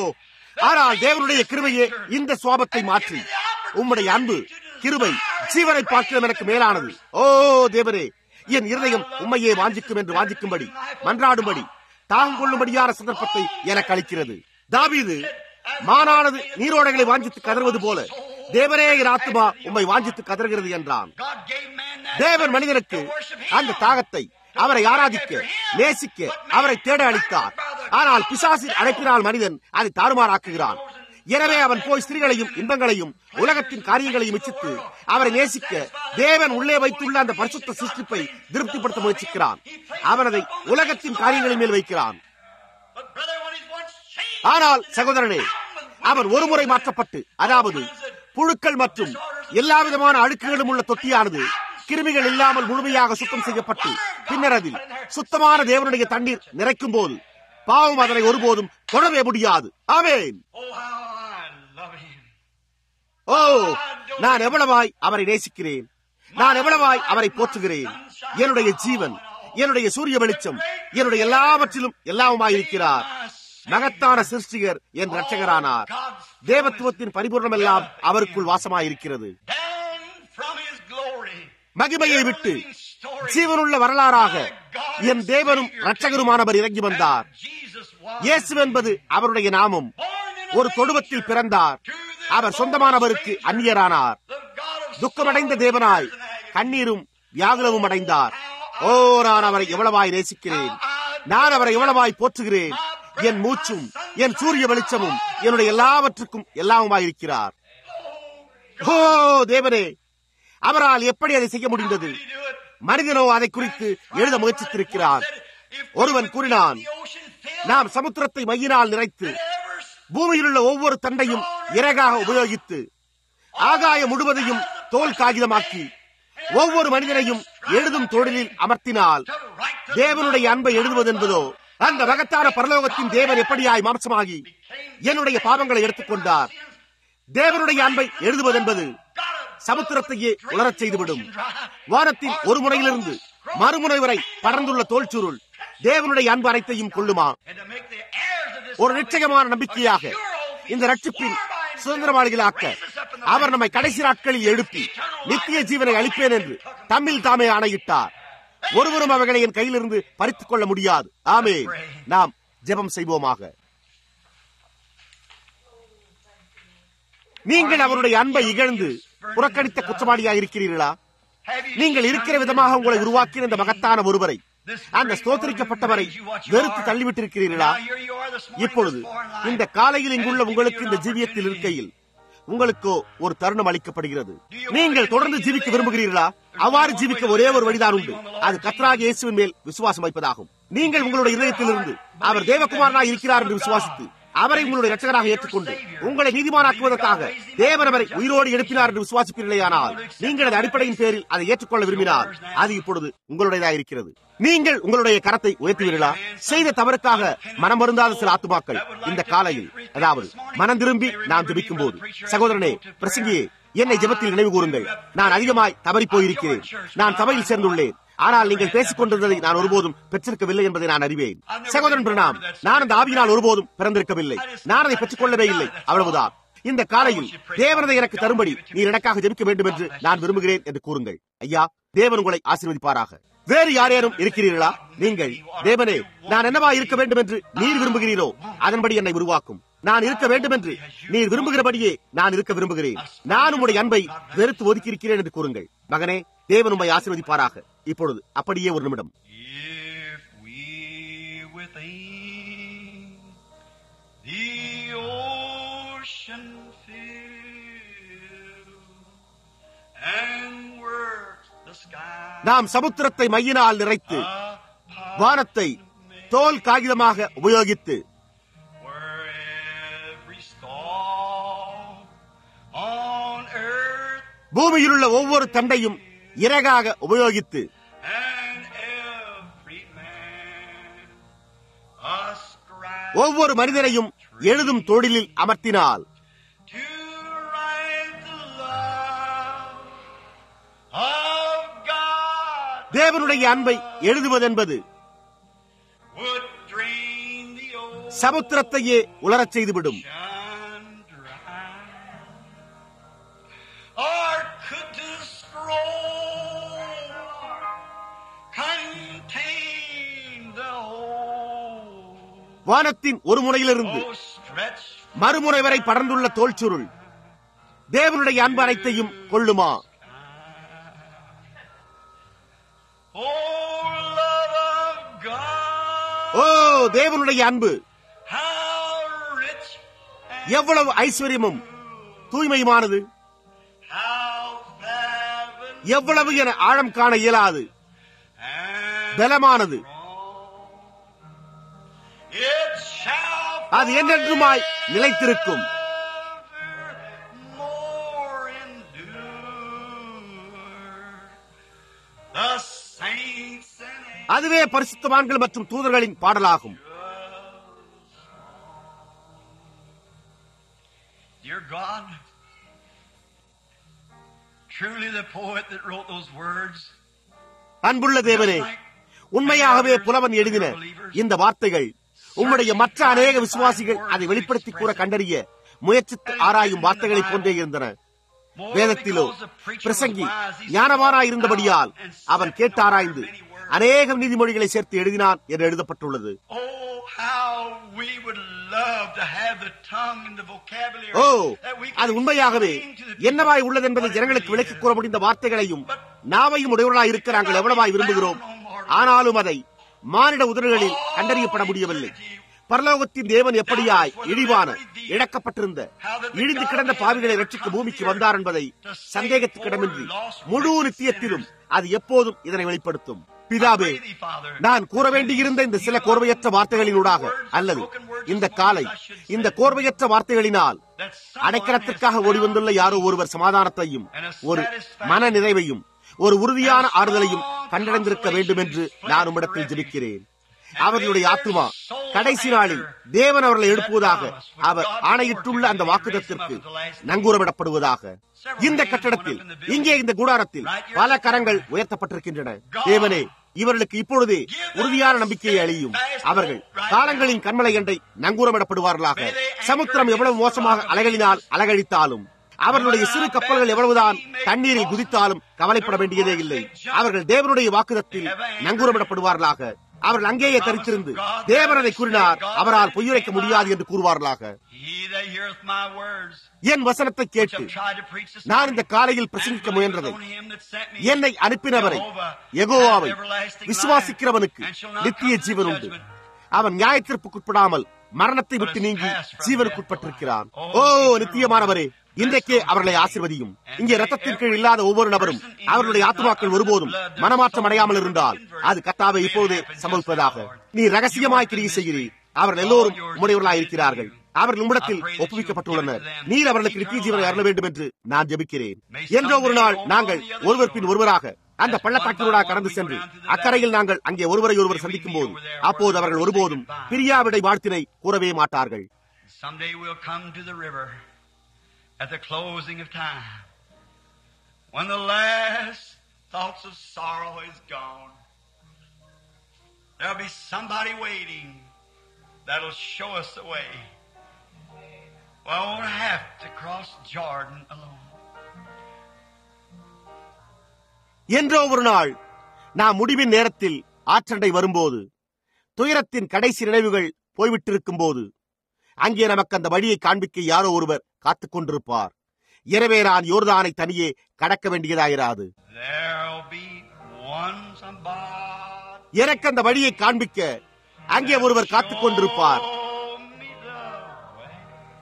ஆனால் தேவனுடைய கிருபையே இந்த சுவாபத்தை மாற்றி உம்முடைய அன்பு கிருபை ஜீவனை பார்க்கிறோம் எனக்கு மேலானது ஓ தேவரே என் இருதயம் உண்மையே வாஞ்சிக்கும் என்று வாஞ்சிக்கும்படி மன்றாடும்படி தாகம் கொள்ளும்படியான சந்தர்ப்பத்தை எனக்கு அளிக்கிறது தாவீது மானானது நீரோடைகளை வாஞ்சித்து கதறுவது போல தேவரே என் ஆத்துமா உம்மை வாஞ்சித்து கதறுகிறது என்றான் God gave man that தேவன் மனிதனுக்கு அந்த தாகத்தை அவரை ஆராதிக்க நேசிக்க அவரை தேட அளித்தார் ஆனால் பிசாசின் அழைப்பினால் மனிதன் அதை தாறுமாறாக்குகிறான் எனவே அவன் போய் ஸ்திரீகளையும் இன்பங்களையும் உலகத்தின் காரியங்களையும் இச்சித்து அவரை நேசிக்க தேவன் உள்ளே வைத்துள்ள அந்த பரிசுத்த சிருஷ்டிப்பை திருப்திப்படுத்த முயற்சிக்கிறான் அவன் அதை உலகத்தின் காரியங்களின் மேல் வைக்கிறான் But brother, when he's once changed, ஆனால் சகோதரனே அவன் ஒருமுறை மாற்றப்பட்டு அதாவது புழுக்கள் மற்றும் எல்லா விதமான அழுக்குகளும் உள்ள தொட்டியானது கிருமிகள் இல்லாமல் முழுமையாக சுத்தம் செய்யப்பட்டு பின்னர் அதில் சுத்தமான தேவனுடைய தண்ணீர் நிறைக்கும் போது பாவம் அதனை ஒருபோதும் தொடவே முடியாது ஆமென் oh, how I love him. ஓ நான் எவ்வளவாய் அவரை நேசிக்கிறேன் நான் எவ்வளவாய் அவரை போற்றுகிறேன் என்னுடைய ஜீவன் என்னுடைய சூரிய வெளிச்சம் என்னுடைய எல்லாவற்றிலும் எல்லாவுமாய் இருக்கிறார் மகத்தான சிருஷ்டிகர் என் ரட்சகரானார் தேவத்துவத்தின் பரிபூர்ணம் எல்லாம் அவருக்குள் வாசமாயிருக்கிறது Down from his glory. மகிமையை விட்டு ஜீவனுள்ள வரலாறாக என் தேவனும் ரட்சகருமானவர் இறங்கி வந்தார் Jesus was இயேசு என்பது அவருடைய நாமம் ஒரு தொடுவத்தில் பிறந்தார் அவர் சொந்தமானவருக்கு அந்நியரானார் the God of துக்கமடைந்த தேவனாய் கண்ணீரும் வியாகுலமும் அடைந்தார் ஓ நான் அவரை எவ்வளவாய் நேசிக்கிறேன் நான் அவரை எவ்வளவாய் போற்றுகிறேன் என் மூச்சும் என் சூரிய வெளிச்சமும் என்னுடைய எல்லாவற்றுக்கும் எல்லாமுமாயிருக்கிறார் ஓ தேவனே அவரால் எப்படி அதை செய்ய முடிந்தது He do it. மனிதனோ அதை குறித்து எழுத முயற்சித்திருக்கிறான் ஒருவன் கூறினான் நாம் சமுத்திரத்தை மையினால் நிறைத்து பூமியில் உள்ள ஒவ்வொரு தண்டையும் இறகாக உபயோகித்து ஆகாயம் முழுவதையும் தோல் காகிதமாக்கி ஒவ்வொரு மனிதனையும் எழுதும் தொழிலில் அமர்த்தினால் தேவனுடைய அன்பை எழுதுவது என்பதோ அந்த மகத்தான பரலோகத்தின் தேவன் எப்படியாய் மாம்சமாகி என்னுடைய பாவங்களை எடுத்துக்கொண்டார் தேவனுடைய அன்பை எழுதுவதென்பது சமுத்திரத்தையே உலரச் செய்துவிடும் வானத்தின் ஒரு முனையிலிருந்து மறுமுனை வரை படர்ந்துள்ள தோல்சுருள் தேவனுடைய அன்பு அனைத்தையும் கொள்ளுமா And to make the heirs of this ஒரு நிச்சயமான நம்பிக்கையாக இந்த ரட்சிப்பின் சுதந்திரவாளிகளாக்க அவர் நம்மை கடைசி நாட்களில் எழுப்பி நித்திய ஜீவனை அளிப்பேன் என்று தம்மில் தாமே ஆணையிட்டார் ஒருவரும் அவைகளை என் கையிலிருந்து பறித்துக் கொள்ள முடியாது ஆமே நாம் ஜெபம் செய்வோமாக நீங்கள் அவருடைய அன்பை இகழ்ந்து புறக்கணித்த குற்றவாளியாக இருக்கிறீர்களா நீங்கள் இருக்கிற விதமாக உங்களை உருவாக்கின இந்த மகத்தான ஒருவரை அந்த ஸ்தோத்தரிக்கப்பட்டவரை வெறுத்து தள்ளிவிட்டிருக்கிறீர்களா இப்பொழுது இந்த காலையில் இங்குள்ள உங்களுக்கு இந்த ஜீவியத்தில் இருக்கையில் உங்களுக்கோ ஒரு தருணம் அளிக்கப்படுகிறது நீங்கள் தொடர்ந்து ஜீவிக்க விரும்புகிறீர்களா அவ்வாறு ஜீவிக்க ஒரே ஒரு வழிதான் உண்டு அது கத்ராக இயேசுவின் மேல் விசுவாசம் வைப்பதாகும் நீங்கள் உங்களுடைய இதயத்திலிருந்து அவர் தேவகுமாரனாக இருக்கிறார் என்று விசுவாசித்து அவரை உங்களுடைய ரட்சகராக ஏற்றுக்கொண்டு உங்களை நீதிமானாக்குவதற்காக தேவன் அவரை உயிரோடு எழுப்பினார் என்று விசுவாசிப்பீர்களேயானால் நீங்கள் அந்த அடிப்படையின் பேரில் அதை ஏற்றுக்கொள்ள விரும்பினால் அது இப்பொழுது உங்களுடையதாக இருக்கிறது நீங்கள் உங்களுடைய கரத்தை உயர்த்துவீர்களா செய்த தவறுக்காக மனம் வருந்தாத சில ஆத்துமாக்கள் இந்த காலையில் அதாவது மனம் திரும்பி நாம் ஜெபிக்கும் போது சகோதரனே பிரசங்கியே என்னை ஜெபத்தில் நினைவு கூறுங்கள் நான் அதிகமாய் தவறி போயிருக்கிறேன் நான் சபையில் சேர்ந்துள்ளேன் ஆனால் நீங்கள் பேசிக் கொண்டிருந்ததை நான் ஒருபோதும் பெற்றிருக்கவில்லை என்பதை நான் அறிவேன் சகோதரன் பிரணாம் நான் அந்த ஆவியினால் ஒருபோதும் பிறந்திருக்கவில்லை நான் அதை பெற்றுக் கொள்ளவே இல்லை அவ்வளவுதான் இந்த காலையில் தேவனதை எனக்கு தரும்படி நீர் எனக்காக ஜெபிக்க வேண்டும் என்று நான் விரும்புகிறேன் என்று கூறுங்கள் ஐயா தேவன் உங்களை ஆசீர்வதிப்பாராக வேறு யாரேனும் இருக்கிறீர்களா நீங்கள் தேவனே நான் என்னவா இருக்க வேண்டும் என்று நீர் விரும்புகிறீரோ அதன்படி என்னை உருவாக்கும் நான் இருக்க வேண்டும் என்று நீர் விரும்புகிறபடியே நான் இருக்க விரும்புகிறேன் நான் உம்முடைய அன்பை வெறுத்து ஒதுக்கி இருக்கிறேன் என்று கூறுங்கள் மகனே தேவன் உம்மை ஆசீர்வதிப்பாராக இப்பொழுது அப்படியே ஒரு நிமிடம் If we with thee the ocean fill and work the sky நாம் சமுத்திரத்தை மையினால் நிறைத்து upon வானத்தை தோல் காகிதமாக உபயோகித்து where every star on earth பூமியில் உள்ள ஒவ்வொரு தண்டையும் இறகாக உபயோகித்து and every man ascribe ஒவ்வொரு மனிதனையும் எழுதும் தொழிலில் அமர்த்தினால் to write the love of God தேவனுடைய அன்பை எழுதுவதென்பது would drain the ocean சமுத்திரத்தையே உலரச் செய்துவிடும் dry. Or could the scroll contain the whole? வானத்தின் ஒரு முனையிலிருந்து Oh, stretch மறுமுனை வரை படர்ந்துள்ள தோல் சுருள் தேவனுடைய அன்பு அனைத்தையும் கொள்ளுமா Oh, love of God, ஓ தேவனுடைய அன்பு how rich எவ்வளவு ஐஸ்வர்யமும் தூய்மையுமானது how heaven எவ்வளவு என ஆழம் காண இயலாது and பலமானது it shall அது என்றென்றுமாய் நிலைத்திருக்கும் more endure. The saints and angels அதுவே பரிசுத்தவான்கள் மற்றும் தூதர்களின் பாடலாகும் Dear God, truly the poet that wrote those words, அன்புள்ள தேவனே உண்மையாகவே புலவன் எழுதின இந்த வார்த்தைகள் உம்முடைய மற்ற அநேக விசுவாசிகள் அதை வெளிப்படுத்தி கூற கண்டறிய முயற்சித்து ஆராயும் வார்த்தைகளைப் போன்றே இருந்தன வேதத்திலோ பிரசங்கி ஞானவானாய் இருந்தபடியால் அவன் கேட்டாராய்ந்து அநேகம் நீதிமொழிகளை சேர்த்து எழுதினான் என்று எழுதப்பட்டுள்ளது Oh, how we would love to have the tongue and the vocabulary O that we அது can உண்மையாகவே explain to the என்னவாய் உள்ளது என்பதை ஜனங்களுக்கு விளக்கிக் கூற முடிந்த வார்த்தைகளையும் நாவையும் உடையவர்களாய் இருக்க நாங்கள் எவ்வளவாய் விரும்புகிறோம் ஆனாலும் அதை மானிட உதடுகளில் கண்டறியப்பட முடியவில்லை பரலோகத்தின் தேவன் எப்படியாய் இழிவான இழக்கப்பட்டிருந்த இழிந்து கிடந்த பாவிகளை ரட்சிக்க பூமிக்கு வந்தார் என்பதை சந்தேகத்துக்கிடமின்றி முழு நித்தியத்திலும் அது எப்போதும் இதனை வெளிப்படுத்தும் பிதாவே நான் கூற வேண்டியிருந்த இந்த சில கோர்வையற்ற வார்த்தைகளினூடாக அல்லது இந்த காலை இந்த கோர்வையற்ற வார்த்தைகளினால் அடைக்கலத்திற்காக ஓடி வந்துள்ள யாரோ ஒருவர் சமாதானத்தையும் ஒரு மன நிறைவையும் ஒரு உறுதியான ஆறுதலையும் கண்டடைந்திருக்க வேண்டும் என்று நான் உம்மிடத்தில் ஜெபிக்கிறேன் அவர்களுடைய ஆத்துமா கடைசி நாளில் தேவன் அவர்களை எழுப்புவதாக அவர் ஆணையிட்டுள்ள அந்த வாக்குதத்திற்கு நங்கூரமிடப்படுவதாக இந்த கட்டடத்தில் இங்கே இந்த கூடாரத்தில் பல கரங்கள் உயர்த்தப்பட்டிருக்கின்றன தேவனே இவர்களுக்கு இப்பொழுதே உறுதியான நம்பிக்கையை அழியும் அவர்கள் காலங்களின் கண்மலை எண்டை நங்கூரமிடப்படுவார்களாக சமுத்திரம் எவ்வளவு மோசமாக அலைகளினால் அலகழித்தாலும் அவர்களுடைய சிறு கப்பல்கள் எவ்வளவுதான் தண்ணீரில் குதித்தாலும் கவலைப்பட வேண்டியதே இல்லை அவர்கள் தேவனுடைய வாக்குதத்தில் நங்கூரமிடப்படுவார்களாக அவர்கள் அங்கேயே தரித்திருந்து தேவன் அதை கூறினார் அவரால் பொய்யுரைக்க முடியாது என்று கூறுவார்களாக He that heareth my words, என் வசனத்தை which கேட்டு I've tried to preach this நான் இந்த morning, காலையில் and பிரசங்கிக்க believeth முயன்றதை on him that sent me, என்னை அனுப்பினவரை Jehovah, யெகோவாவை hath everlasting விசுவாசிக்கிறவனுக்கு life, and shall not நித்திய come to ஜீவன் உண்டு judgment, அவன் நியாயத்திற்குட்படாமல் மரணத்தை விட்டு நீங்கி ஜீவனுக்குட்பட்டிருக்கிறான் ஓ நித்தியமானவரே இன்றைக்கே அவர்களை ஆசிர்வதியும் இங்கே ரத்தத்தின் கீழ் இல்லாத ஒவ்வொரு நபரும் அவர்களுடைய ஆத்மாக்கள் ஒருபோதும் மனமாற்றம் அடையாமல் இருந்தால் அது கத்தாவை இப்போதே சம்பவிப்பதாக நீ ரகசியமாய் கிரியை செய்கிறீர் அவர்கள் எல்லோரும் உடையவர்களாய் இருக்கிறார்கள் அவர்கள் உம்மிடத்தில் ஒப்புவிக்கப்பட்டுள்ளனர் நீர் அவர்களுக்கு நித்திய ஜீவனை அருள வேண்டும் என்று நான் ஜெபிக்கிறேன் என்றோ ஒரு நாள் நாங்கள் ஒருவர் பின் ஒருவராக அந்த பள்ளத்தாக்கினூடாக கடந்து சென்று அக்கறையில் நாங்கள் அங்கே ஒருவரை ஒருவர் சந்திக்கும் போது அப்போது அவர்கள் ஒருபோதும் பிரியாவிடை வாழ்த்தினை கூறவே மாட்டார்கள் Someday we'll come to the river at the closing of time. When the last thoughts of sorrow is gone, there'll be somebody waiting that'll show us the way. Well, I won't have to cross Jordan alone. என்றோ ஒரு நாள் நாம் முடிவின் நேரத்தில் ஆற்றண்டை வரும்போது துயரத்தின் கடைசி நினைவுகள் போய்விட்டிருக்கும் போது அங்கே நமக்கு அந்த வழியை காண்பிக்க யாரோ ஒருவர் காத்துக் கொண்டிருப்பார் எனவே நான் யோர்தானை தனியே கடக்க வேண்டியதாயிராது There'll be one somebody. எனக்கு அந்த வழியை காண்பிக்க அங்கே ஒருவர் காத்துக் கொண்டிருப்பார் Show me the way.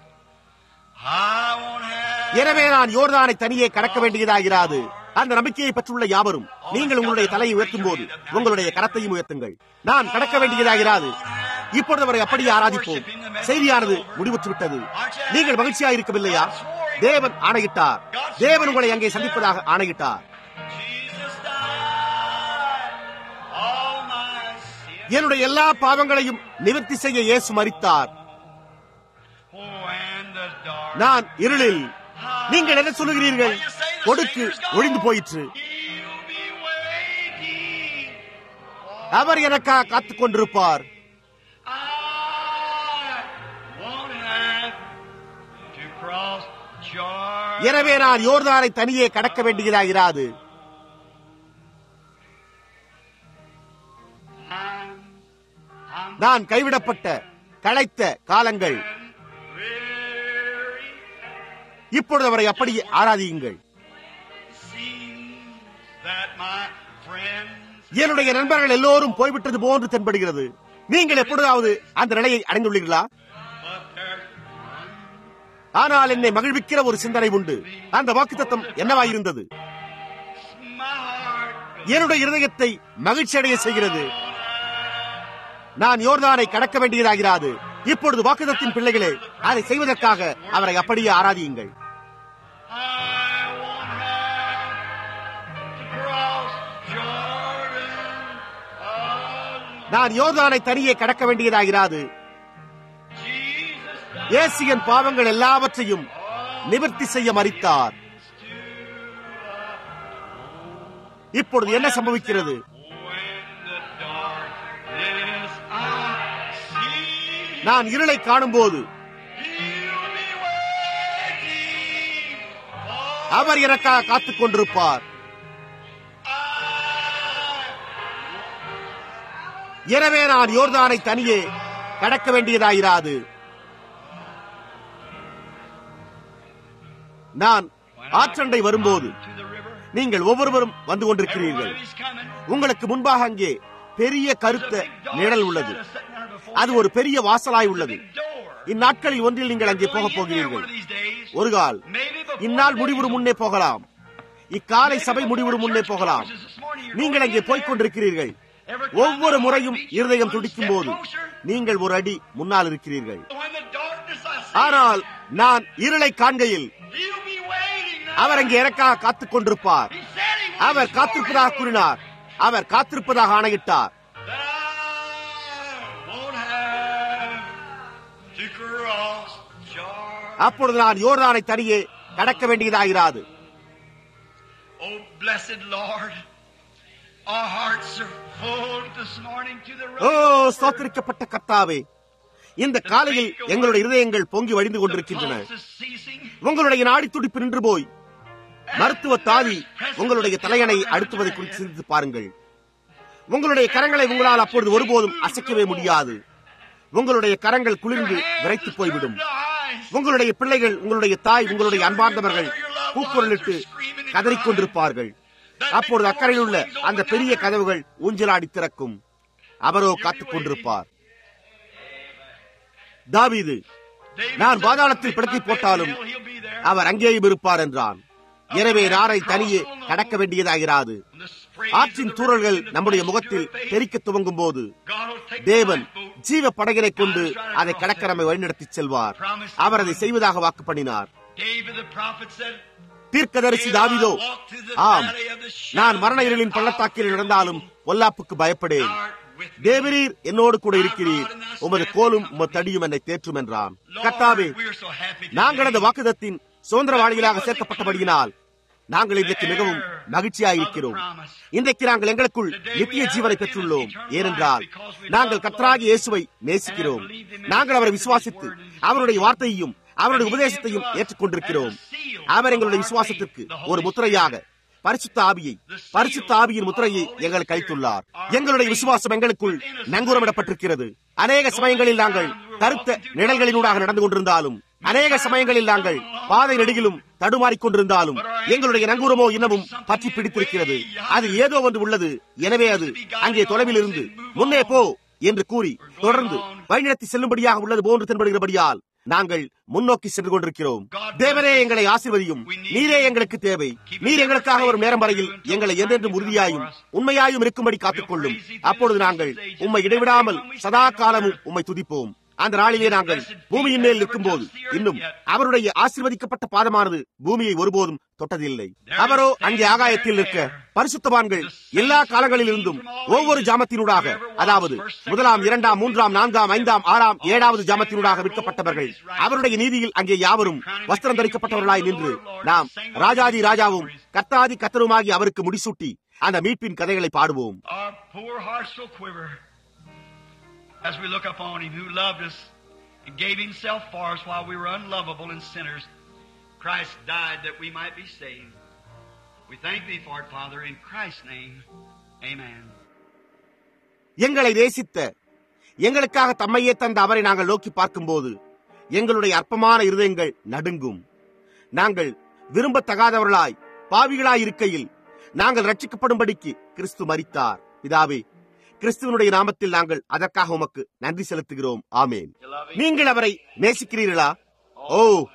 I won't have எனவே நான் யோர்தானை தனியே கடக்க வேண்டியதாகிறாது அந்த நம்பிக்கையை பெற்றுள்ள யாவரும் நீங்கள் உங்களுடைய தலையை உயர்த்தும் போது உங்களுடைய கரத்தையும் உயர்த்துங்கள் நான் கடக்க வேண்டியதாகிறாது இப்பொழுது அவரை அப்படியே ஆராதிப்போம் செய்தியானது முடிவுற்று விட்டது நீங்கள் மகிழ்ச்சியாக இருக்கவில்லையா தேவன் ஆணையிட்டார் தேவன் உங்களை அங்கே சந்திப்பதாக ஆணையிட்டார் Jesus died. All my sins. என்னுடைய எல்லா பாவங்களையும் நிவர்த்தி செய்ய இயேசு மரித்தார் Oh, and the dark. நான் இருளில் நீங்கள் என்ன சொல்லுகிறீர்கள் கொடுக்கு ஒழிந்து போயிற்று He'll be waiting. அவர் எனக்காக காத்துக் கொண்டிருப்பார் I won't have to cross Jordan. எனவே நான் யோர்தானை தனியே கடக்க வேண்டியதாகிறாது I'm, I'm நான் கைவிடப்பட்ட களைத்த காலங்கள் weary. இப்பொழுது அவரை அப்படியே ஆராதியுங்கள் Seems that my friends என்னுடைய நண்பர்கள் எல்லோரும் போய்விட்டது போன்று தென்படுகிறது நீங்கள் எப்பொழுதாவது அந்த நிலையை அடைந்துள்ளீர்களா But there's one ஆனால் என்னை மகிழ்விக்கிற ஒரு சிந்தனை உண்டு அந்த வாக்குத்தத்தம் என்னவாயிருந்தது My heart goes என்னுடைய இருதயத்தை மகிழ்ச்சி அடைய செய்கிறது நான் யோர்தானை கடக்க வேண்டியதாகிறாது இப்பொழுது வாக்குத்தத்தின் பிள்ளைகளே அதை செய்வதற்காக அவரை அப்படியே ஆராதியுங்கள் I won't have to cross Jordan alone. நான் யோர்தானை தனியே கடக்க வேண்டியதாகிறாது Jesus இயேசு என் பாவங்கள் எல்லாவற்றையும் நிவர்த்தி செய்ய மறித்தார் இப்பொழுது என்ன சம்பவிக்கிறது when the darkness I see, நான் இருளை காணும்போது He'll be waiting for அவர் எனக்காக காத்துக் கொண்டிருப்பார் எனவே நான் யோர்தானை தனியே கடக்க வேண்டியதாயிராது நான் ஆற்றண்டை வரும்போது to the river. நீங்கள் ஒவ்வொருவரும் வந்து கொண்டிருக்கிறீர்கள் Everybody's coming. உங்களுக்கு முன்பாக அங்கே பெரிய கருத்த There's a big dark நிழல் உள்ளது shadow sitting there before அது you. ஒரு பெரிய வாசலாய் உள்ளது Big door. இந்நாட்களில் ஒன்றில் நீங்கள் அங்கே Going போக in there போகிறீர்கள் one of these days. ஒரு கால் Maybe before இந்நாள் the முடிவுறு day முன்னே போகலாம் இக்காலை Maybe சபை before முடிவுறு முன்னே church போகலாம் closes this morning, you're நீங்கள் going அங்கே in போய்க் there. கொண்டிருக்கிறீர்கள் Every time ஒவ்வொரு my முறையும் heart beats, இருதயம் you're one துடிக்கும் step போது closer. நீங்கள் ஒரு அடி முன்னால் இருக்கிறீர்கள் When the darkness I see, ஆனால் நான் இருளை காண்கையில் He'll be waiting now. அவர் அங்கே எனக்காக காத்துக் கொண்டிருப்பார் He said he would. அவர் காத்திருப்பதாக கூறினார் அவர் காத்திருப்பதாக ஆணையிட்டார் That I won't have to cross Jordan. அப்பொழுது நான் யோர்தானை தனியே கடக்க வேண்டியதாகிறாது Oh, blessed Lord, our hearts are full this morning to the O right. ஸ்தோத்திரிக்கப்பட்ட கர்த்தாவே இந்த காலையில் எங்களுடைய இருதயங்கள் பொங்கி வழிந்து The கொண்டிருக்கின்றன pulse is ceasing. உங்களுடைய நாடி துடிப்பு நின்று போய் மருத்துவ தாதி உங்களுடைய தலையணை அடுத்துவதை குறித்து சிந்தித்து பாருங்கள் உங்களுடைய கரங்களை உங்களால் அப்பொழுது ஒருபோதும் அசைக்கவே முடியாது உங்களுடைய கரங்கள் குளிர்ந்து விரைத்து போய்விடும் உங்களுடைய பிள்ளைகள் உங்களுடைய தாய் உங்களுடைய அன்பார்ந்தவர்கள் கூக்குரலிட்டு கதறிக்கொண்டிருப்பார்கள் அப்பொழுது அக்கறையில் உள்ள அந்த பெரிய கதவுகள் ஊஞ்சலாடி திறக்கும் அவரோ காத்துக் கொண்டிருப்பார் தாவீது நான் பாதாளத்தில் படுக்கை போட்டாலும் அவர் அங்கேயும் இருப்பார் என்றான் எனவே நாரை தனியே கடக்க வேண்டியதாகிறாது ஆற்றின் தூறல்கள் நம்முடைய முகத்தில் தெரிக்க துவங்கும் போது தேவன் ஜீவ படகினை கொண்டு அதை கடக்க நம்மை வழிநடத்திச் செல்வார் அவர் அதை செய்வதாக வாக்கு பண்ணினார் தீர்க்கதரிசி தாவிதோ ஆம் நான் மரண இருளின் பள்ளத்தாக்கில் நடந்தாலும் பொல்லாப்புக்கு பயப்படேன் தேவரீர் என்னோடு கூட இருக்கிறீர் உமது கோலும் உமது தடியும் என்னை தேற்றும் என்றான் கத்தாவே நாங்கள் அந்த வாக்குதத்தின் சுதந்திரவாளிகளாக சேர்க்கப்பட்டபடியினால் நாங்கள் இன்றைக்கு மிகவும் மகிழ்ச்சியாயிருக்கிறோம் இன்றைக்கு நாங்கள் எங்களுக்குள் நித்திய ஜீவனை பெற்றுள்ளோம் ஏனென்றால் நாங்கள் கத்ராகி இயேசுவை நேசிக்கிறோம் நாங்கள் அவரை விசுவாசித்து அவருடைய வார்த்தையையும் அவருடைய உபதேசத்தையும் ஏற்றுக்கொண்டிருக்கிறோம் அவர் எங்களுடைய விசுவாசத்திற்கு ஒரு முத்திரையாக பரிசுத்த ஆவியை பரிசுத்த ஆவியின் முத்திரையை எங்களுக்கு அளித்துள்ளார் எங்களுடைய விசுவாசம் எங்களுக்குள் நங்கூரமிடப்பட்டிருக்கிறது அநேக சமயங்களில் நாங்கள் கருத்த நிழல்களினூடாக நடந்து கொண்டிருந்தாலும் அநேக சமயங்களில் நாங்கள் பாதை நெடுகிலும் தடுமாறிக் கொண்டிருந்தாலும் எங்களுடைய நங்கூரமோ இன்னமும் பற்றி பிடித்திருக்கிறது அது ஏதோ ஒன்று உள்ளது எனவே அது அங்கே தொலைவில் இருந்து முன்னே போ என்று கூறி தொடர்ந்து வழிநடத்தி செல்லும்படியாக உள்ளது போன்று தென்படுகிறபடியால் நாங்கள் முன்னோக்கி சென்று கொண்டிருக்கிறோம் தேவரே எங்களை ஆசிர்வதியும் நீரே எங்களுக்கு தேவை நீர் எங்களுக்காக ஒரு நேரம் வரையில் எங்களை என்றென்றும் உறுதியாயும் உண்மையாயும் இருக்கும்படி காத்துக்கொள்ளும் அப்பொழுது நாங்கள் உம்மை இடைவிடாமல் சதா காலமும் உம்மை துதிப்போம் அந்த நாளிலே நாங்கள் பூமியின் மேல் நிற்கும் போது இன்னும் அவருடைய ஆசீர்வதிக்கப்பட்ட பாதமானது பூமியை ஒருபோதும் தொட்டதில்லை அவரோ அங்கே ஆகாயத்தில் நிற்க பரிசுத்தவான்கள் எல்லா காலங்களிலிருந்தும் ஒவ்வொரு ஜாமத்தினூடாக அதாவது முதலாம் இரண்டாம் மூன்றாம் நான்காம் ஐந்தாம் ஆறாம் ஏழாவது ஜாமத்தினூடாக விற்கப்பட்டவர்கள் அவருடைய நீதியில் அங்கே யாவரும் வஸ்திரம் தரிக்கப்பட்டவர்களாய் நின்று நாம் ராஜாதி ராஜாவும் கத்தாதி கத்தருமாகி அவருக்கு முடிசூட்டி அந்த மீட்பின் கதைகளை பாடுவோம் Our poor hearts will quiver as we look upon Him who loved us and gave Himself for us while we were unlovable and sinners. Christ died that we might be saved. We thank Thee for it, Father, in Christ's name. Amen. எங்களை நேசித்த எங்களுக்காக தம்மையே தந்த அவரை நாங்கள் நோக்கி பார்க்கும்போது எங்களுடைய அற்பமான இருதயங்கள் நடுங்கும் நாங்கள் விரும்பத்தகாதவர்களாய் பாவிகளாய் இருக்கையில் நாங்கள் ரட்சிக்கப்படும்படிக்கு கிறிஸ்து மரித்தார் பிதாவே கிறிஸ்துவனுடைய நாமத்தில் நாங்கள் அதற்காக உமக்கு நன்றி செலுத்துகிறோம் ஆமேன் நீங்கள் அவரை நேசிக்கிறீர்களா ஓ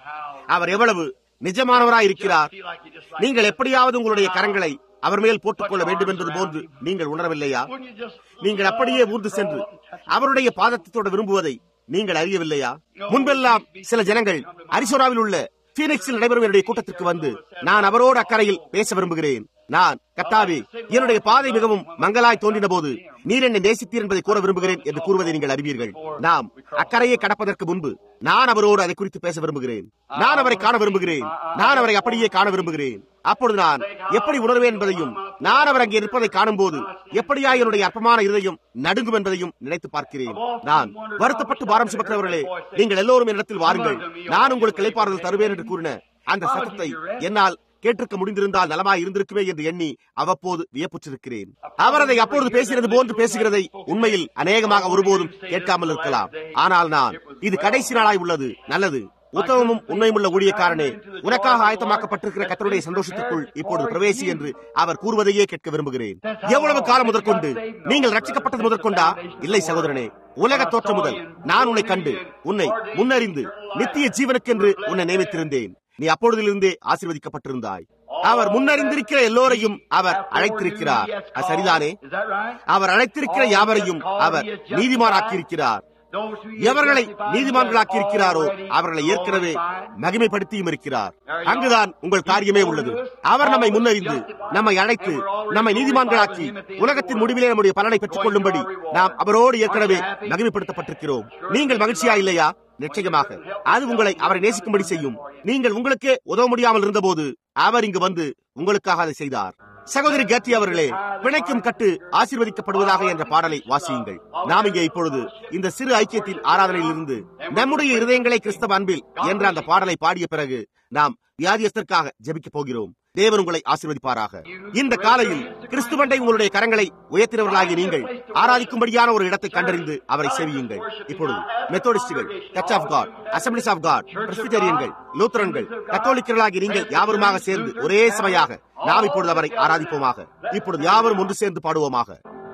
அவர் எவ்வளவு நிஜமானவராய் இருக்கிறார் நீங்கள் எப்படியாவது உங்களுடைய கரங்களை அவர் மேல் போட்டுக்கொள்ள வேண்டும் என்பது போன்று நீங்கள் உணரவில்லையா நீங்கள் அப்படியே ஊர்ந்து சென்று அவருடைய பாதத்தை தொட விரும்புவதை நீங்கள் அறியவில்லையா முன்பெல்லாம் சில ஜனங்கள் அரிசோராவில் உள்ள பீனிக்ஸில் நடைபெறும் என்னுடைய கூட்டத்திற்கு வந்து நான் அவரோடு அக்கறையில் பேச விரும்புகிறேன் நான் கத்தாவே என்னுடைய பாதை மிகவும் மங்களாய் தோன்றின போது நீர் என்னை நேசித்தீர் என்பதை கூற விரும்புகிறேன் என்று கூறுவதை நீங்கள் அறிவீர்கள் நாம் அக்கறையை கடப்பதற்கு முன்பு நான் அவரோடு அதை குறித்து பேச விரும்புகிறேன் நான் அவரை காண விரும்புகிறேன் நான் அவரை அப்படியே காண விரும்புகிறேன் அப்பொழுது நான் எப்படி உணர்வேன் என்பதையும் நான் அவர் அங்கே இருப்பதை காணும் போது எப்படியா என்னுடைய அற்பமான இருதயம் நடுங்கும் என்பதையும் நினைத்து பார்க்கிறேன் நான் வருத்தப்பட்டு பாரம் சுமக்கிறவர்களே நீங்கள் எல்லோரும் என்னிடத்தில் வாருங்கள் நான் உங்களுக்கு இலைப்பாறுதல் தருவேன் என்று கூறின அந்த சத்தத்தை என்னால் கேட்டிருக்க முடிந்திருந்தால் நலமாய் இருந்திருக்குமே என்று எண்ணி அவ்வப்போது வியப்புற்றிருக்கிறேன் அவர் அதை அப்பொழுது பேசினது போன்று பேசுகிறதை உண்மையில் அநேகமாக ஒருபோதும் கேட்காமல் இருக்கலாம் ஆனால் நான் இது கடைசி நாளாய் உள்ளது நல்லது உத்தமமும் உண்மையுமுள்ள ஊழியக்காரனே உனக்காக ஆயத்தமாக்கப்பட்டிருக்கிற கத்தருடைய சந்தோஷத்திற்குள் இப்பொழுது பிரவேசி என்று அவர் கூறுவதையே கேட்க விரும்புகிறேன் எவ்வளவு காலம் முதற்கொண்டு நீங்கள் ரட்சிக்கப்பட்டது முதற்கொண்டா இல்லை சகோதரனே உலக தோற்றம் முதல் நான் உன்னை கண்டு உன்னை முன்னறிந்து நித்திய ஜீவனுக்கென்று உன்னை நியமித்திருந்தேன் நீ அப்பொழுதிலிருந்தே ஆசீர்வதிக்கப்பட்டிருந்தாய் அவர் முன்னறிந்திருக்கிற எல்லோரையும் அவர் அழைத்திருக்கிறார் அது சரிதானே அவர் அழைத்திருக்கிற யாவரையும் அவர் நீதிமானாக்கியிருக்கிறார் எவர்களை நீதிமான்களாக்கி இருக்கிறாரோ அவர்களை ஏற்கனவே மகிமைப்படுத்தியும் இருக்கிறார் அங்குதான் உங்கள் காரியமே உள்ளது அவர் நம்மை முன்னறிந்து நம்மை அழைத்து நம்மை நீதிமான்களாக்கி உலகத்தின் முடிவிலே நம்முடைய பலனை பெற்றுக் கொள்ளும்படி நாம் அவரோடு ஏற்கனவே மகிமைப்படுத்தப்பட்டிருக்கிறோம் நீங்கள் மகிழ்ச்சியா இல்லையா நிச்சயமாக அது உங்களை அவரை நேசிக்கும்படி செய்யும் நீங்கள் உங்களுக்கே உதவ முடியாமல் இருந்தபோது அவர் இங்கு வந்து உங்களுக்காக அதை செய்தார் சகோதரி கேத்தி அவர்களே பிணைக்கும் கட்டு ஆசீர்வதிக்கப்படுவதாக என்ற பாடலை வாசியுங்கள் நாம் இங்கே இப்பொழுது இந்த சிறு ஐக்கியத்தின் ஆராதனையில் இருந்து நம்முடைய இருதயங்களை கிறிஸ்தவ அன்பில் என்ற அந்த பாடலை பாடிய பிறகு நாம் வியாதியத்திற்காக ஜெபிக்க போகிறோம் தேவன் உங்களை ஆசீர்வதிப்பாராக இந்த காலையில் கிறிஸ்துவண்டை உங்களுடைய கரங்களை உயர்த்தினவர்களாகிய நீங்கள் ஆராதிக்கும்படியான ஒரு இடத்தை கண்டறிந்து அவரை சேவியுங்கள் இப்பொழுது மெத்தோடிஸ்டுகள் church of God assemblies of God பிரஸ்பிட்டரியன்கள் லூத்தரன்கள் கத்தோலிக்கர்களாகி நீங்கள் யாவருமாக சேர்ந்து ஒரே சமையாக நாம் இப்பொழுது அவரை ஆராதிப்போமாக இப்பொழுது யாவரும் ஒன்று சேர்ந்து பாடுவோமாக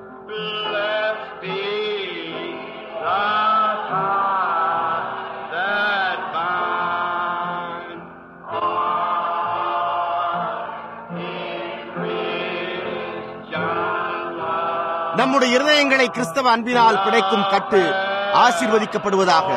நம்முடைய இருதயங்களை கிறிஸ்தவ அன்பினால் பிணைக்கும் கட்டு ஆசீர்வதிக்கப்படுவதாக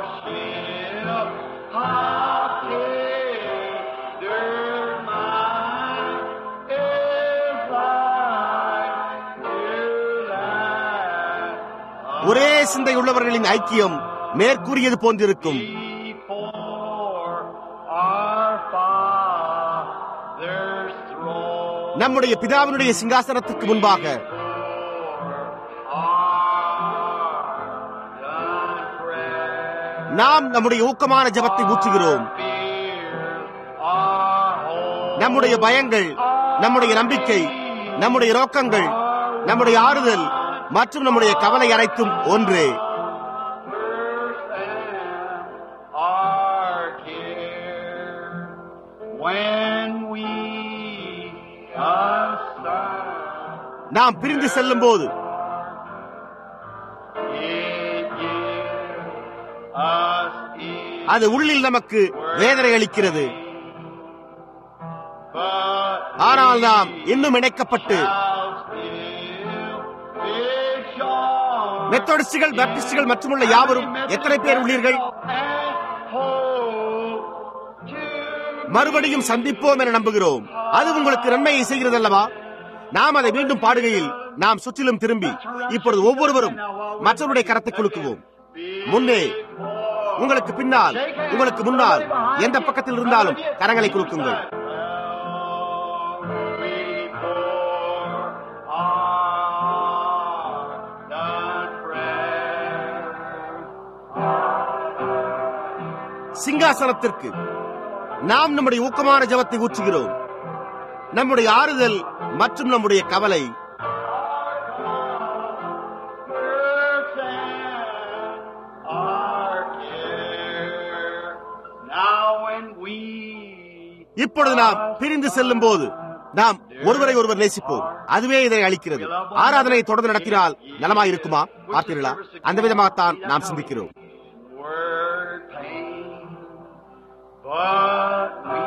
ஒரே சிந்தை உள்ளவர்களின் ஐக்கியம் மேற்கூறியது போன்றிருக்கும் நம்முடைய பிதாவினுடைய சிங்காசனத்துக்கு முன்பாக நாம் நம்முடைய ஊக்கமான ஜபத்தை ஊற்றுகிறோம் நம்முடைய பயங்கள் நம்முடைய நம்பிக்கை நம்முடைய நோக்கங்கள் நம்முடைய ஆறுதல் மற்றும் நம்முடைய கவலை அனைத்தும் ஒன்றே நாம் பிரிந்து செல்லும் போது அது உள்ளில் நமக்கு வேதனை அளிக்கிறது ஆனால் நாம் இன்னும் இணைக்கப்பட்டு மெத்தடிஸ்டுகள் பேப்டிஸ்டுகள் மற்றும் உள்ள யாவரும் எத்தனை பேர் உள்ளீர்கள் மறுபடியும் சந்திப்போம் என நம்புகிறோம் அது உங்களுக்கு நன்மையை செய்கிறது அல்லவா நாம் அதை மீண்டும் பாடுகையில் நாம் சுற்றிலும் திரும்பி இப்பொழுது ஒவ்வொருவரும் மற்றவருடைய கரத்தை குலுக்குவோம் முன்னே உங்களுக்கு பின்னால் உங்களுக்கு முன்னால் எந்த பக்கத்தில் இருந்தாலும் கரங்களை குலுக்குங்கள் சிங்காசனத்திற்கு நாம் நம்முடைய ஊக்கமான ஜபத்தை ஊற்றுகிறோம் நம்முடைய ஆறுதல் மற்றும் நம்முடைய கவலை இப்பொழுது நாம் பிரிந்து செல்லும் போது நாம் ஒருவரை ஒருவர் நேசிப்போம் அதுவே இதை அளிக்கிறது ஆராதனை தொடர்ந்து நடத்தினால் நலமாய் இருக்குமா பார்த்தீர்களா அந்த விதமாகத்தான் நாம் சிந்திக்கிறோம் but we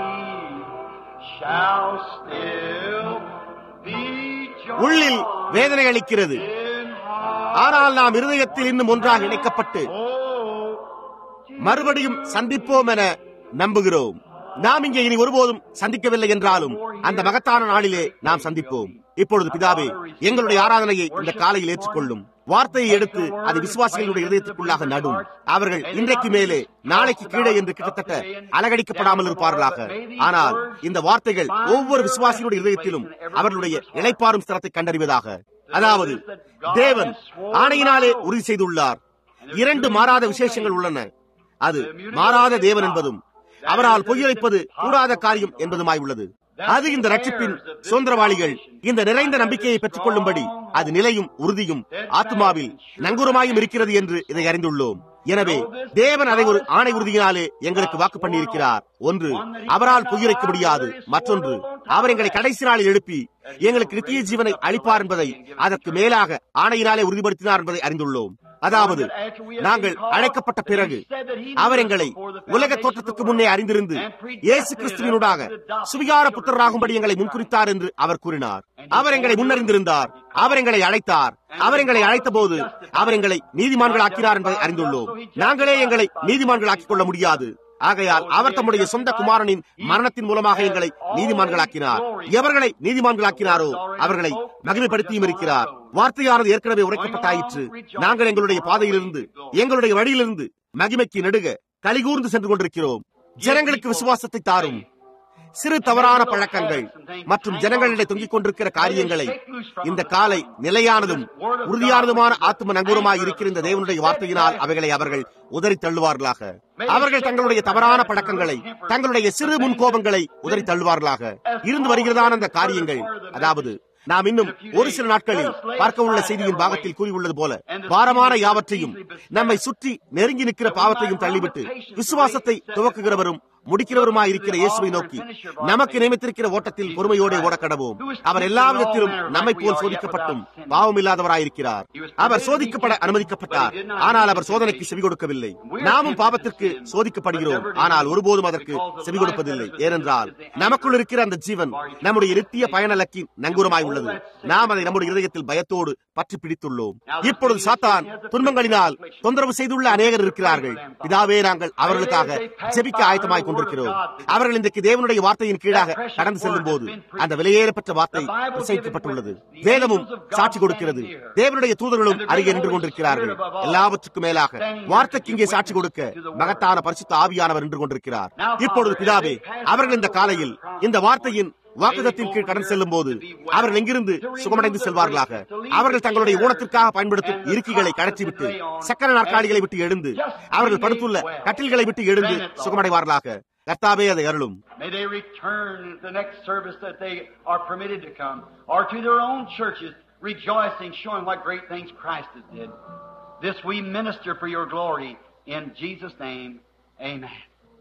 shall still be உள்ளில் வேதனை அளிக்கிறது in heart. ஆனால் நாம் இருதயத்தில் இன்னும் ஒன்றாக இணைக்கப்பட்டு Oh, மறுபடியும் சந்திப்போம் என நம்புகிறோம் நாம் இங்கே இனி ஒருபோதும் சந்திக்கவில்லை என்றாலும் அந்த மகத்தான நாளிலே நாம் சந்திப்போம் இப்பொழுது பிதாவே எங்களுடைய ஆராதனையை இந்த காலையில் ஏற்றுக்கொள்ளும் வார்த்தையை எடுத்து அது விசுவாசிகளுடைய இதயத்திற்குள்ளாக நடும் அவர்கள் இன்றைக்கு மேலே நாளைக்கு கீழே என்று கிட்டத்தட்ட அலகடிக்கப்படாமல் இருப்பார்களாக ஆனால் இந்த வார்த்தைகள் ஒவ்வொரு விசுவாசிகளுடைய இதயத்திலும் அவர்களுடைய இளைப்பாறும் ஸ்தலத்தை கண்டறிவதாக அதாவது தேவன் ஆணையினாலே உறுதி செய்துள்ளார் இரண்டு மாறாத விசேஷங்கள் உள்ளன அது மாறாத தேவன் என்பதும் அவரால் பொய்யளிப்பது கூடாத காரியம் என்பதுமாய் உள்ளது அது இந்த ரட்சிப்பின் சுதந்திரவாளிகள் இந்த நிறைந்த நம்பிக்கையை பெற்றுக் கொள்ளும்படி அது நிலையும் உறுதியும் ஆத்மாவில் நங்கூரமாயும் இருக்கிறது என்று இதை அறிந்துள்ளோம் எனவே தேவன் அதை ஒரு ஆணை உறுதியினாலே எங்களுக்கு வாக்கு பண்ணியிருக்கிறார் ஒன்று அவரால் பொய்யுரைக்க முடியாது மற்றொன்று அவர் எங்களை கடைசி நாளில் எழுப்பி எங்களுக்கு நித்திய ஜீவனை அளிப்பார் என்பதை அதற்கு மேலாக ஆணையினாலே உறுதிப்படுத்தினார் என்பதை அறிந்துள்ளோம் அதாவது நாங்கள் அழைக்கப்பட்ட பிறகு அவர் எங்களை உலக தோற்றத்துக்கு முன்னே அறிந்திருந்து இயேசு கிறிஸ்துவினூடாக சுவிகார புத்திரராகும்படி எங்களை முன்குறித்தார் என்று அவர் கூறினார் அவர் எங்களை முன்னறிந்திருந்தார் அவர் எங்களை அழைத்தார் அவர் எங்களை அழைத்த போது அவர் எங்களை நீதிமான்களாக்கினார் என்பதை அறிந்துள்ளோம் நாங்களே எங்களை நீதிமான்களாக்கிக் கொள்ள முடியாது ஆகையால் அவர் தம்முடைய சொந்த குமாரனின் மரணத்தின் மூலமாக எங்களை நீதிமான்களாக்கினார் எவர்களை நீதிமான்களாக்கினாரோ அவர்களை மகிமைப்படுத்தியும் இருக்கிறார் வார்த்தையானது ஏற்கனவே உரைக்கப்பட்டாயிற்று நாங்கள் எங்களுடைய பாதையிலிருந்து எங்களுடைய வழியிலிருந்து மகிமைக்கு நெடுக கலிகூர்ந்து சென்று கொண்டிருக்கிறோம் ஜனங்களுக்கு விசுவாசத்தை தாரும் சிறு தவறான பழக்கங்கள் மற்றும் ஜனங்களிடையே தொங்கிக் கொண்டிருக்கிற காரியங்களை இந்த காலை நிலையானதும் உறுதியானதுமான ஆத்ம நங்கூரமாய் இருக்கிற இந்த தேவனுடைய வார்த்தையினால் அவைகளை அவர்கள் உதறி தள்ளுவார்களாக அவர்கள் தங்களுடைய தவறான பழக்கங்களை தங்களுடைய சிறு முன்கோபங்களை உதறி தள்ளுவார்களாக இருந்து வருகிறதான அந்த காரியங்கள் அதாவது நாம் இன்னும் ஒரு சில நாட்களில் பார்க்க உள்ள செய்தியின் பாகத்தில் கூறியுள்ளது போல பாரமான யாவற்றையும் நம்மை சுற்றி நெருங்கி நிற்கிற பாவத்தையும் தள்ளிவிட்டு விசுவாசத்தை துவக்குகிறவரும் முடிக்கிறவருமாய் இருக்கிற இயேசுவை நோக்கி நமக்கு நியமித்திருக்கிற ஓட்டத்தில் பொறுமையோடு ஓடக்கடவோம் அவர் எல்லா விதத்திலும் நம்மை போல் சோதிக்கப்பட்டும் பாவம் இல்லாதவராயிருக்கிறார் அவர் சோதிக்கப்பட அனுமதிக்கப்பட்டார் ஆனால் அவர் சோதனைக்கு செவி கொடுக்கவில்லை நாமும் பாவத்திற்கு சோதிக்கப்படுகிறோம் ஆனால் ஒருபோதும் அதற்கு செவி கொடுப்பதில்லை ஏனென்றால் நமக்குள் இருக்கிற அந்த ஜீவன் நம்முடைய நித்திய பயனலக்கின் நங்கூரமாய் உள்ளது நாம் அதை நம்முடைய இதயத்தில் பயத்தோடு பற்றி பிடித்துள்ளோம் இப்பொழுது சாத்தான் துன்பங்களினால் தொந்தரவு செய்துள்ள அநேகர் இருக்கிறார்கள் இதாவே நாங்கள் அவர்களுக்காக ஜெபிக்க ஆயத்தமாய் கொண்டிருக்கிறோம் அவர்கள் இன்றைக்கு தேவனுடைய வார்த்தையின் கீழாக கடந்து செல்லும் போது அந்த விலையேறப்பட்ட வார்த்தை பிரசவிக்கப்பட்டுள்ளது வேதமும் சாட்சி கொடுக்கிறது தேவனுடைய தூதர்களும் அருகே நின்று கொண்டிருக்கிறார்கள் எல்லாவற்றுக்கும் மேலாக வார்த்தைக்கு இங்கே சாட்சி கொடுக்க மகத்தான பரிசுத்த ஆவியானவர் நின்று கொண்டிருக்கிறார் இப்பொழுது பிதாவே அவர்கள் இந்த காலையில் இந்த வார்த்தையின் வாக்குதத்தின் கீழ் கடந்து செல்லும் போது அவர்கள் எங்கிருந்து சுகமடைந்து செல்வார்களாக அவர்கள் தங்களுடைய ஊனத்திற்காக பயன்படுத்தும் இருக்கைகளை கடற்றிவிட்டு சக்கர நாற்காலிகளை விட்டு எழுந்து அவர்கள் படுத்துள்ள கட்டில்களை விட்டு எழுந்து சுகமடைவார்களாக கர்த்தாவே அதை அருளும் May they return to the next service that they are permitted to come, or to their own churches, rejoicing, showing what great things Christ has did. This we minister for your glory. In Jesus' name, amen.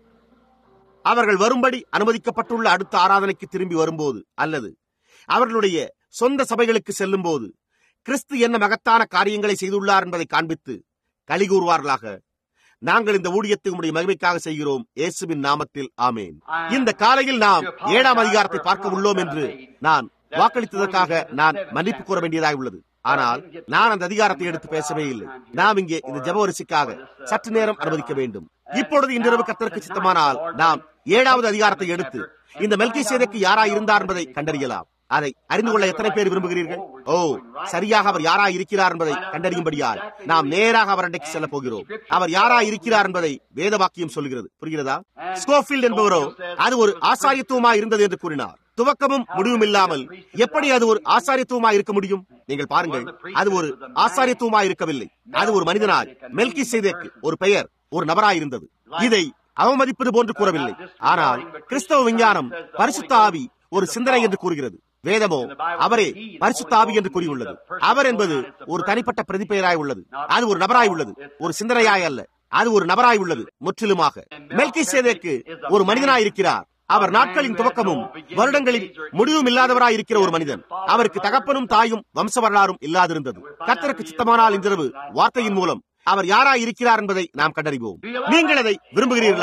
அவர்கள் வரும்படி அனுமதிக்கப்பட்டுள்ள அடுத்த ஆராதனைக்கு திரும்பி வரும்போது அல்லது அவர்களுடைய சொந்த சபைகளுக்கு செல்லும் போது கிறிஸ்து என்ன மகத்தான காரியங்களை செய்துள்ளார் என்பதை காண்பித்து களி கூறுவார்களாக நாங்கள் இந்த ஊழியத்தை உடைய மகிமைக்காக செய்கிறோம் இயேசுவின் நாமத்தில் ஆமேன் இந்த காலையில் நாம் ஏழாம் அதிகாரத்தை பார்க்க உள்ளோம் என்று நான் வாக்களித்ததற்காக நான் மன்னிப்பு கூற வேண்டியதாக உள்ளது ஆனால் நான் அந்த அதிகாரத்தை எடுத்து பேசவே இல்லை நாம் இங்கே இந்த ஜபவரிசைக்காக சற்று நேரம் அனுமதிக்க வேண்டும் இப்பொழுது இன்றிரவு கத்தருக்கு சித்தமானால் நாம் ஏழாவது அதிகாரத்தை எடுத்து இந்த மெல்கி சேதைக்கு யாரா இருந்தார் என்பதை கண்டறியலாம் அதை அறிந்து கொள்ள எத்தனை பேர் விரும்புகிறீர்கள் ஓ சரியாக அவர் யாரா இருக்கிறார் என்பதை கண்டறியும்படியால் நாம் நேராக அவர் அன்றைக்கு செல்ல போகிறோம் அவர் யாரா இருக்கிறார் என்பதை வேத வாக்கியம் சொல்கிறது புரிகிறதா ஸ்கோஃபீல்ட் என்பவரோ அது ஒரு ஆசாரியத்துவமா இருந்தது என்று கூறினார் துவக்கமும் முடிவும் இல்லாமல் எப்படி அது ஒரு ஆசாரியத்துவமா இருக்க முடியும் நீங்கள் பாருங்கள் அது ஒரு ஆசாரியத்துவமா இருக்கவில்லை அது ஒரு மனிதனாய் மெல்கி செய்தேக்கு ஒரு பெயர் ஒரு நபராயிருந்தது இதை அவமதிப்பது போன்று கூறவில்லை ஆனால் கிறிஸ்தவ விஞ்ஞானம் பரிசுத்த ஆவி ஒரு சிந்தனை என்று கூறுகிறது வேதமோ அவரே பரிசுத்த ஆவி என்று கூறியுள்ளது அவர் என்பது ஒரு தனிப்பட்ட பிரதிபெயராய் உள்ளது அது ஒரு நபராய் உள்ளது ஒரு சிந்தனையாய் அல்ல அது ஒரு நபராய் உள்ளது முற்றிலுமாக மெல்கி சேதேக்கு ஒரு மனிதனாய் இருக்கிறார் அவர் நாட்களின் துவக்கமும் வருடங்களின் முடிவும் இல்லாதவராய் இருக்கிற ஒரு மனிதன் அவருக்கு தகப்பனும் தாயும் வம்ச வரலாறும் இல்லாதிருந்தது கத்தருக்கு சித்தமானால் இன்றிரவு வார்த்தையின் மூலம் அவர் யாராய் இருக்கிறார் என்பதை நாம் கண்டறிவோம் நீங்கள் அதை விரும்புகிறீர்களா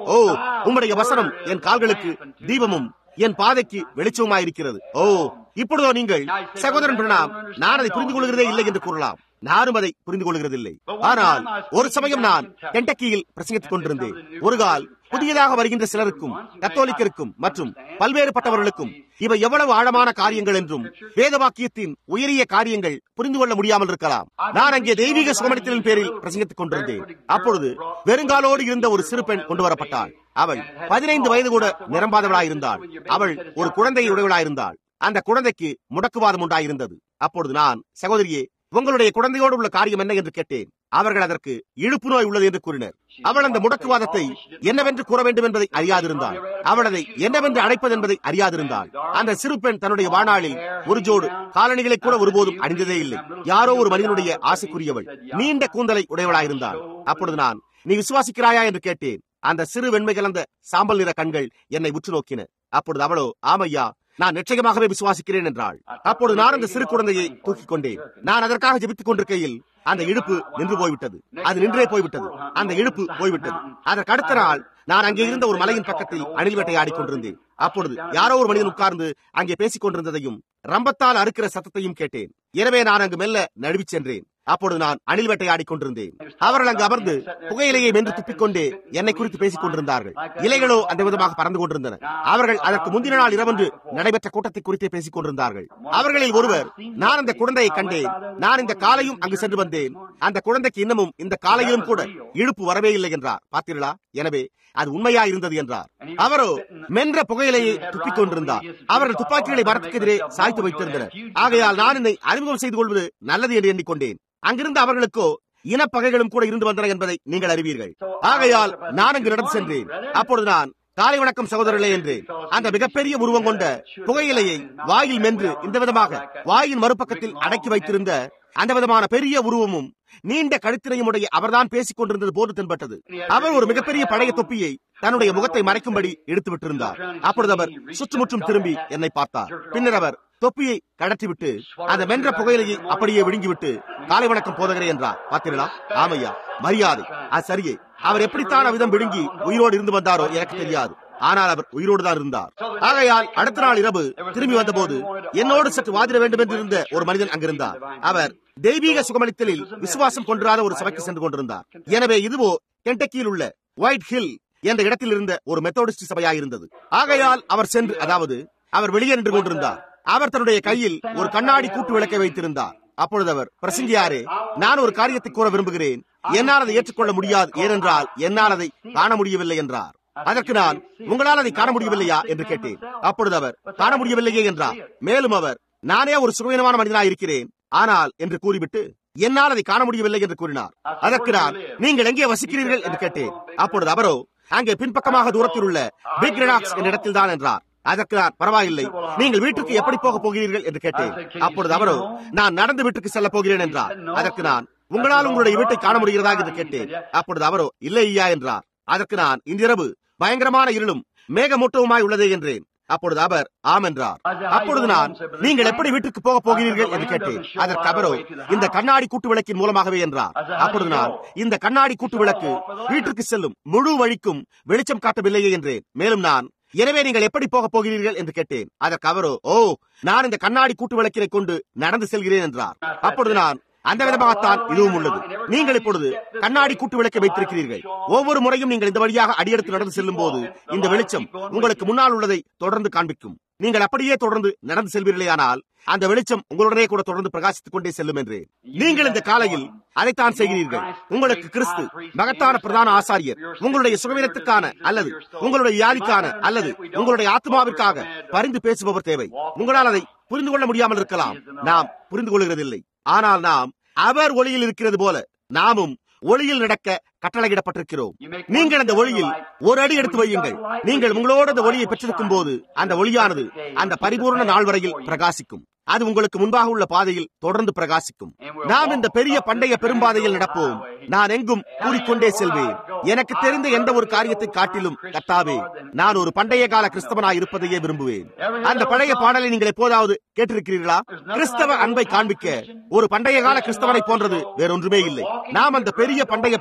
ஓ உம்முடைய வசனம் என் கால்களுக்கு தீபமும் என் பாதைக்கு வெளிச்சமாயிருக்கிறது ஓ இப்பொழுதோ நீங்கள் சகோதரன் பிரணாம் நான் அதை புரிந்து கொள்கிறதே இல்லை என்று கூறலாம் நானும் அதை புரிந்து கொள்கிறதில்லை ஆனால் ஒரு சமயம் நான் கெண்டக்கியில் பிரசங்கித்துக் கொண்டிருந்தேன் ஒரு கால் புதியதாக வருகின்ற சிலருக்கும் கத்தோலிக்கருக்கும் மற்றும் பல்வேறுபட்டவர்களுக்கும் இவை எவ்வளவு ஆழமான காரியங்கள் என்றும் வேதவாக்கியத்தின் உயரிய காரியங்கள் புரிந்து கொள்ள முடியாமல் இருக்கலாம் நான் அங்கே தெய்வீக சுகமனத்தின் பேரில் பிரசங்கித்துக் கொண்டிருந்தேன் அப்பொழுது வெறுங்காலோடு இருந்த ஒரு சிறு பெண் கொண்டு வரப்பட்டாள் அவள் பதினைந்து வயது கூட நிரம்பாதவளாயிருந்தாள் அவள் ஒரு குழந்தையை உடையவளாயிருந்தாள் அந்த குழந்தைக்கு முடக்குவாதம் உண்டாயிருந்தது அப்பொழுது நான் சகோதரியே உங்களுடைய குழந்தையோடு உள்ள காரியம் என்ன என்று கேட்டேன் அவர்கள் அதற்கு இழுப்பு நோய் உள்ளது என்று கூறினர் அவள் அந்த முடக்குவாதத்தை என்னவென்று கூற வேண்டும் என்பதை அறியாதிருந்தாள் அவள் அதை என்னவென்று அழைப்பது என்பதை அறியாதிருந்தாள் அந்த சிறு பெண் தன்னுடைய வாழ்நாளில் ஒரு ஜோடு காலணிகளை கூட ஒருபோதும் அணிந்ததே இல்லை யாரோ ஒரு மனிதனுடைய ஆசைக்குரியவள் நீண்ட கூந்தலை உடையவளாயிருந்தாள் அப்பொழுது நான் நீ விசுவாசிக்கிறாயா என்று கேட்டேன் அந்த சிறு வெண்மை கலந்த சாம்பல் நிற கண்கள் என்னை உற்று நோக்கின அப்பொழுது அவளோ ஆமையா நான் நிச்சயமாகவே விசுவாசிக்கிறேன் என்றாள் அப்பொழுது நான் அந்த சிறு குழந்தையை தூக்கிக் கொண்டேன் நான் அதற்காக ஜெபித்துக் கொண்டிருக்கையில் அந்த இழுப்பு நின்று போய்விட்டது அது நின்றே போய்விட்டது அந்த இழுப்பு போய்விட்டது அதற்கு அடுத்த நாள் நான் அங்கே இருந்த ஒரு மலையின் பக்கத்தில் அணில் வேட்டையாடி கொண்டிருந்தேன் அப்பொழுது யாரோ ஒரு மனிதன் உட்கார்ந்து அங்கே பேசிக் கொண்டிருந்ததையும் ரம்பத்தால் அறுக்கிற சத்தத்தையும் கேட்டேன் எனவே நான் அங்கு மெல்ல நழுவிச் சென்றேன் அப்பொழுது நான் அணில் வேட்டையாடி கொண்டிருந்தேன் அவர்கள் அங்கு அமர்ந்து புகையிலையை மென்று துப்பிக்கொண்டே என்னை குறித்து பேசிக் கொண்டிருந்தார்கள் இலைகளோ அந்த விதமாக பறந்து கொண்டிருந்தன அவர்கள் அதற்கு முந்தின நாள் இரவன்று நடைபெற்ற கூட்டத்தை குறித்தே பேசிக் கொண்டிருந்தார்கள் அவர்களில் ஒருவர் நான் அந்த குழந்தையை கண்டேன் நான் இந்த காலையும் அங்கு சென்று வந்தேன் அந்த குழந்தைக்கு இன்னமும் இந்த காலையிலும் கூட இழுப்பு வரவே இல்லை என்றார் பார்த்தீர்களா எனவே அது உண்மையா இருந்தது என்றார் அவரோ மென்ற புகையிலையை துப்பிக் கொண்டிருந்தார் அவர்கள் துப்பாக்கிகளை மரத்துக்கு எதிரே சாய்த்து வைத்திருந்தனர் ஆகையால் நான் என்னை அறிமுகம் செய்து கொள்வது நல்லது என்று எண்ணிக்கொண்டேன் அங்கிருந்த அவர்களுக்கோ இனப்பகைகளும் கூட இருந்து வந்தன என்பதை நீங்கள் அறிவீர்கள் ஆகையால் நான் அங்கு நடந்து சென்றேன் அப்பொழுது நான் காலை வணக்கம் சகோதரர்களே என்று அந்த மிகப்பெரிய உருவம் கொண்ட புகையிலையை வாயில் மென்று இந்த விதமாக வாயின் மறுபக்கத்தில் அடக்கி வைத்திருந்த அந்த விதமான பெரிய உருவமும் நீண்ட கழுத்தினையும் உடைய அவர்தான் பேசிக் கொண்டிருந்தது போன்று தென்பட்டது அவர் ஒரு மிகப்பெரிய பழைய தொப்பியை தன்னுடைய முகத்தை மறைக்கும்படி எடுத்து விட்டிருந்தார் அப்பொழுது அவர் சுற்றுமுற்றும் திரும்பி என்னை பார்த்தார் பின்னர் அவர் தொப்பியை கழற்றிவிட்டு அந்த மென்ற புகையிலையை அப்படியே விழுங்கிவிட்டு காலை வணக்கம் போதகரே என்றார் பார்த்தீர்களா ஆமையா மரியாதை அது சரியே அவர் எப்படித்தான் விதம் விழுங்கி உயிரோடு இருந்து வந்தாரோ எனக்கு தெரியாது ஆனால் அவர் உயிரோடு தான் இருந்தார் ஆகையால் அடுத்த நாள் இரவு திரும்பி வந்தபோது என்னோடு சற்று வாதிட வேண்டும் என்று இருந்த ஒரு மனிதன் அங்கிருந்தார் அவர் தெய்வீக சுகமளித்தலில் விசுவாசம் கொன்றாத ஒரு சபைக்கு சென்று கொண்டிருந்தார் எனவே இதுவோ கெண்டக்கியில் உள்ள ஒயிட் ஹில் என்ற இடத்தில் இருந்த ஒரு மெத்தோடிஸ்ட் சபையாயிருந்தது ஆகையால் அவர் சென்று அதாவது அவர் வெளியே நின்று கொண்டிருந்தார் அவர் தன்னுடைய கையில் ஒரு கண்ணாடி கூட்டு விளக்கை வைத்திருந்தார் அப்பொழுது அவர் பிரசங்கியாரே நான் ஒரு காரியத்தை கூற விரும்புகிறேன் என்னால் அதை ஏற்றுக்கொள்ள முடியாது ஏனென்றால் என்னால் அதை காண முடியவில்லை என்றார் அதற்கு நான் உங்களால் அதை காண முடியவில்லையா என்று கேட்டேன் அப்பொழுது அவர் காண முடியவில்லையே என்றார் மேலும் அவர் நானே ஒரு சுகவீனமான மனிதனாக இருக்கிறேன் ஆனால் என்று கூறிவிட்டு என்னால் அதை காண முடியவில்லை என்று கூறினார் அதற்கு நான் நீங்கள் எங்கே வசிக்கிறீர்கள் என்று கேட்டேன் அப்பொழுது அவரோ அங்கே பின்பக்கமாக தூரத்தில் உள்ள பிக் ரெடாக்ஸ் என்ற இடத்தில் தான் என்றார் அதற்கு நான் பரவாயில்லை நீங்கள் வீட்டுக்கு எப்படி போக போகிறீர்கள் என்று கேட்டேன் அப்பொழுது அவரோ நான் நடந்து வீட்டுக்கு செல்ல போகிறேன் என்றார் அதற்கு நான் உங்களால் உங்களுடைய வீட்டை காண முடிகிறதா என்று கேட்டேன் அப்பொழுது அவரோ இல்லை ஐயா என்றார் அதற்கு நான் இன்றிரவு பயங்கரமான இருளும் மேகமூட்டவுமாய் உள்ளது என்றேன் அப்பொழுது அவர் ஆம் என்றார் அப்பொழுது நான் நீங்கள் எப்படி வீட்டுக்கு போக போகிறீர்கள் என்று கேட்டேன் அதற்கு அவரோ இந்த கண்ணாடி கூட்டு விளக்கின் மூலமாகவே என்றார் அப்பொழுது நான் இந்த கண்ணாடி கூட்டு விளக்கு வீட்டிற்கு செல்லும் முழு வழிக்கும் வெளிச்சம் காட்டவில்லையே என்றேன் மேலும் நான் எனவே நீங்கள் எப்படி போக போகிறீர்கள் என்று கேட்டேன் அதற்கு அவரோ ஓ நான் இந்த கண்ணாடி கூட்டு விளக்கினை கொண்டு நடந்து செல்கிறேன் என்றார் அப்பொழுது நான் அந்த விதமாகத்தான் இதுவும் உள்ளது நீங்கள் இப்பொழுது கண்ணாடி கூட்டு விளக்கை வைத்திருக்கிறீர்கள் ஒவ்வொரு முறையும் நீங்கள் இந்த வழியாக அடியெடுத்து நடந்து செல்லும் போது இந்த வெளிச்சம் உங்களுக்கு முன்னால் உள்ளதை தொடர்ந்து காண்பிக்கும் நீங்கள் அப்படியே தொடர்ந்து நடந்து செல்வீர்களேயானால் அந்த வெளிச்சம் உங்களுடனே கூட தொடர்ந்து பிரகாசித்துக் கொண்டே செல்லும் என்று நீங்கள் இந்த காலையில் அதைத்தான் செய்கிறீர்கள் உங்களுக்கு கிறிஸ்து மகத்தான பிரதான ஆசாரியர் உங்களுடைய சுகவீனத்துக்கான அல்லது உங்களுடைய வியாதிக்கான அல்லது உங்களுடைய ஆத்மாவிற்காக பரிந்து பேசுபவர் தேவை உங்களால் அதை புரிந்து கொள்ள முடியாமல் இருக்கலாம் நாம் புரிந்து கொள்கிறதில்லை ஆனால் நாம் அவர் ஒளியில் இருக்கிறது போல நாமும் ஒளியில் நடக்க கட்டளையிடப்பட்டிருக்கிறோம் நீங்கள் அந்த ஒளியில் ஒரு அடி எடுத்து வையுங்கள் நீங்கள் உங்களோட அந்த ஒளியை பெற்றிருக்கும் போது அந்த ஒளியானது அந்த பரிபூர்ண நாள் வரையில் பிரகாசிக்கும் அது உங்களுக்கு முன்பாக உள்ள பாதையில் தொடர்ந்து பிரகாசிக்கும் நாம் இந்த பெரிய பண்டைய பெரும்பாதையில் நடப்போம் நான் எங்கும் கூறிக்கொண்டே செல்வேன் எனக்கு தெரிந்த எந்த ஒரு காரியத்தை காட்டிலும் கத்தாவே நான் ஒரு பண்டைய கால கிறிஸ்தவனாய் இருப்பதையே விரும்புவேன் அந்த பழைய பாடலை நீங்கள் எப்போதாவது கேட்டிருக்கிறீர்களா கிறிஸ்தவ அன்பை காண்பிக்க ஒரு பண்டைய கால கிறிஸ்தவனை போன்றது வேறொன்றுமே இல்லை நாம் அந்த பெரிய பண்டைய பெரும்பாதையில்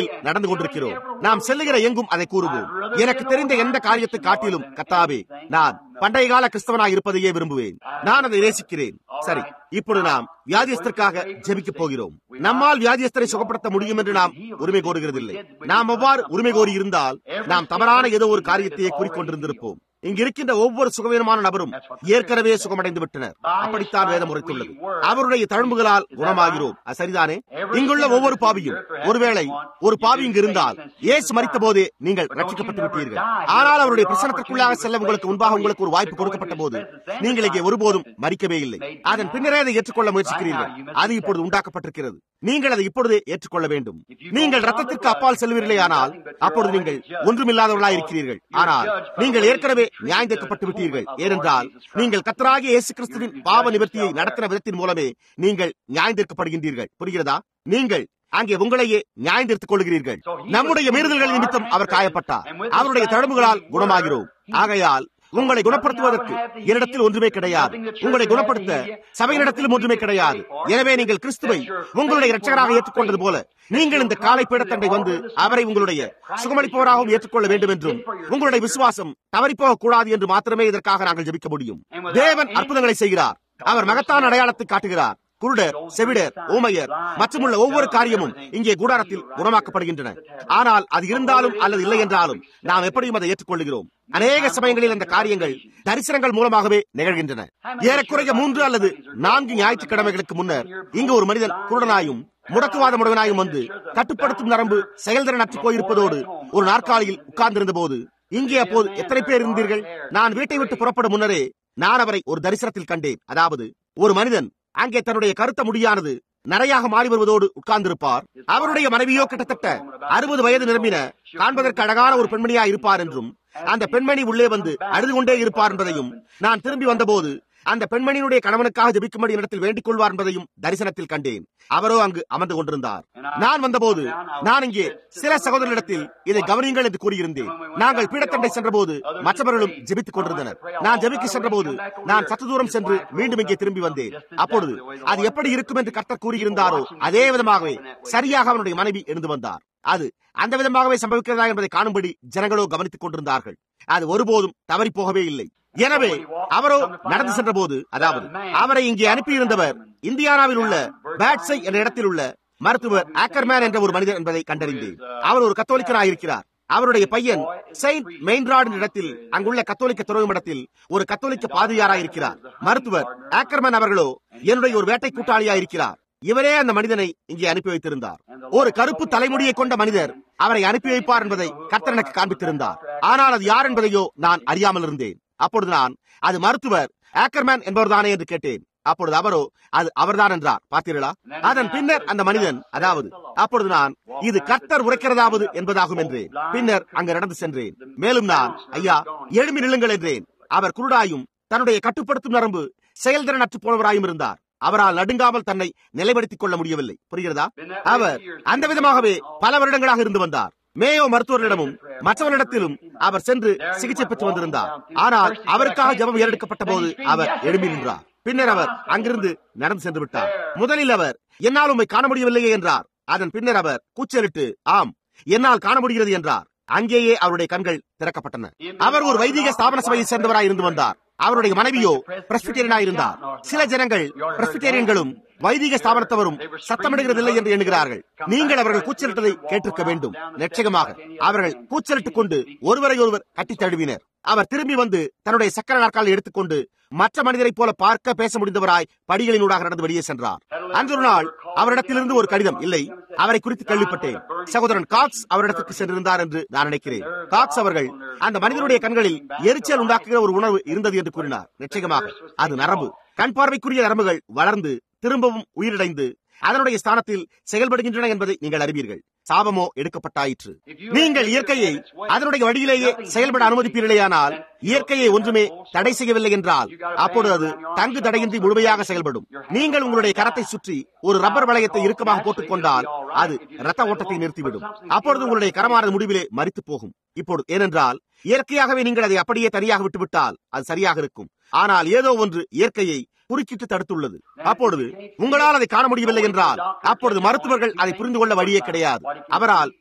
வழியில் நடந்து கொண்டிருக்கிறோம் நாம் செல்லுகிற எங்கும் அதை கூறுவோம் எனக்கு தெரிந்த எந்த காரியத்தை காட்டிலும் கத்தாவே நான் பண்டைய கால கிறிஸ்தவனாக இருப்பதையே விரும்புவேன் நான் அதை நேசிக்கிறேன் சரி இப்பொழுது நாம் வியாதியஸ்தருக்காக ஜெபிக்க போகிறோம் நம்மால் வியாதியஸ்தரை சுகப்படுத்த முடியும் என்று நாம் உரிமை கோருகிறதில்லை நாம் அவ்வாறு உரிமை கோரி இருந்தால் நாம் தவறான ஏதோ ஒரு காரியத்தையே கூறிக்கொண்டிருந்திருப்போம் இங்கு இருக்கின்ற ஒவ்வொரு சுகவீனமான நபரும் ஏற்கனவே சுகமடைந்து விட்டனர் அப்படித்தான் வேதம் உரைத்துள்ளது அவருடைய தழும்புகளால் குணமாகிறோம் அது சரிதானே இங்குள்ள ஒவ்வொரு பாவியும் ஒருவேளை ஒரு பாவி இங்கு இருந்தால் இயேசு மறித்த போதே நீங்கள் ரட்சிக்கப்பட்டு விட்டீர்கள் ஆனால் அவருடைய பிரசனத்திற்குள்ளாக செல்ல உங்களுக்கு முன்பாக உங்களுக்கு ஒரு வாய்ப்பு கொடுக்கப்பட்ட போது நீங்கள் இங்கே ஒருபோதும் மறிக்கவே இல்லை அதன் பின்னரே அதை ஏற்றுக்கொள்ள முயற்சிக்கிறீர்கள் அது இப்பொழுது உண்டாக்கப்பட்டிருக்கிறது நீங்கள் அதை இப்பொழுதே ஏற்றுக்கொள்ள வேண்டும் நீங்கள் ரத்தத்திற்கு அப்பால் செல்வீர்களே ஆனால் அப்பொழுது நீங்கள் ஒன்றுமில்லாதவர்களாய் இருக்கிறீர்கள் ஆனால் நீங்கள் ஏற்கனவே நியாயந்திருக்கப்பட்டு விட்டீர்கள் ஏனென்றால் நீங்கள் கத்தராகிய இயேசு கிறிஸ்துவின் பாவ நிவர்த்தியை நடத்தின விதத்தின் மூலமே நீங்கள் நியாயந்திருக்கப்படுகின்றீர்கள் புரிகிறதா நீங்கள் அங்கே உங்களையே நியாயந்திருத்துக் கொள்கிறீர்கள் நம்முடைய மீறுதல்கள் நிமித்தம் அவர் காயப்பட்டார் அவருடைய தழும்புகளால் குணமாகிறோம் ஆகையால் உங்களை குணப்படுத்துவதற்கு என்னிடத்தில் ஒன்றுமே கிடையாது உங்களை குணப்படுத்த சபையினிடத்திலும் ஒன்றுமே கிடையாது எனவே நீங்கள் கிறிஸ்துவை உங்களுடைய இரட்சகராக ஏற்றுக்கொண்டது போல நீங்கள் இந்த காலை பீடத்தண்டை வந்து அவரை உங்களுடைய சுகமளிப்பவராகவும் ஏற்றுக்கொள்ள வேண்டும் என்றும் உங்களுடைய விசுவாசம் தவறிப்போக கூடாது என்று மாத்திரமே இதற்காக நாங்கள் ஜெபிக்க முடியும் தேவன் அற்புதங்களை செய்கிறார் அவர் மகத்தான அடையாளத்தை காட்டுகிறார் குருடர் செவிடர் ஊமையர் மற்றுமுள்ள ஒவ்வொரு காரியமும் இங்கே கூடாரத்தில் குணமாக்கப்படுகின்றன ஆனால் அது இருந்தாலும் அல்லது இல்லை என்றாலும் நாம் எப்படியும் அதை ஏற்றுக்கொள்கிறோம் அநேக சமயங்களில் அந்த காரியங்கள் தரிசனங்கள் மூலமாகவே நிகழ்கின்றன ஏறக்குறைய மூன்று அல்லது நான்கு ஞாயிற்றுக்கிழமைகளுக்கு முன்னர் இங்கு ஒரு மனிதன் குருடனாயும் முடக்குவாத முடவனாயும் வந்து கட்டுப்படுத்தும் நரம்பு செயல்திறன் அற்று போயிருப்பதோடு ஒரு நாற்காலியில் உட்கார்ந்திருந்த போது இங்கே அப்போது எத்தனை பேர் இருந்தீர்கள் நான் வீட்டை விட்டு புறப்படும் முன்னரே நான் அவரை ஒரு தரிசனத்தில் கண்டேன் அதாவது ஒரு மனிதன் அங்கே தன்னுடைய கருத்த முடியானது நரையாக மாறி வருவதோடு உட்கார்ந்திருப்பார் அவருடைய மனைவியோ கிட்டத்தட்ட அறுபது வயது நிரம்பின காண்பதற்கு அழகான ஒரு பெண்மணியா இருப்பார் என்றும் அந்த பெண்மணி உள்ளே வந்து அழுது கொண்டே இருப்பார் என்பதையும் நான் திரும்பி வந்தபோது அந்த பெண்மணியினுடைய கணவனுக்காக ஜபிக்கும்படி இடத்தில் வேண்டிக் கொள்வார் என்பதையும் தரிசனத்தில் கண்டேன் அவரோ அங்கு அமர்ந்து கொண்டிருந்தார் நான் வந்தபோது நான் இங்கே சில சகோதரரிடத்தில் இதை கவனியுங்கள் என்று கூறியிருந்தேன் நாங்கள் பீடத்தண்டை சென்றபோது மற்றவர்களும் ஜெபித்துக் கொண்டிருந்தனர் நான் ஜெபிக்க சென்றபோது நான் சற்று தூரம் சென்று மீண்டும் இங்கே திரும்பி வந்தேன் அப்பொழுது அது எப்படி இருக்கும் என்று கர்த்தர் கூறியிருந்தாரோ அதே விதமாகவே சரியாக அவனுடைய மனைவி எழுந்து வந்தார் அது அந்த விதமாகவே சம்பவிக்கிறதா என்பதை காணும்படி ஜனங்களோ கவனித்துக் கொண்டிருந்தார்கள் அது ஒருபோதும் தவறி போகவே இல்லை எனவே அவரோ நடந்து சென்ற போது அதாவது அவரை இங்கே அனுப்பியிருந்தவர் இந்தியானாவில் உள்ள பேட்ஸை என்ற இடத்தில் உள்ள மருத்துவர் ஆக்கர்மேன் என்ற ஒரு மனிதர் என்பதை கண்டறிந்தேன் அவர் ஒரு கத்தோலிக்கராக இருக்கிறார் அவருடைய பையன் செயின்ட் மெயின்ராடு இடத்தில் அங்குள்ள கத்தோலிக்க துறவும் இடத்தில் ஒரு கத்தோலிக்க பாதிரியாராக இருக்கிறார் மருத்துவர் ஆக்கர்மேன் அவர்களோ என்னுடைய ஒரு வேட்டை கூட்டாளியா இருக்கிறார் இவரே அந்த மனிதனை இங்கே அனுப்பி வைத்திருந்தார் ஒரு கருப்பு தலைமுடியை கொண்ட மனிதர் அவரை அனுப்பி வைப்பார் என்பதை கர்த்தர் எனக்கு காண்பித்திருந்தார் ஆனால் அது யார் என்பதையோ நான் அறியாமல் இருந்தேன் அப்பொழுது நான் அது மருத்துவர் ஆக்கர்மேன் என்பவர்தானே என்று கேட்டேன் அப்பொழுது அவரோ அது அவர்தான் என்றார் பார்த்தீர்களா அதன் பின்னர் அந்த மனிதன் அதாவது அப்பொழுது நான் இது கர்த்தர் உரைக்கிறதாவது என்பதாகும் என்றேன் பின்னர் அங்கு நடந்து சென்றேன் மேலும் நான் ஐயா எழும்பி நில்லுங்கள் என்றேன் அவர் குருடாயும் தன்னுடைய கட்டுப்படுத்தும் நரம்பு செயல்திறன் அற்று போனவராயும் இருந்தார் அவரால் நடுங்காமல் தன்னை நிலைப்படுத்திக் கொள்ள முடியவில்லை புரிகிறதா அவர் அந்த விதமாகவே பல வருடங்களாக இருந்து வந்தார் மேயோ மருத்துவர்களிடமும் மற்றவர்களிடத்திலும் அவர் சென்று சிகிச்சை பெற்று வந்திருந்தார் ஆனால் அவருக்காக ஜபம் ஏறெடுக்கப்பட்ட போது அவர் எழும்பி நின்றார் பின்னர் அவர் அங்கிருந்து நடந்து சென்று விட்டார் முதலில் அவர் என்னால் உண்மை காண முடியவில்லையே என்றார் அதன் பின்னர் அவர் கூச்சலிட்டு ஆம் என்னால் காண முடிகிறது என்றார் அங்கேயே அவருடைய கண்கள் திறக்கப்பட்டன அவர் ஒரு வைதிக ஸ்தாபன சபையை சேர்ந்தவராய் இருந்து வந்தார் அவருடைய மனைவியோ பிரஸ்பிட்டேரியனாய் இருந்தார் சில ஜனங்கள் பிரஸ்பிட்டேரியன்களும் வைதிக ஸ்தாபனத்தவரும் சத்தமிடுகிறதில்லை என்று எண்ணுகிறார்கள் நீங்கள் அவர்கள் கூச்சலிட்டதை கேட்டிருக்க வேண்டும் நிச்சயமாக அவர்கள் கூச்சலிட்டுக் கொண்டு ஒருவரை ஒருவர் கட்டித் தழுவினர் அவர் திரும்பி வந்து தன்னுடைய சக்கர நாற்காலை எடுத்துக்கொண்டு மற்ற மனிதரைப் போல பார்க்க பேச முடிந்தவராய் படிகளினூடாக நடந்து வெளியே சென்றார் அன்று ஒரு நாள் அவரிடத்திலிருந்து ஒரு கடிதம் இல்லை அவரை குறித்து கேள்விப்பட்டேன் சகோதரன் காக்ஸ் அவரிடத்திற்கு சென்றிருந்தார் என்று நான் நினைக்கிறேன் காக்ஸ் அவர்கள் அந்த மனிதனுடைய கண்களில் எரிச்சல் உண்டாக்குகிற ஒரு உணர்வு இருந்தது என்று கூறினார் நிச்சயமாக அது நரம்பு கண் பார்வைக்குரிய நரம்புகள் வளர்ந்து திரும்பவும் உயிரிழந்து அதனுடைய ஸ்தானத்தில் செயல்படுகின்றன என்பதை நீங்கள் அறிவீர்கள் சாபமோ எடுக்கப்பட்டாயிற்று நீங்கள் இயற்கையை அதனுடைய வழியிலேயே செயல்பட அனுமதிப்பீர்களேயானால் இயற்கையை ஒன்றுமே தடை செய்யவில்லை என்றால் அப்பொழுது அது தங்கு தடையின்றி முழுமையாக செயல்படும் நீங்கள் உங்களுடைய கரத்தை சுற்றி ஒரு ரப்பர் வளையத்தை இறுக்கமாக போட்டுக் கொண்டால் அது ரத்த ஓட்டத்தை நிறுத்திவிடும் அப்பொழுது உங்களுடைய கரமானது முடிவிலே மறித்து போகும் இப்பொழுது ஏனென்றால் இயற்கையாகவே நீங்கள் அதை அப்படியே தனியாக விட்டுவிட்டால் அது சரியாக இருக்கும் ஆனால் ஏதோ ஒன்று இயற்கையை குறுக்கிட்டு தடுத்துள்ளது அப்பொழுது உங்களால் அதை காண முடியவில்லை என்றால் அப்பொழுது மருத்துவர்கள் அதை புரிந்து கொள்ள வழியே கிடையாது அவரால்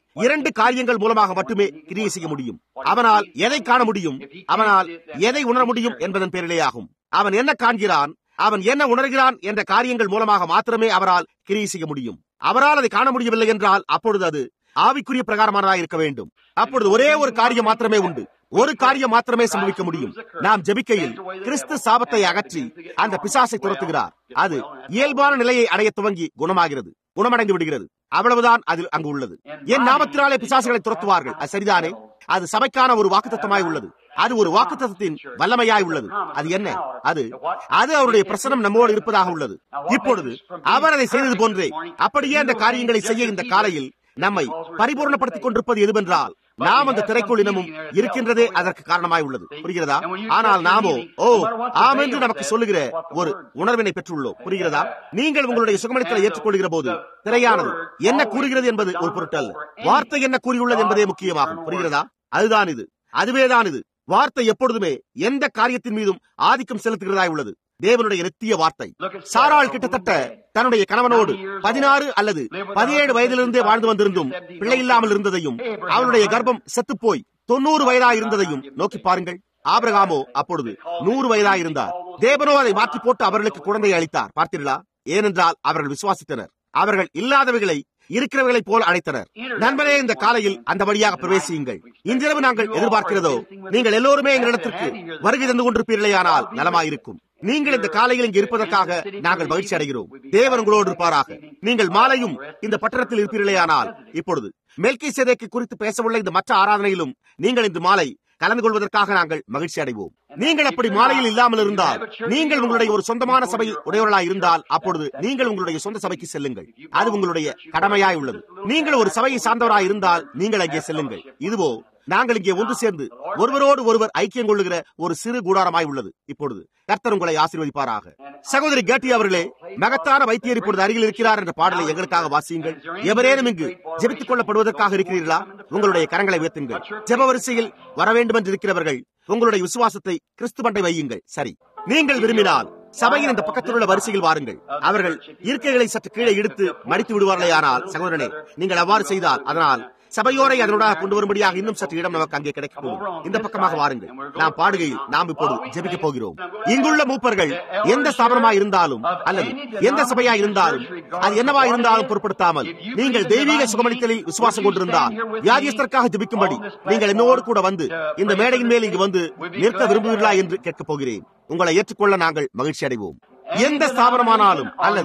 இரண்டு காரியங்கள் மூலமாக மட்டுமே கிரியை செய்ய முடியும் அவனால் எதை காண முடியும் அவனால் எதை உணர முடியும் என்பதன் பேரிலே ஆகும் அவன் என்ன காண்கிறான் அவன் என்ன உணர்கிறான் என்ற காரியங்கள் மூலமாக மாத்திரமே அவரால் கிரியை செய்ய முடியும் அவரால் அதை காண முடியவில்லை என்றால் அப்பொழுது அது ஆவிக்குரிய பிரகாரமானதாக இருக்க வேண்டும் அப்பொழுது ஒரே ஒரு காரியம் மாத்திரமே உண்டு ஒரு காரியம் மாத்திரமே சம்பவிக்க முடியும் நாம் ஜெபிக்கையில் கிறிஸ்து சாபத்தை அகற்றி அந்த பிசாசை துரத்துகிறார் அது இயல்பான நிலையை அடைய துவங்கி குணமாகிறது குணமடைந்து விடுகிறது அவ்வளவுதான் அதில் அங்கு உள்ளது என் நாமத்தினாலே பிசாசுகளை துரத்துவார்கள் அது சரிதானே அது சபைக்கான ஒரு வாக்குத்தத்தமாய் உள்ளது அது ஒரு வாக்குத்தத்தின் வல்லமையாய் உள்ளது அது என்ன அது அது அவருடைய பிரசனம் நம்மோடு இருப்பதாக உள்ளது இப்பொழுது அவர் அதை செய்தது போன்றே அப்படியே அந்த காரியங்களை செய்ய இந்த காலையில் நம்மை பரிபூர்ணப்படுத்திக் கொண்டிருப்பது எதுவென்றால் நாம் அந்த திரைக்குள் இனமும் இருக்கின்றதே அதற்கு காரணமாய் உள்ளது புரிகிறதா ஆனால் நாமோ ஓ ஆம் என்று நமக்கு சொல்லுகிற ஒரு உணர்வினை பெற்றுள்ளோம் புரிகிறதா நீங்கள் உங்களுடைய சுகமளித்தலை ஏற்றுக்கொள்கிற போது திரையானது என்ன கூறுகிறது என்பது ஒரு பொருட்டல்ல வார்த்தை என்ன கூறியுள்ளது என்பதே முக்கியமாகும் புரிகிறதா அதுதான் இது அதுவேதான் இது வார்த்தை எப்பொழுதுமே எந்த காரியத்தின் மீதும் ஆதிக்கம் செலுத்துகிறதாய் உள்ளது தேவனுடைய நித்திய வார்த்தை சாராள் கிட்டத்தட்ட தன்னுடைய கணவனோடு பதினாறு அல்லது பதினேழு வயதிலிருந்தே வாழ்ந்து வந்திருந்தும் பிள்ளை இல்லாமல் இருந்ததையும் அவனுடைய கர்ப்பம் செத்துப்போய் தொண்ணூறு வயதாய் இருந்ததையும் நோக்கி பாருங்கள் ஆபிரகாமோ அப்பொழுது நூறு வயதாய் இருந்தார் தேவனோ அதை மாற்றி போட்டு அவர்களுக்கு குழந்தையை அளித்தார் பார்த்தீர்களா ஏனென்றால் அவர்கள் விசுவாசித்தனர் அவர்கள் இல்லாதவைகளை இருக்கிறவர்களைப் போல் அழைத்தனர் நண்பரே இந்த காலையில் அந்த வழியாக பிரவேசியுங்கள் இன்றிரவு நாங்கள் எதிர்பார்க்கிறதோ நீங்கள் எல்லோருமே எங்களிடத்திற்கு வருகை தந்து கொண்டிருப்பீர்களேயானால் நலமாயிருக்கும் நீங்கள் இந்த காலையில் இங்கு இருப்பதற்காக நாங்கள் மகிழ்ச்சி அடைகிறோம் தேவன் உங்களோடு இருப்பாராக நீங்கள் மாலையும் இந்த பட்டணத்தில் இருப்பீர்களேயானால் இப்பொழுது மெல்கி சேதைக்கு குறித்து பேசவுள்ள இந்த மற்ற ஆராதனையிலும் நீங்கள் இந்த மாலை கலந்து கொள்வதற்காக நாங்கள் மகிழ்ச்சி அடைவோம் நீங்கள் அப்படி மாலையில் இல்லாமல் இருந்தால் நீங்கள் உங்களுடைய ஒரு சொந்தமான சபையில் உடையவர்களாய் இருந்தால் அப்பொழுது நீங்கள் உங்களுடைய சொந்த சபைக்கு செல்லுங்கள் அது உங்களுடைய கடமையாய் உள்ளது நீங்கள் ஒரு சபையை சார்ந்தவராய் இருந்தால் நீங்கள் அங்கே செல்லுங்கள் இதுவோ நாங்கள் இங்கே ஒன்று சேர்ந்து ஒருவரோடு ஒருவர் ஐக்கியம் கொள்ளுகிற ஒரு சிறு கூடாரமாய் உள்ளது இப்பொழுது கர்த்தர் உங்களை ஆசீர்வதிப்பாராக சகோதரி கேட்டி அவர்களே மகத்தான வைத்தியர் இப்பொழுது அருகில் இருக்கிறார் என்ற பாடலை எங்களுக்காக வாசியுங்கள் எவரேனும் இங்கு ஜெபித்துக் கொள்ளப்படுவதற்காக இருக்கிறீர்களா உங்களுடைய கரங்களை உயர்த்துங்கள் ஜெப வரிசையில் வர வேண்டும் என்று இருக்கிறவர்கள் உங்களுடைய விசுவாசத்தை கிறிஸ்து பண்டை வையுங்கள் சரி நீங்கள் விரும்பினால் சபையின் இந்த பக்கத்தில் உள்ள வரிசையில் வாருங்கள் அவர்கள் இருக்கைகளை சற்று கீழே இழுத்து மடித்து விடுவார்களே ஆனால் சகோதரனே நீங்கள் அவ்வாறு செய்தால் அதனால் சபையோரை அதனோடாக கொண்டு வரும்படியாக இன்னும் சற்று இடம் நமக்கு அங்கே கிடைக்கும் இந்த பக்கமாக வாருங்கள் நாம் பாடுகையில் நாம் இப்போது ஜெபிக்க போகிறோம் இங்குள்ள மூப்பர்கள் எந்த ஸ்தாபனமாய் இருந்தாலும் அல்லது எந்த சபையாய் இருந்தாலும் அது என்னவா இருந்தாலும் பொருட்படுத்தாமல் நீங்கள் தெய்வீக சுகமளித்தலில் விசுவாசம் கொண்டிருந்தால் வியாதியஸ்தற்காக ஜெபிக்கும்படி நீங்கள் என்னோடு கூட வந்து இந்த மேடையின் மேல் இங்கு வந்து நிற்க விரும்புவீர்களா என்று கேட்கப் போகிறேன் உங்களை ஏற்றுக்கொள்ள நாங்கள் மகிழ்ச்சி அடைவோம் எந்த ஸ்தாபனமானாலும் அல்லது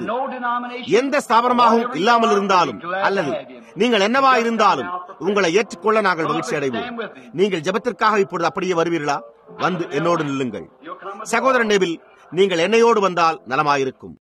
எந்த ஸ்தாபனமாகவும் இல்லாமல் இருந்தாலும் அல்லது நீங்கள் என்னவா இருந்தாலும் உங்களை ஏற்றுக்கொள்ள நாங்கள் மகிழ்ச்சி அடைவோம் நீங்கள் ஜெபத்திற்காக இப்பொழுது அப்படியே வருவீர்களா வந்து என்னோடு நில்லுங்கள் சகோதரன் நெவில் நீங்கள் என்னையோடு வந்தால் நலமாயிருக்கும்